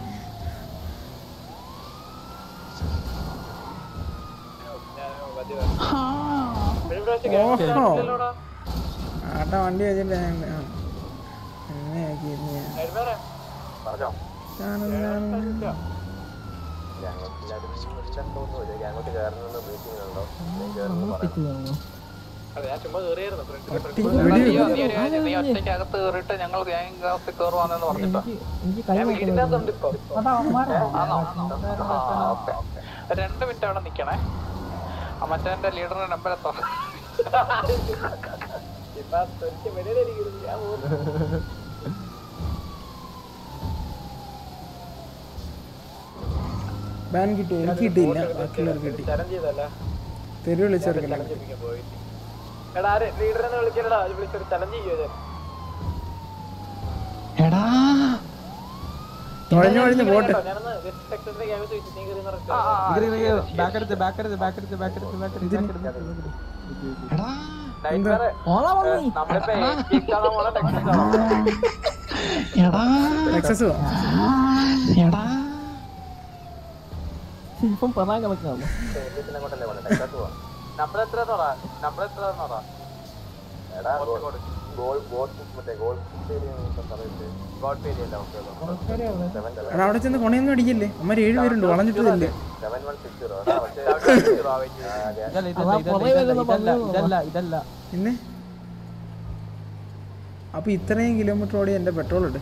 ഓഹോ ആട്ടാ വണ്ടി വെച്ചിട്ട് ഞാൻ ആ. എങ്ങനെയാക്കി ഇത് ഞാൻ? പറഞ്ഞോ കാണുന്ന- അങ്ങോട്ട് കയറുന്ന മീറ്റിംഗ് ഉണ്ടോ അതെ ഞാൻ ചുമ്മാ കേറിയായിരുന്നു പട്ടി നീ വെടി നീ ഒരു- നീ ഒറ്റയ്ക്ക് അകത്ത് കേറിയിട്ട് ഞങ്ങൾ ഗ്യാങ് ഹൗസിൽ കയറുവാന്നെന്ന് പറഞ്ഞിട്ടോ എനിക്ക് കൈ ഞാൻ വീടിനകത്തുണ്ട് ഇപ്പൊ അതാ അവന്മാരാ ആണോ ആ, ഓക്കേ. രണ്ട് മിനിറ്റ് അവിടെ നിക്കണേ ആ മറ്റേ ലീഡറുടെ നമ്പർ എത്തോ ബാൻ കിട്ടി എനിക്ക് കിട്ടിയില്ല ബാക്കിയുള്ളവർക്ക് കിട്ടി തെരു വിളിച്ചെടുക്കല എടാ ലീഡറിനെ വിളിക്കലടാ വിളിച്ചൊരു ചലഞ്ച് ചെയ്യോ എടാ തുഴഞ്ഞു തുഴഞ്ഞു പോട്ടെ ഞാനൊന്ന് ടെക്സസിന്റെ ക്യാമ്പ് ചോദിച്ചു നീ കയറി ബാക്ക് എടുത്ത് ബാക്ക് എടുത്ത് ബാക്ക് എടുത്ത് ബാക്ക് എടുത്ത് ബാക്ക് എടുത്ത് ബാക്ക് എടുത്ത് എന്താ ഓളാ വന്നീ നമ്മളിപ്പോ ഏൽപ്പിക്കാതെ പോലെ ടെക്സസ് ആണോ എടാ ടെക്സസ് എടാ ഇപ്പം പറയാൻ കിടക്കാണ് അങ്ങോട്ടല്ലേ പോണേ ടെക്സാസ് പോവാം നമ്പർ എത്ര പറ നമ്പർ എത്ര പറ എടാ ഗോൾ ഗോൾ മറ്റേ ഗോൾ സമയത്ത് ഗോഡ് പേര് അല്ല ഓക്കെ സെവൻ എടാ അവിടെ ചെന്ന് കൊണയൊന്നും അടിക്കല്ലേ അമ്മ ഏഴ് പേരുണ്ട് വളഞ്ഞിട്ടില്ലേ സെവൻ വൺ സിക്സ് സീറോ എടാ പക്ഷേ ഇതല്ല ഇതല്ല ഇതല്ല ഇതല്ല ഇതല്ല ഇതല്ല ഇതല്ല പിന്നെ അപ്പൊ ഇത്രയും കിലോമീറ്റർ ഓടി എന്റെ പെട്രോൾ ഇട്ട്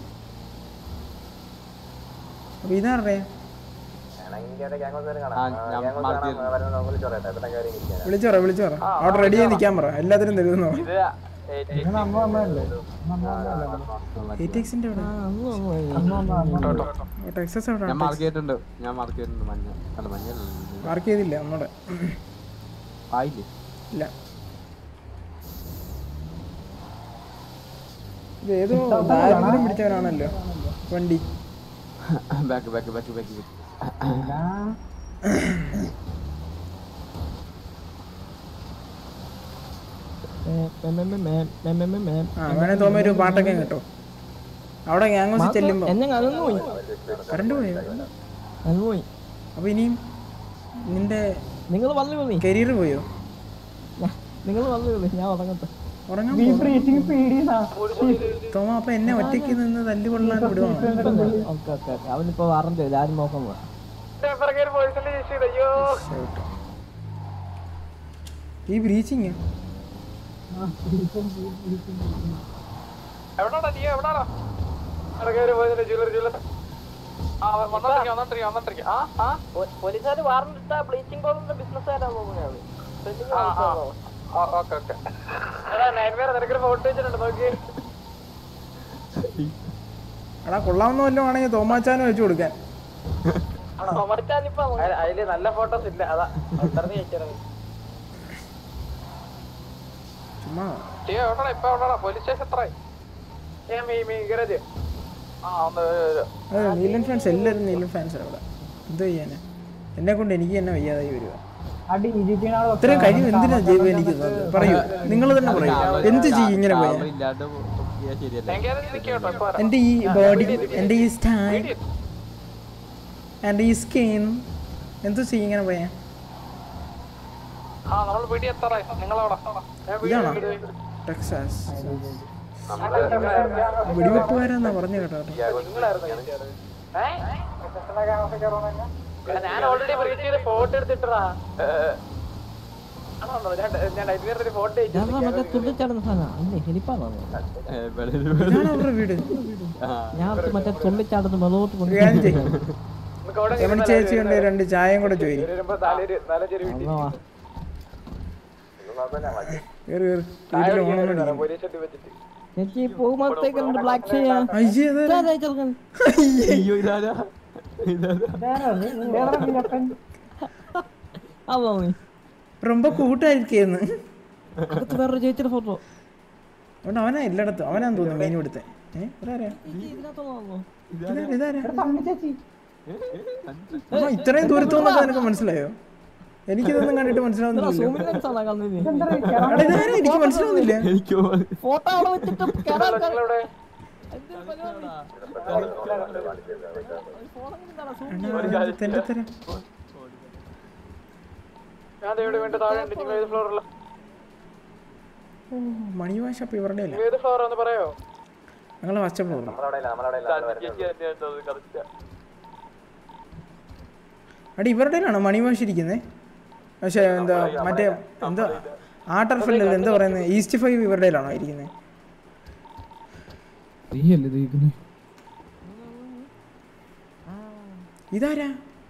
അപ്പൊ ഇതാരുടെ ആണെങ്കിൽ ഗ്യാങ് ഹൗസ് കാണാം ആ, ഞാൻ ഗ്യാങ് ഹൗസ് mark കാണാൻ ചെയ്തു. വരുന്ന നമുക്ക് ചോറട്ടെ എത്ര കയറി ഇരിക്കാനാ വിളിച്ചു പറ വിളിച്ചു പറ അവിടെ റെഡി ആയി നിൽക്കാൻ പറ എല്ലാത്തിനും തരുമെന്ന് പറ ഇത് ഇങ്ങനെ അമ്മ വന്നതല്ലേ അമ്മ വന്നതല്ലേ എയ്റ്റിക്സിന്റെ അവിടെ അന്ന് വന്നു അമ്മ വന്ന അമ്മ വന്ന ടെക്സസ് ഞാൻ അവിടെ മാർക്ക് ചെയ്തിട്ടുണ്ട് ഞാൻ മാർക്ക് ചെയ്തിട്ടുണ്ട് മഞ്ഞ അല്ല മഞ്ഞ മാർക്ക് ചെയ്തില്ല ഒന്നുകൂടെ ആയില്ലേ ഇല്ല ഇത് ഏതോ ദാരിദ്ര്യം പിടിച്ചവനാണല്ലോ വണ്ടി ബാക്ക് ബാക്ക് ബാക്ക് ബാക്ക് ആ വേണേ തോമ ഒരു പാട്ടൊക്കെ കേട്ടോ അവിടെ ഗ്യാങ് ചെല്ലുമ്പോ എന്നെ അതൊന്നു പോയി കറണ്ട് പോയോ അതൊന്നു പോയി അപ്പൊ ഇനിയും നിന്റെ നിങ്ങൾ വന്നു പോയി കരിയർ പോയോ നിങ്ങൾ വന്നു പോയി ഞാൻ ഉറങ്ങട്ടെ ഉറങ്ങാൻ ബീഫ് പോണോ? റേറ്റിംഗ് പേടിയാ തോമ അപ്പൊ എന്നെ ഒറ്റയ്ക്ക് നിന്ന് തല്ലുകൊള്ളാൻ വിടുവാണോ ഓക്കെ ഓക്കെ ഓക്കെ അവനിപ്പോ വാറണ്ട് ആരും നോക്കാൻ പോവാ അയ്യോ ഈ ബ്രീച്ചിങ് എവിടാടാ നീ എവിടാടാ ഇടക്കേറി പോയതിന്റെ ജ്വല്ലറി ജ്വല്ലറി ആ വന്നോണ്ടിരിക്കാം വന്നോണ്ടിരിക്കാം വന്നോണ്ടിരിക്കാം ആ ആ പോലീസുകാർ വാറണ്ട് ഇട്ട ബ്ലീച്ചിങ് പൗഡറിന്റെ ബിസിനസ്സുകാരാണ് തോന്നുന്നത് ആ ആ ഓക്കെ ഓക്കെ എടാ നൈൻ വേറെ നിനക്കൊരു ഫോട്ടോ വെച്ചിട്ടുണ്ട് നോക്കി എടാ കൊള്ളാവുന്ന വല്ലതും ആണെങ്കിൽ തോമാച്ചാനും വെച്ചു കൊടുക്കാൻ അതില് നല്ല ഫോട്ടോസ് ഇല്ല അതാ അത്രയും അയച്ചിരുന്നു ചുമ്മാ എവിടാ ഇപ്പൊ എവിടാ പോലീസ് സ്റ്റേഷൻ എത്ര ഞാൻ മീ മീ ഗരജ് ആ ഒന്ന് അതെ നീലൻ ഫാൻസ് എല്ലാവരും നീലൻ ഫാൻസ് അവിടെ എന്ത് ചെയ്യാനാ എന്നെ കൊണ്ട് എനിക്ക് തന്നെ വയ്യാതായി വരിക അടി ഇരിക്കണ ഇത്രയും കഴിവ് എന്തിനാ ജൈവ എനിക്ക് തന്നത്? പറയൂ നിങ്ങൾ തന്നെ പറയൂ എന്ത് ചെയ്യും ഇങ്ങനെ പോയാ ഇല്ലാണ്ട് പൊക്കിയാ ശരിയല്ല നിൽക്കട്ടോ ഇപ്പൊ വരാം. എന്റെ ഈ ബോഡി എന്റെ ഈ സ്റ്റൈൽ എന്റെ ഈ സ്കിൻ എന്തു ചെയ്യും ഇങ്ങനെ പോയാ ആ നമ്മൾ വീട്ടിൽ എത്താറായി നിങ്ങളവിടെ ഇതാണോ ടെക്സാസ് വെടിവെപ്പുകാരെന്നാ പറഞ്ഞു കേട്ടോ ഞാൻ ഓൾറെഡി ബ്രീച്ച് ചെയ്ത് ഫോട്ടോ എടുത്തിട്ടാ ഞാൻ നൈറ്റ് ഫോട്ടോ ഞാൻ മറ്റേ തുള്ളിച്ചാടുന്ന സാധനം അല്ലേ ഹെലിപ്പാണോ ഇതാണ് അവരുടെ വീട് ഞാൻ മറ്റേ തുള്ളിച്ചാടുന്ന മെതോട്ട് കൊണ്ട് ഒരു കാര്യം ചെയ്യ്. രമണി ചേച്ചി കൊണ്ട് രണ്ട് ചായയും കൂടെ ചോദിക്കും വരുമ്പോ നാലൊരു നാലഞ്ചൊരു വീട്ടിൽ കേറി കേറി വീട്ടിൽ ഓണം പോലീസ് സ്റ്റേഷൻ വെച്ചിട്ട് ചേച്ചി പോകുമ്പോഴത്തേക്ക് രണ്ട് ബ്ലാക്ക് ചെയ്യാം അയ്യേ അതാരാ? അയ്യോ ഇതാരാ അതോ നീ ரொம்ப കൂട്ടായിരിക്കുന്നു അടുത്ത് വേറൊരു ചേച്ചിയുടെ ഫോട്ടോ അതുകൊണ്ട് അവനാ എല്ലായിടത്തും അവനാന്ന് തോന്നുന്നു മെയിൻ ഇവിടുത്തെ ഏഹ് ഇതാരാ ഇതിനകത്തുള്ളതാണോ ഇതാരാ ഇതാരാ ചേച്ചി ആ, ഇത്രയും ദൂരത്തുനിന്നൊക്കെ നിനക്ക് മനസ്സിലായോ എനിക്കിതൊന്നും കണ്ടിട്ട് മനസ്സിലാവുന്നില്ല സൂമിൽ ലെൻസാണോ കണ്ണിന് എടാ, ഇതാരാ? എനിക്ക് മനസ്സിലാവുന്നില്ല എനിക്ക് ഫോട്ടോ അവിടെ വെച്ചിട്ട് കേറാൻ നിങ്ങളിവിടെ എടാ, ഇത് തെണ്ടി തരാം. ഞാൻ ദേ ഇവിടെ വീണ്ടും താഴെ ഉണ്ട് നിങ്ങൾ ഏത് ഫ്ലോറില്ല ഓ, മണിവാശ അപ്പൊ ഇവരുടെ അല്ല ഏത് ഫ്ലോർ എന്ന് പറയോ ഞങ്ങളെ വച്ച ഫ്ലോർ അടി ഇവരുടെ ആണോ മണിവാശ് ഇരിക്കുന്നത് പക്ഷേ എന്താ മറ്റേ എന്താ ആ ടർഫല്ലേ എന്താ പറയുന്നത് ഈസ്റ്റ് ഫൈവ് ഇവരുടെ ആണോ ഇരിക്കുന്നത് ഇതാരാ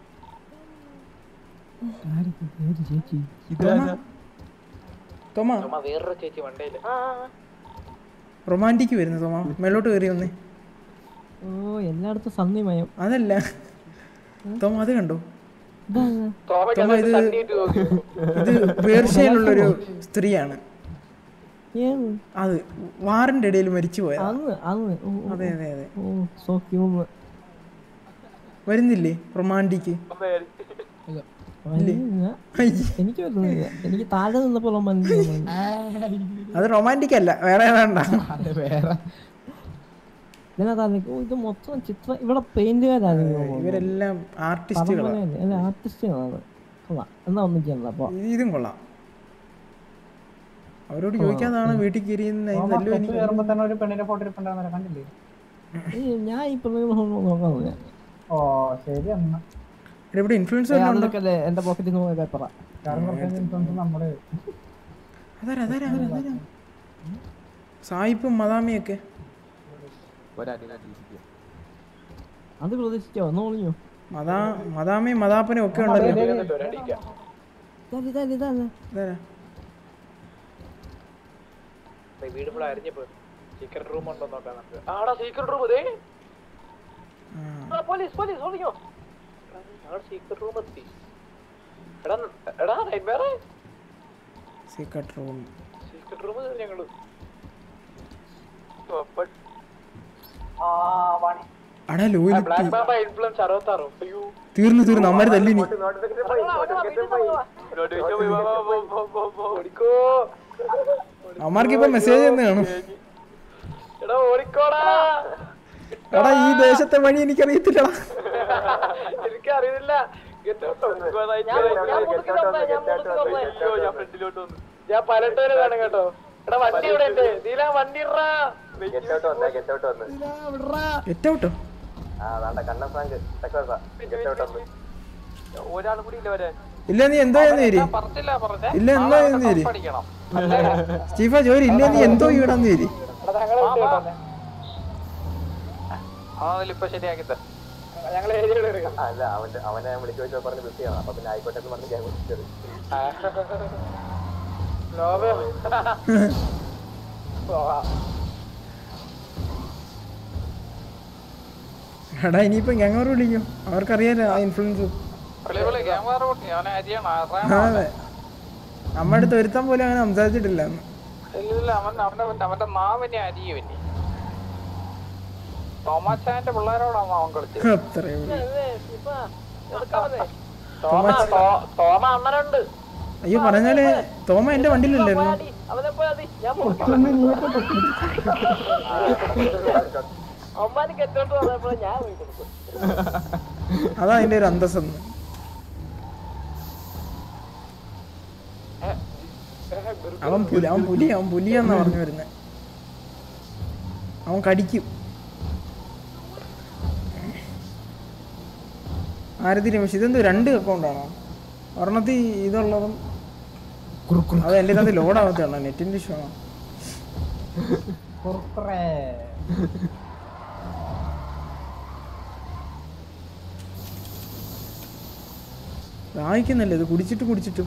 ഇതാരാ തോമ വേറൊരു ചേച്ചി വണ്ടയില് റൊമാൻറ്റിക് വരുന്നു തോമ മേലോട്ട് കയറി വന്നേ ഓ എല്ലായിടത്തും സന്നിമയം അതല്ല തോമ അത് കണ്ടോ ഇതാണ് തോമ ഇത് ഇത് പേർഷ്യയിലുള്ളൊരു സ്ത്രീയാണ് ഏത് അത് വാറിന്റെ ഇടയിൽ മരിച്ചു പോയത് അന്ന് അന്ന് ഓ, ഓ, അതെ അതെ അതെ ഓ സോ ക്യൂന്ന് വരുന്നില്ലേ റൊമാൻറ്റിക് എനിക്ക് വരുന്നില്ല എനിക്ക് താഴെ നിന്നപ്പോ റൊമാൻറ്റിക് അത് റൊമാൻറ്റിക് അല്ല വേറെ വേണ്ട വേറെ ഇതിനകത്താണ് ഓ ഇത് മൊത്തം ചിത്രം ഇവിടെ പെയിന്റുകാരാണ് ഇവരെല്ലാം ആർട്ടിസ്റ്റുകളാണ് ആർട്ടിസ്റ്റുകളാണ് കൊള്ളാം എന്നാ ഒന്നും ചെയ്യണ്ട അപ്പൊ ഇതും കൊള്ളാം അവരോട് ചോദിക്കാതാണ് വീട്ടിൽ കയറിയെന്ന് നല്ല എനിക്ക് കയറുമ്പോ തന്നെ ഒരു പെണ്ണിന്റെ ഫോട്ടോ ഇരിപ്പുണ്ടാവുന്ന കണ്ടില്ലേ ഈ ഞാൻ ഈ പിള്ളേർ നോക്കാന്നില്ല ഓ ശരി എന്നാ ഇവിടെ ഇൻഫ്ലുവൻസ് വല്ലതും ഉണ്ടോ അതൊക്കെ എന്റെ പോക്കറ്റിൽ നിന്ന് പേപ്പറാ കാരണം കുറച്ച് ഇൻഫ്ലുവൻസ് നമ്മള് അതാരാ അതാരാ അതാരാ, അതാരാ സായിപ്പും മദാമിയൊക്കെ അത് പ്രതീക്ഷിച്ചോ ഒന്ന് ഒളിഞ്ഞോ മദാ മദാമയും മദാപ്പനും ഒക്കെ ഉണ്ടല്ലോ ഇതാ ഇതാ ഇതാ ഇതാരാ? വീട് ഫുൾ അരിഞ്ഞപ്പോ സീക്രട്ട് റൂം ഉണ്ടോ നോക്കാൻ നമുക്ക് ആടാ സീക്രട്ട് റൂം ഇതേ ആ. ആ പോലീസ് പോലീസ് ഒളിഞ്ഞോ ഞങ്ങളുടെ സീക്രട്ട് റൂം എത്തി എടാ എടാ nightmare secret room secret room ഞങ്ങള് അടാ ലോയിലിറ്റി ബ്ലാക്ക് ബാബ ഇൻഫ്ലുവൻസ് അറുപത്താറോ അയ്യോ തീർന്നു തീർന്നു അമ്മര് തല്ലിനി ഓടിക്കോ അമ്മമാർക്ക് ഇപ്പൊ മെസ്സേജ് എന്ന് കാണും എടാ ഓടിക്കോടാ എടാ ഈ ദേശത്തെ വഴി എനിക്കറിയത്തില്ലടാ എനിക്കറിയില്ല Get out of it. അയ്യോ, ഞാൻ ഫ്രണ്ടിലോട്ട് വന്നു ഞാൻ പലട്ടൂര് കാണും കേട്ടോ എടാ വണ്ടി ഇവിടെ ഉണ്ട് നീല വണ്ടി ഇടാ ഗെറ്റ് ഔട്ട് വന്നേ ഗെറ്റ് ഔട്ട് വന്ന് എറ്റോട്ടോ ആ അതാണ്ട കണ്ണൻ ഫ്രാങ്ക് തെക്കോസാ ഗെറ്റ് ഔട്ട് വന്ന് ഒരാൾ കൂടി ഇല്ല വരാൻ ഇല്ല നീ എന്തോ എന്ന് തരി ഞാൻ പറഞ്ഞില്ല പറഞ്ഞേ ഇല്ല എന്തോ എന്ന് തരി പഠിക്കണം സ്റ്റീഫ ജോലി ഇല്ല നീ എന്തോ ഈടാന്ന് തരി ആ ഇപ്പൊ ശരിയാക്കി തരാം ഞങ്ങൾ ഏരിയയിൽ അല്ല അവന്റെ അവനെ ഞാൻ വിളിച്ചു ചോദിച്ചപ്പോ പറഞ്ഞ് ബിസിയാണ് അപ്പൊ പിന്നെ ആയിക്കോട്ടെ എന്ന് പറഞ്ഞ് ഞാൻ വിളിച്ചത് എടാ ഇനിയിപ്പോ ഞങ്ങൾ വിളിക്കും അവർക്കറിയാലോ ആ ഇൻഫ്ലുവൻസ് ക്യാമറ പൊട്ടി അവനെ അരിയണം ആ, അതെ അമ്മ അടുത്ത് ഒരുത്തം പോലും അങ്ങനെ സംസാരിച്ചിട്ടില്ല അന്ന് ഇല്ല അവൻ അവന്റെ അവന്റെ നാവിനെ അരിയുവിനി തോമാച്ചാന്റെ പിള്ളേരോടാണ് അവൻ കളിച്ചത് അത്രേ ഉള്ളൂ. തോമ തോ- തോമ അണ്ണനുണ്ട് അയ്യോ പറഞ്ഞാല് തോമ എന്റെ വണ്ടിയിലല്ലായിരുന്നു അവനെ പോയി മതി ഞാൻ അമ്മാന് കെട്ടോട്ട് വന്നപ്പോൾ ഞാൻ പോയി കൊടുക്കും അതാ അതിന്റെ ഒരു അന്തസ്സെന്ന് അവൻ പുലി അവൻ പുലി അവൻ പുലിയാന്നാ പറഞ്ഞു വരുന്നത് അവൻ കടിക്കും ആരതി രമേശ് ഇതെന്ത് രണ്ട് അക്കൗണ്ടാണോ ഒരെണ്ണത്തിൽ ഇതുള്ളതും അത് എൻ്റെ കത്ത് ലോഡാവത്താണോ നെറ്റിന്റെ ഇഷ്യൂ ആണോ കുർക്കുറേ ദാഹിക്കുന്നല്ലേ ഇത് കുടിച്ചിട്ട് കുടിച്ചിട്ടും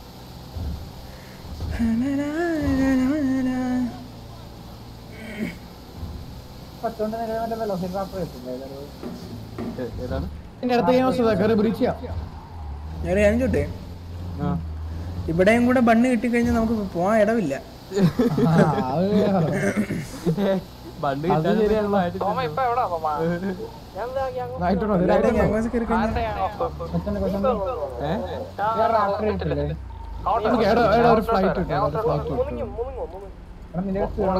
പത്തോണ്ട് നിലവിൽ മറ്റേ വെലോസിറാപ്പർ കിട്ടില്ലേ ഏതാണ് എന്റെ അടുത്ത് ഞാൻ വസ്തുത കയറി ബ്രീച്ച് ഞാൻ ഞാൻ ചോട്ടെ ഇവിടെയും കൂടെ ബണ്ണ് കിട്ടിക്കഴിഞ്ഞാൽ നമുക്ക് പോവാൻ ഇടവില്ല ബണ്ട് അത് കിട്ടാൻ ശരിയാണല്ലോ. തോമ ഇപ്പൊ എവിടാ തോമ ആയിട്ടോ ഇവിടെ ഗ്യാങ്സ് കയറി കഴിഞ്ഞാൽ കൊച്ചന്റെ കൊച്ചന്റെ ഏഹ് റാപ്പർ കിട്ടില്ലേ നമുക്ക് എവിടെ എവിടെ ഒരു ഫ്ലൈറ്റ് കിട്ടും ഒരു ഫ്ലൈറ്റ് കിട്ടും എടാ നിന്റെ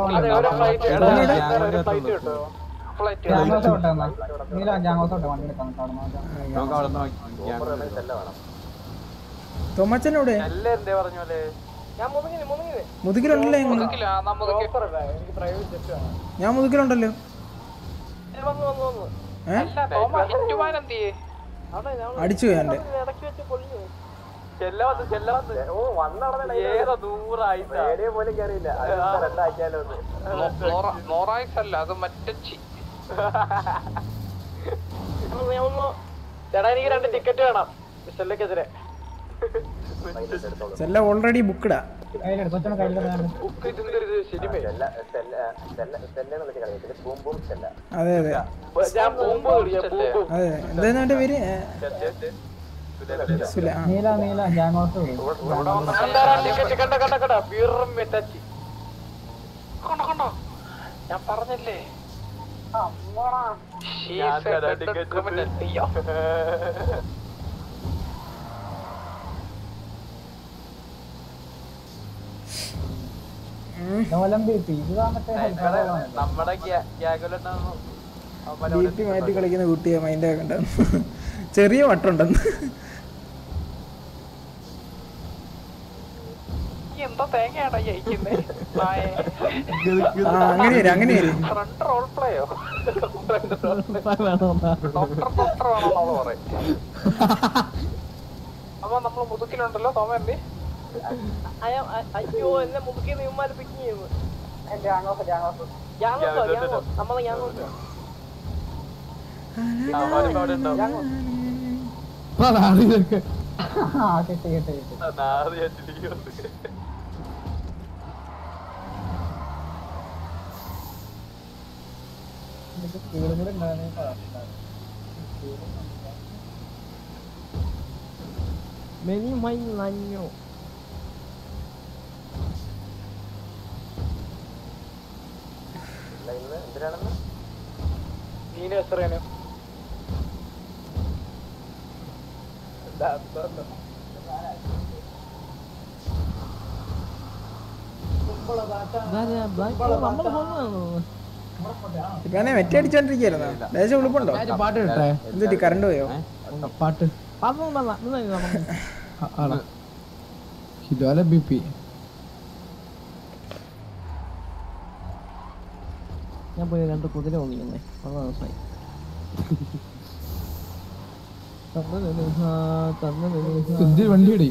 ഗ്യാങ്ങോസ് ഔട്ട് എന്നാ നീല ഗ്യാങ്ങോസ് ഔട്ട് വണ്ടി എടുക്കാൻ കാണുന്ന നമുക്ക് അവിടെ നിന്ന് ചെല്ല വേണം തോമച്ചനോടെ അല്ലേ എന്തേ പറഞ്ഞ പോലെ ഞാൻ മുതുകിന് മുതുകിന് മുതുകിലുണ്ടല്ലോ ഞങ്ങൾ മുതുകില്ല ആ മുതുക്കി എനിക്ക് പ്രൈവറ്റ് ജെറ്റ് വേണം ഞാൻ മുതുകിലുണ്ടല്ലോ വന്നു വന്നു വന്നു ഏ അല്ല തോമ ഹിറ്റുമാൻ എന്ത് ചെയ്യേ അടിച്ചു പോയി എൻ്റെ ഇടയ്ക്ക് വെച്ച് പൊളിഞ്ഞു ചെല്ല വന്ന് ചെല്ല വന്ന് ഓ വന്നവിടെ ഏതാ നൂറായിട്ടാ റേഡിയോ പോലും കയറിയില്ല അത് രണ്ടാക്കിയാലോ ഒന്ന് നോറായിസ് അല്ല അത് മറ്റച്ചി ചേട്ടാ എനിക്ക് രണ്ട് ടിക്കറ്റ് വേണം മിസ്റ്ററിലേക്കെതിരെ ചെല്ല ഓൾറെഡി ബുക്ക്ഡാ കയ്യിലെടുത്ത് കൊച്ചന്റെ കയ്യിലെടുത്ത് ബുക്ക് ഇതെന്തൊരു ശരിമേ ചെല്ല ചെല്ല ചെല്ല ചെല്ലെന്ന് വിളിച്ച് കളിയത്തില്ല ബൂം ബൂം ചെല്ല അതെ അതെ ഞാൻ ബോംബ് ബോംബ് അതെ എന്തായിരുന്നു എൻ്റെ പേര് ഏ, സുല ആ നീല നീല ഗ്യാങ്ങോസ് ടിക്കറ്റ് കണ്ട കണ്ട കണ്ട വീറും മെറ്റച്ചി കണ്ടോ കണ്ടോ ഞാൻ പറഞ്ഞല്ലേ She's a better criminal. അയ്യോ. നോലം ബി പി ഇത് മറ്റേ ഹെൽപ്പാണ് നമ്മുടെ ഗ്യാഗുലുണ്ടാവുന്നു ഡി പി മാറ്റി കളിക്കുന്ന കുട്ടിയെ മൈൻഡ് ആക്കണ്ട ചെറിയ വട്ടുണ്ടെന്ന് എന്താ തേങ്ങയാടാ ഈ അയക്കുന്നേ ആ അങ്ങനെ വരും അങ്ങനെ വരും ഫ്രണ്ട് റോൾ പ്ലേയോ ഡോക്ടർ ഡോക്ടർ വേണമെന്നാണ് പറയും അപ്പൊ നമ്മള് മുതുക്കിലുണ്ടല്ലോ തോമല്ലേ അയ്യോ എന്നെ മുതുക്കി നീമാര് പിക്ക് ചെയ്യുന്നു ഗ്യാങ്ങോസ് ഗ്യാങ്ങോസ് നമ്മളെ ഗ്യാങ്ങോസ് ആ കിട്ടി കിട്ടി കിട്ടി ഇതൊക്കെ സ്പീഡ് കൂടെ ഉണ്ടായിരുന്നെങ്കിൽ കുഴപ്പമില്ലായിരുന്നു. മെനി മൈ നഞ്ഞു എന്തിനാണെന്ന് നീന് എത്രയാണ് നമ്മുടെ ഫോണാണോ ഇപ്പൊ മറ്റേ അടിച്ചോണ്ടിരിക്കായിരുന്നോ ദേശം ഉളുപ്പുണ്ടോ പാട്ട് കേട്ടെ എന്നിട്ട് കറണ്ട് പോയോ പാട്ട് അതൊന്നും വേണ്ട ഇന്ന് നമുക്ക് ആ, ആണോ ഹിദോല ബി പി ഞാൻ പോയി രണ്ട് കുതിര ഓടിക്കുന്നേ അത് മനസ്സിലായി എന്തൊരു വണ്ടിയുടെ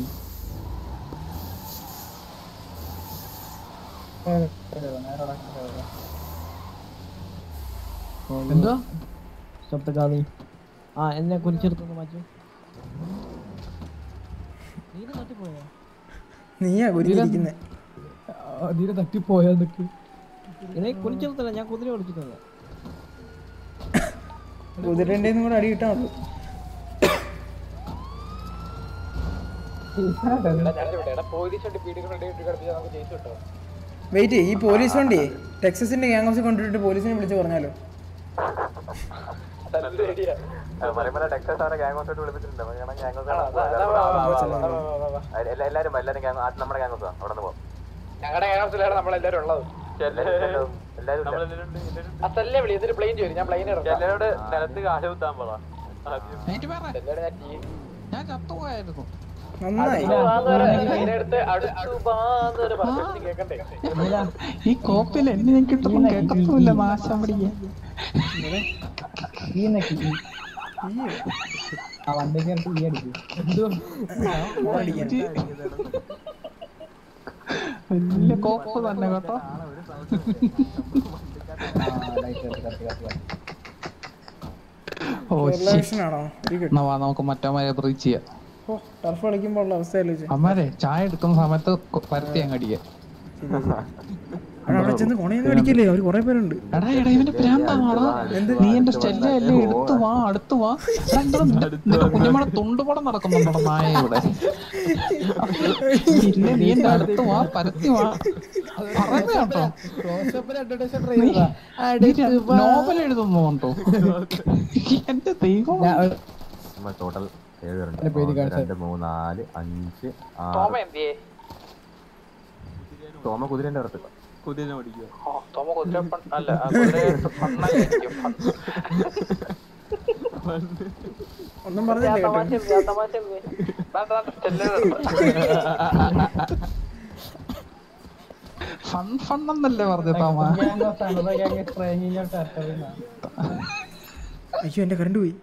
എന്താ ശബ്ദകാളി ആ എന്നെ കുരിച്ചെടുത്തൊന്ന് മാറ്റി നീ തട്ടിപ്പോയോ നീയാ കുരിഞ്ഞിരിക്കുന്നേ അതിനെ തട്ടിപ്പോയാന്നൊക്കെ എന്നെ കുരിച്ചെടുത്തല്ല ഞാൻ കുതിര ഓടിച്ചിട്ടുണ്ട് കുതിരൻ്റെ കൂടെ അടി കിട്ടാൻ ഉള്ളൂ പോലീസ് വണ്ടി പീഡികൾ കിടത്തിയാൽ നമുക്ക് ജയിച്ചു കിട്ടോ വെയിറ്റ് ഈ പോലീസ് വണ്ടി ടെക്സസിന്റെ ഗ്യാങ് ഹൗസിൽ കൊണ്ടുപോയിട്ട് പോലീസിനെ വിളിച്ച് പറഞ്ഞാലോ പറയുമ്പോൾ ടെക്സസ് അവരെ ഗ്യാങ് ഹൗസോട്ട് വിളിപ്പിച്ചിട്ടുണ്ട് അപ്പൊ ഞങ്ങൾ ഗ്യാങ് ഹൗസ് എല്ലാരും എല്ലാരും ഗ്യാങ് നമ്മുടെ ഗ്യാങ് ഹൗസാ അവിടെ നിന്ന് പോകാം ഞങ്ങളുടെ കേരളത്തിലാണ് നമ്മളെല്ലാരും ഉള്ളത് എല്ലാരും അസല്ലേ വിളി എന്നിട്ട് പ്ലെയിൻ ചോരും ഞാൻ പ്ലെയിൻ ഇറക്കാം എല്ലാവരോട് നിലത്ത് കാല് കുത്താൻ പോകാം എനിക്ക് പറ ഞാൻ ചത്തുപോയായിരുന്നു നന്നായി അതിനടുത്ത് അടുത്തു ബാന്നൊരു പറഞ്ഞു കേക്കണ്ടേ ഈ കോപ്പിൽ എന്നെ ഞാൻ കിട്ടുമ്പോൾ കേൾക്കത്തുമില്ല നാശം പിടിക്കാൻ വലിയ കോപ്പ് തന്നെ കേട്ടോ ഓ റിലാക്ഷൻ ആണോ വെരി ഗുഡ് എന്നാ വാ നമുക്ക് മറ്റവന്മാരെ ബ്രീച്ച് ചെയ്യാം ഓ ടർഫ് കളിക്കുമ്പോൾ ഉള്ള അവസ്ഥ ആലോചിച്ച് അമ്മാരെ ചായ എടുക്കുന്ന സമയത്ത് കൊ- പരത്തി അങ്ങ് അടിക്കാൻ അവിടെ അവിടെ ചെന്ന് കൊണയൊന്നും അടിക്കില്ലേ അവര് കുറെ പേരുണ്ട് എടാ എടാ ഇവന്റെ പ്രാന്താണോടാ നീ എന്റെ സ്റ്റെല്ല അല്ലേ എടുത്തു വാ അടുത്ത് വാ എടാ, എന്താ നിന്റെ- നിന്റെ കുഞ്ഞമ്മടെ തുണ്ടുപടം നടക്കുന്നുണ്ടോ നായ ഇവിടെ ഇല്ല നീ എന്റെ അടുത്ത് വാ പരത്തി വാ പറയുന്ന കേട്ടോ നോവൽ എഴുതുന്നുണ്ടോ എന്റെ ദൈവം ടോട്ടൽ ഏഴ് എന്റെ പേര് പേരുണ്ട് കാണിച്ചാ. രണ്ട് മൂന്ന് നാല് അഞ്ച് തോമ ആറ് എന്തിയേ തോമ കുതിരന്റെ അടുത്ത് കുതിരനെ ഓടിക്കുക ഓ തോമ കുതിര പൺ- അല്ല ആ കുതിര പണ്ണായിരിക്കും ഒന്നും പറഞ്ഞില്ല കേട്ടോ ഫൺ ഫൺ എന്നല്ലേ പറഞ്ഞ തോമ അയ്യോ എന്റെ കറണ്ട് പോയി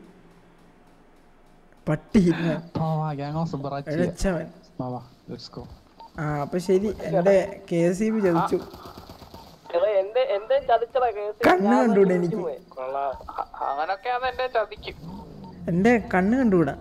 പട്ടി തോമ ഗ്യാങ് ഹൗസ് ഇഴച്ചവൻ ലെറ്റ്സ് ഗോ ആ അപ്പൊ ശരി എന്റെ കെ എസ് ഇ ബി ചതിച്ചു എന്റെ എന്റെ ചതിച്ചടാ കേസ് കണ്ണ് കണ്ടൂടെ എനിക്ക് കൊള്ളാം അ- അങ്ങനൊക്കെയാണ് എന്റെ ചതിക്കും എന്റെ കണ്ണ് കണ്ടുകൂടാ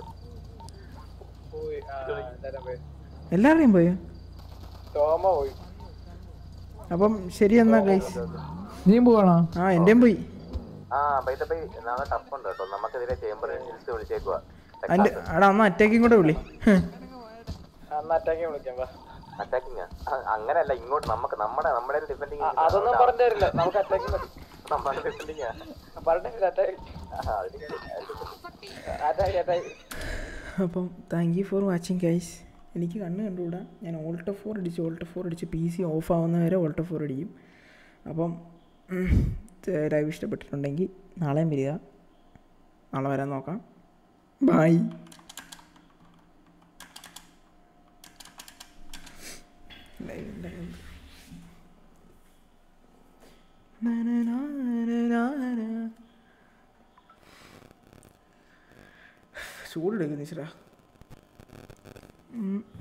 പോയി ആ, എല്ലാരും പോയി. എല്ലാവരുടെയും പോയോ തോമ പോയി അപ്പം ശരി എന്നാ ഗൈസ് നീയും പോവാണോ ആ എന്റെയും പോയി ആ പൈസ പൈ നാളെ ടഫ് ഉണ്ട് കേട്ടോ നമുക്കെതിരെ ചേംബർ ഹിൽസ് വിളിച്ചേക്കുവാ അതിന്റെ അവിടെ അന്ന് അറ്റാക്കും കൂടെ വിളി ഹ്. അന്ന് അറ്റാക്കി വിളിക്കാം വാ. അറ്റാക്കിങ് അങ്ങനെയല്ല ഇങ്ങോട്ട് നമുക്ക് നമ്മുടെ നമ്മുടെ ഡിഫെൻഡിങ് അ- അതൊന്നും പറഞ്ഞു തരില്ല നമുക്ക് അറ്റാക്കി മതി നമ്മുടെ ഡിഫെൻഡിങ് പറഞ്ഞില്ല അറ്റാക്കി അറ്റാക്കി അറ്റാക്കി അപ്പം thank you for watching guys എനിക്ക് കണ്ണ് കണ്ടുകൂടാ ഞാൻ ഓൾട്ടോ ഫോർ അടിച്ച് ഓൾട്ടോ ഫോർ അടിച്ച് പി സി ഓഫ് ആവുന്ന വരെ ഓൾട്ടോ ഫോർ അടിക്കും അപ്പം ലൈവ് ഇഷ്ടപ്പെട്ടിട്ടുണ്ടെങ്കിൽ നാളെയും വരിക നാളെ വരാൻ നോക്കാം ബായ് ലൈവ് ലൈവ് ചൂടെടുക്കുന്നു ഈശ്വരാ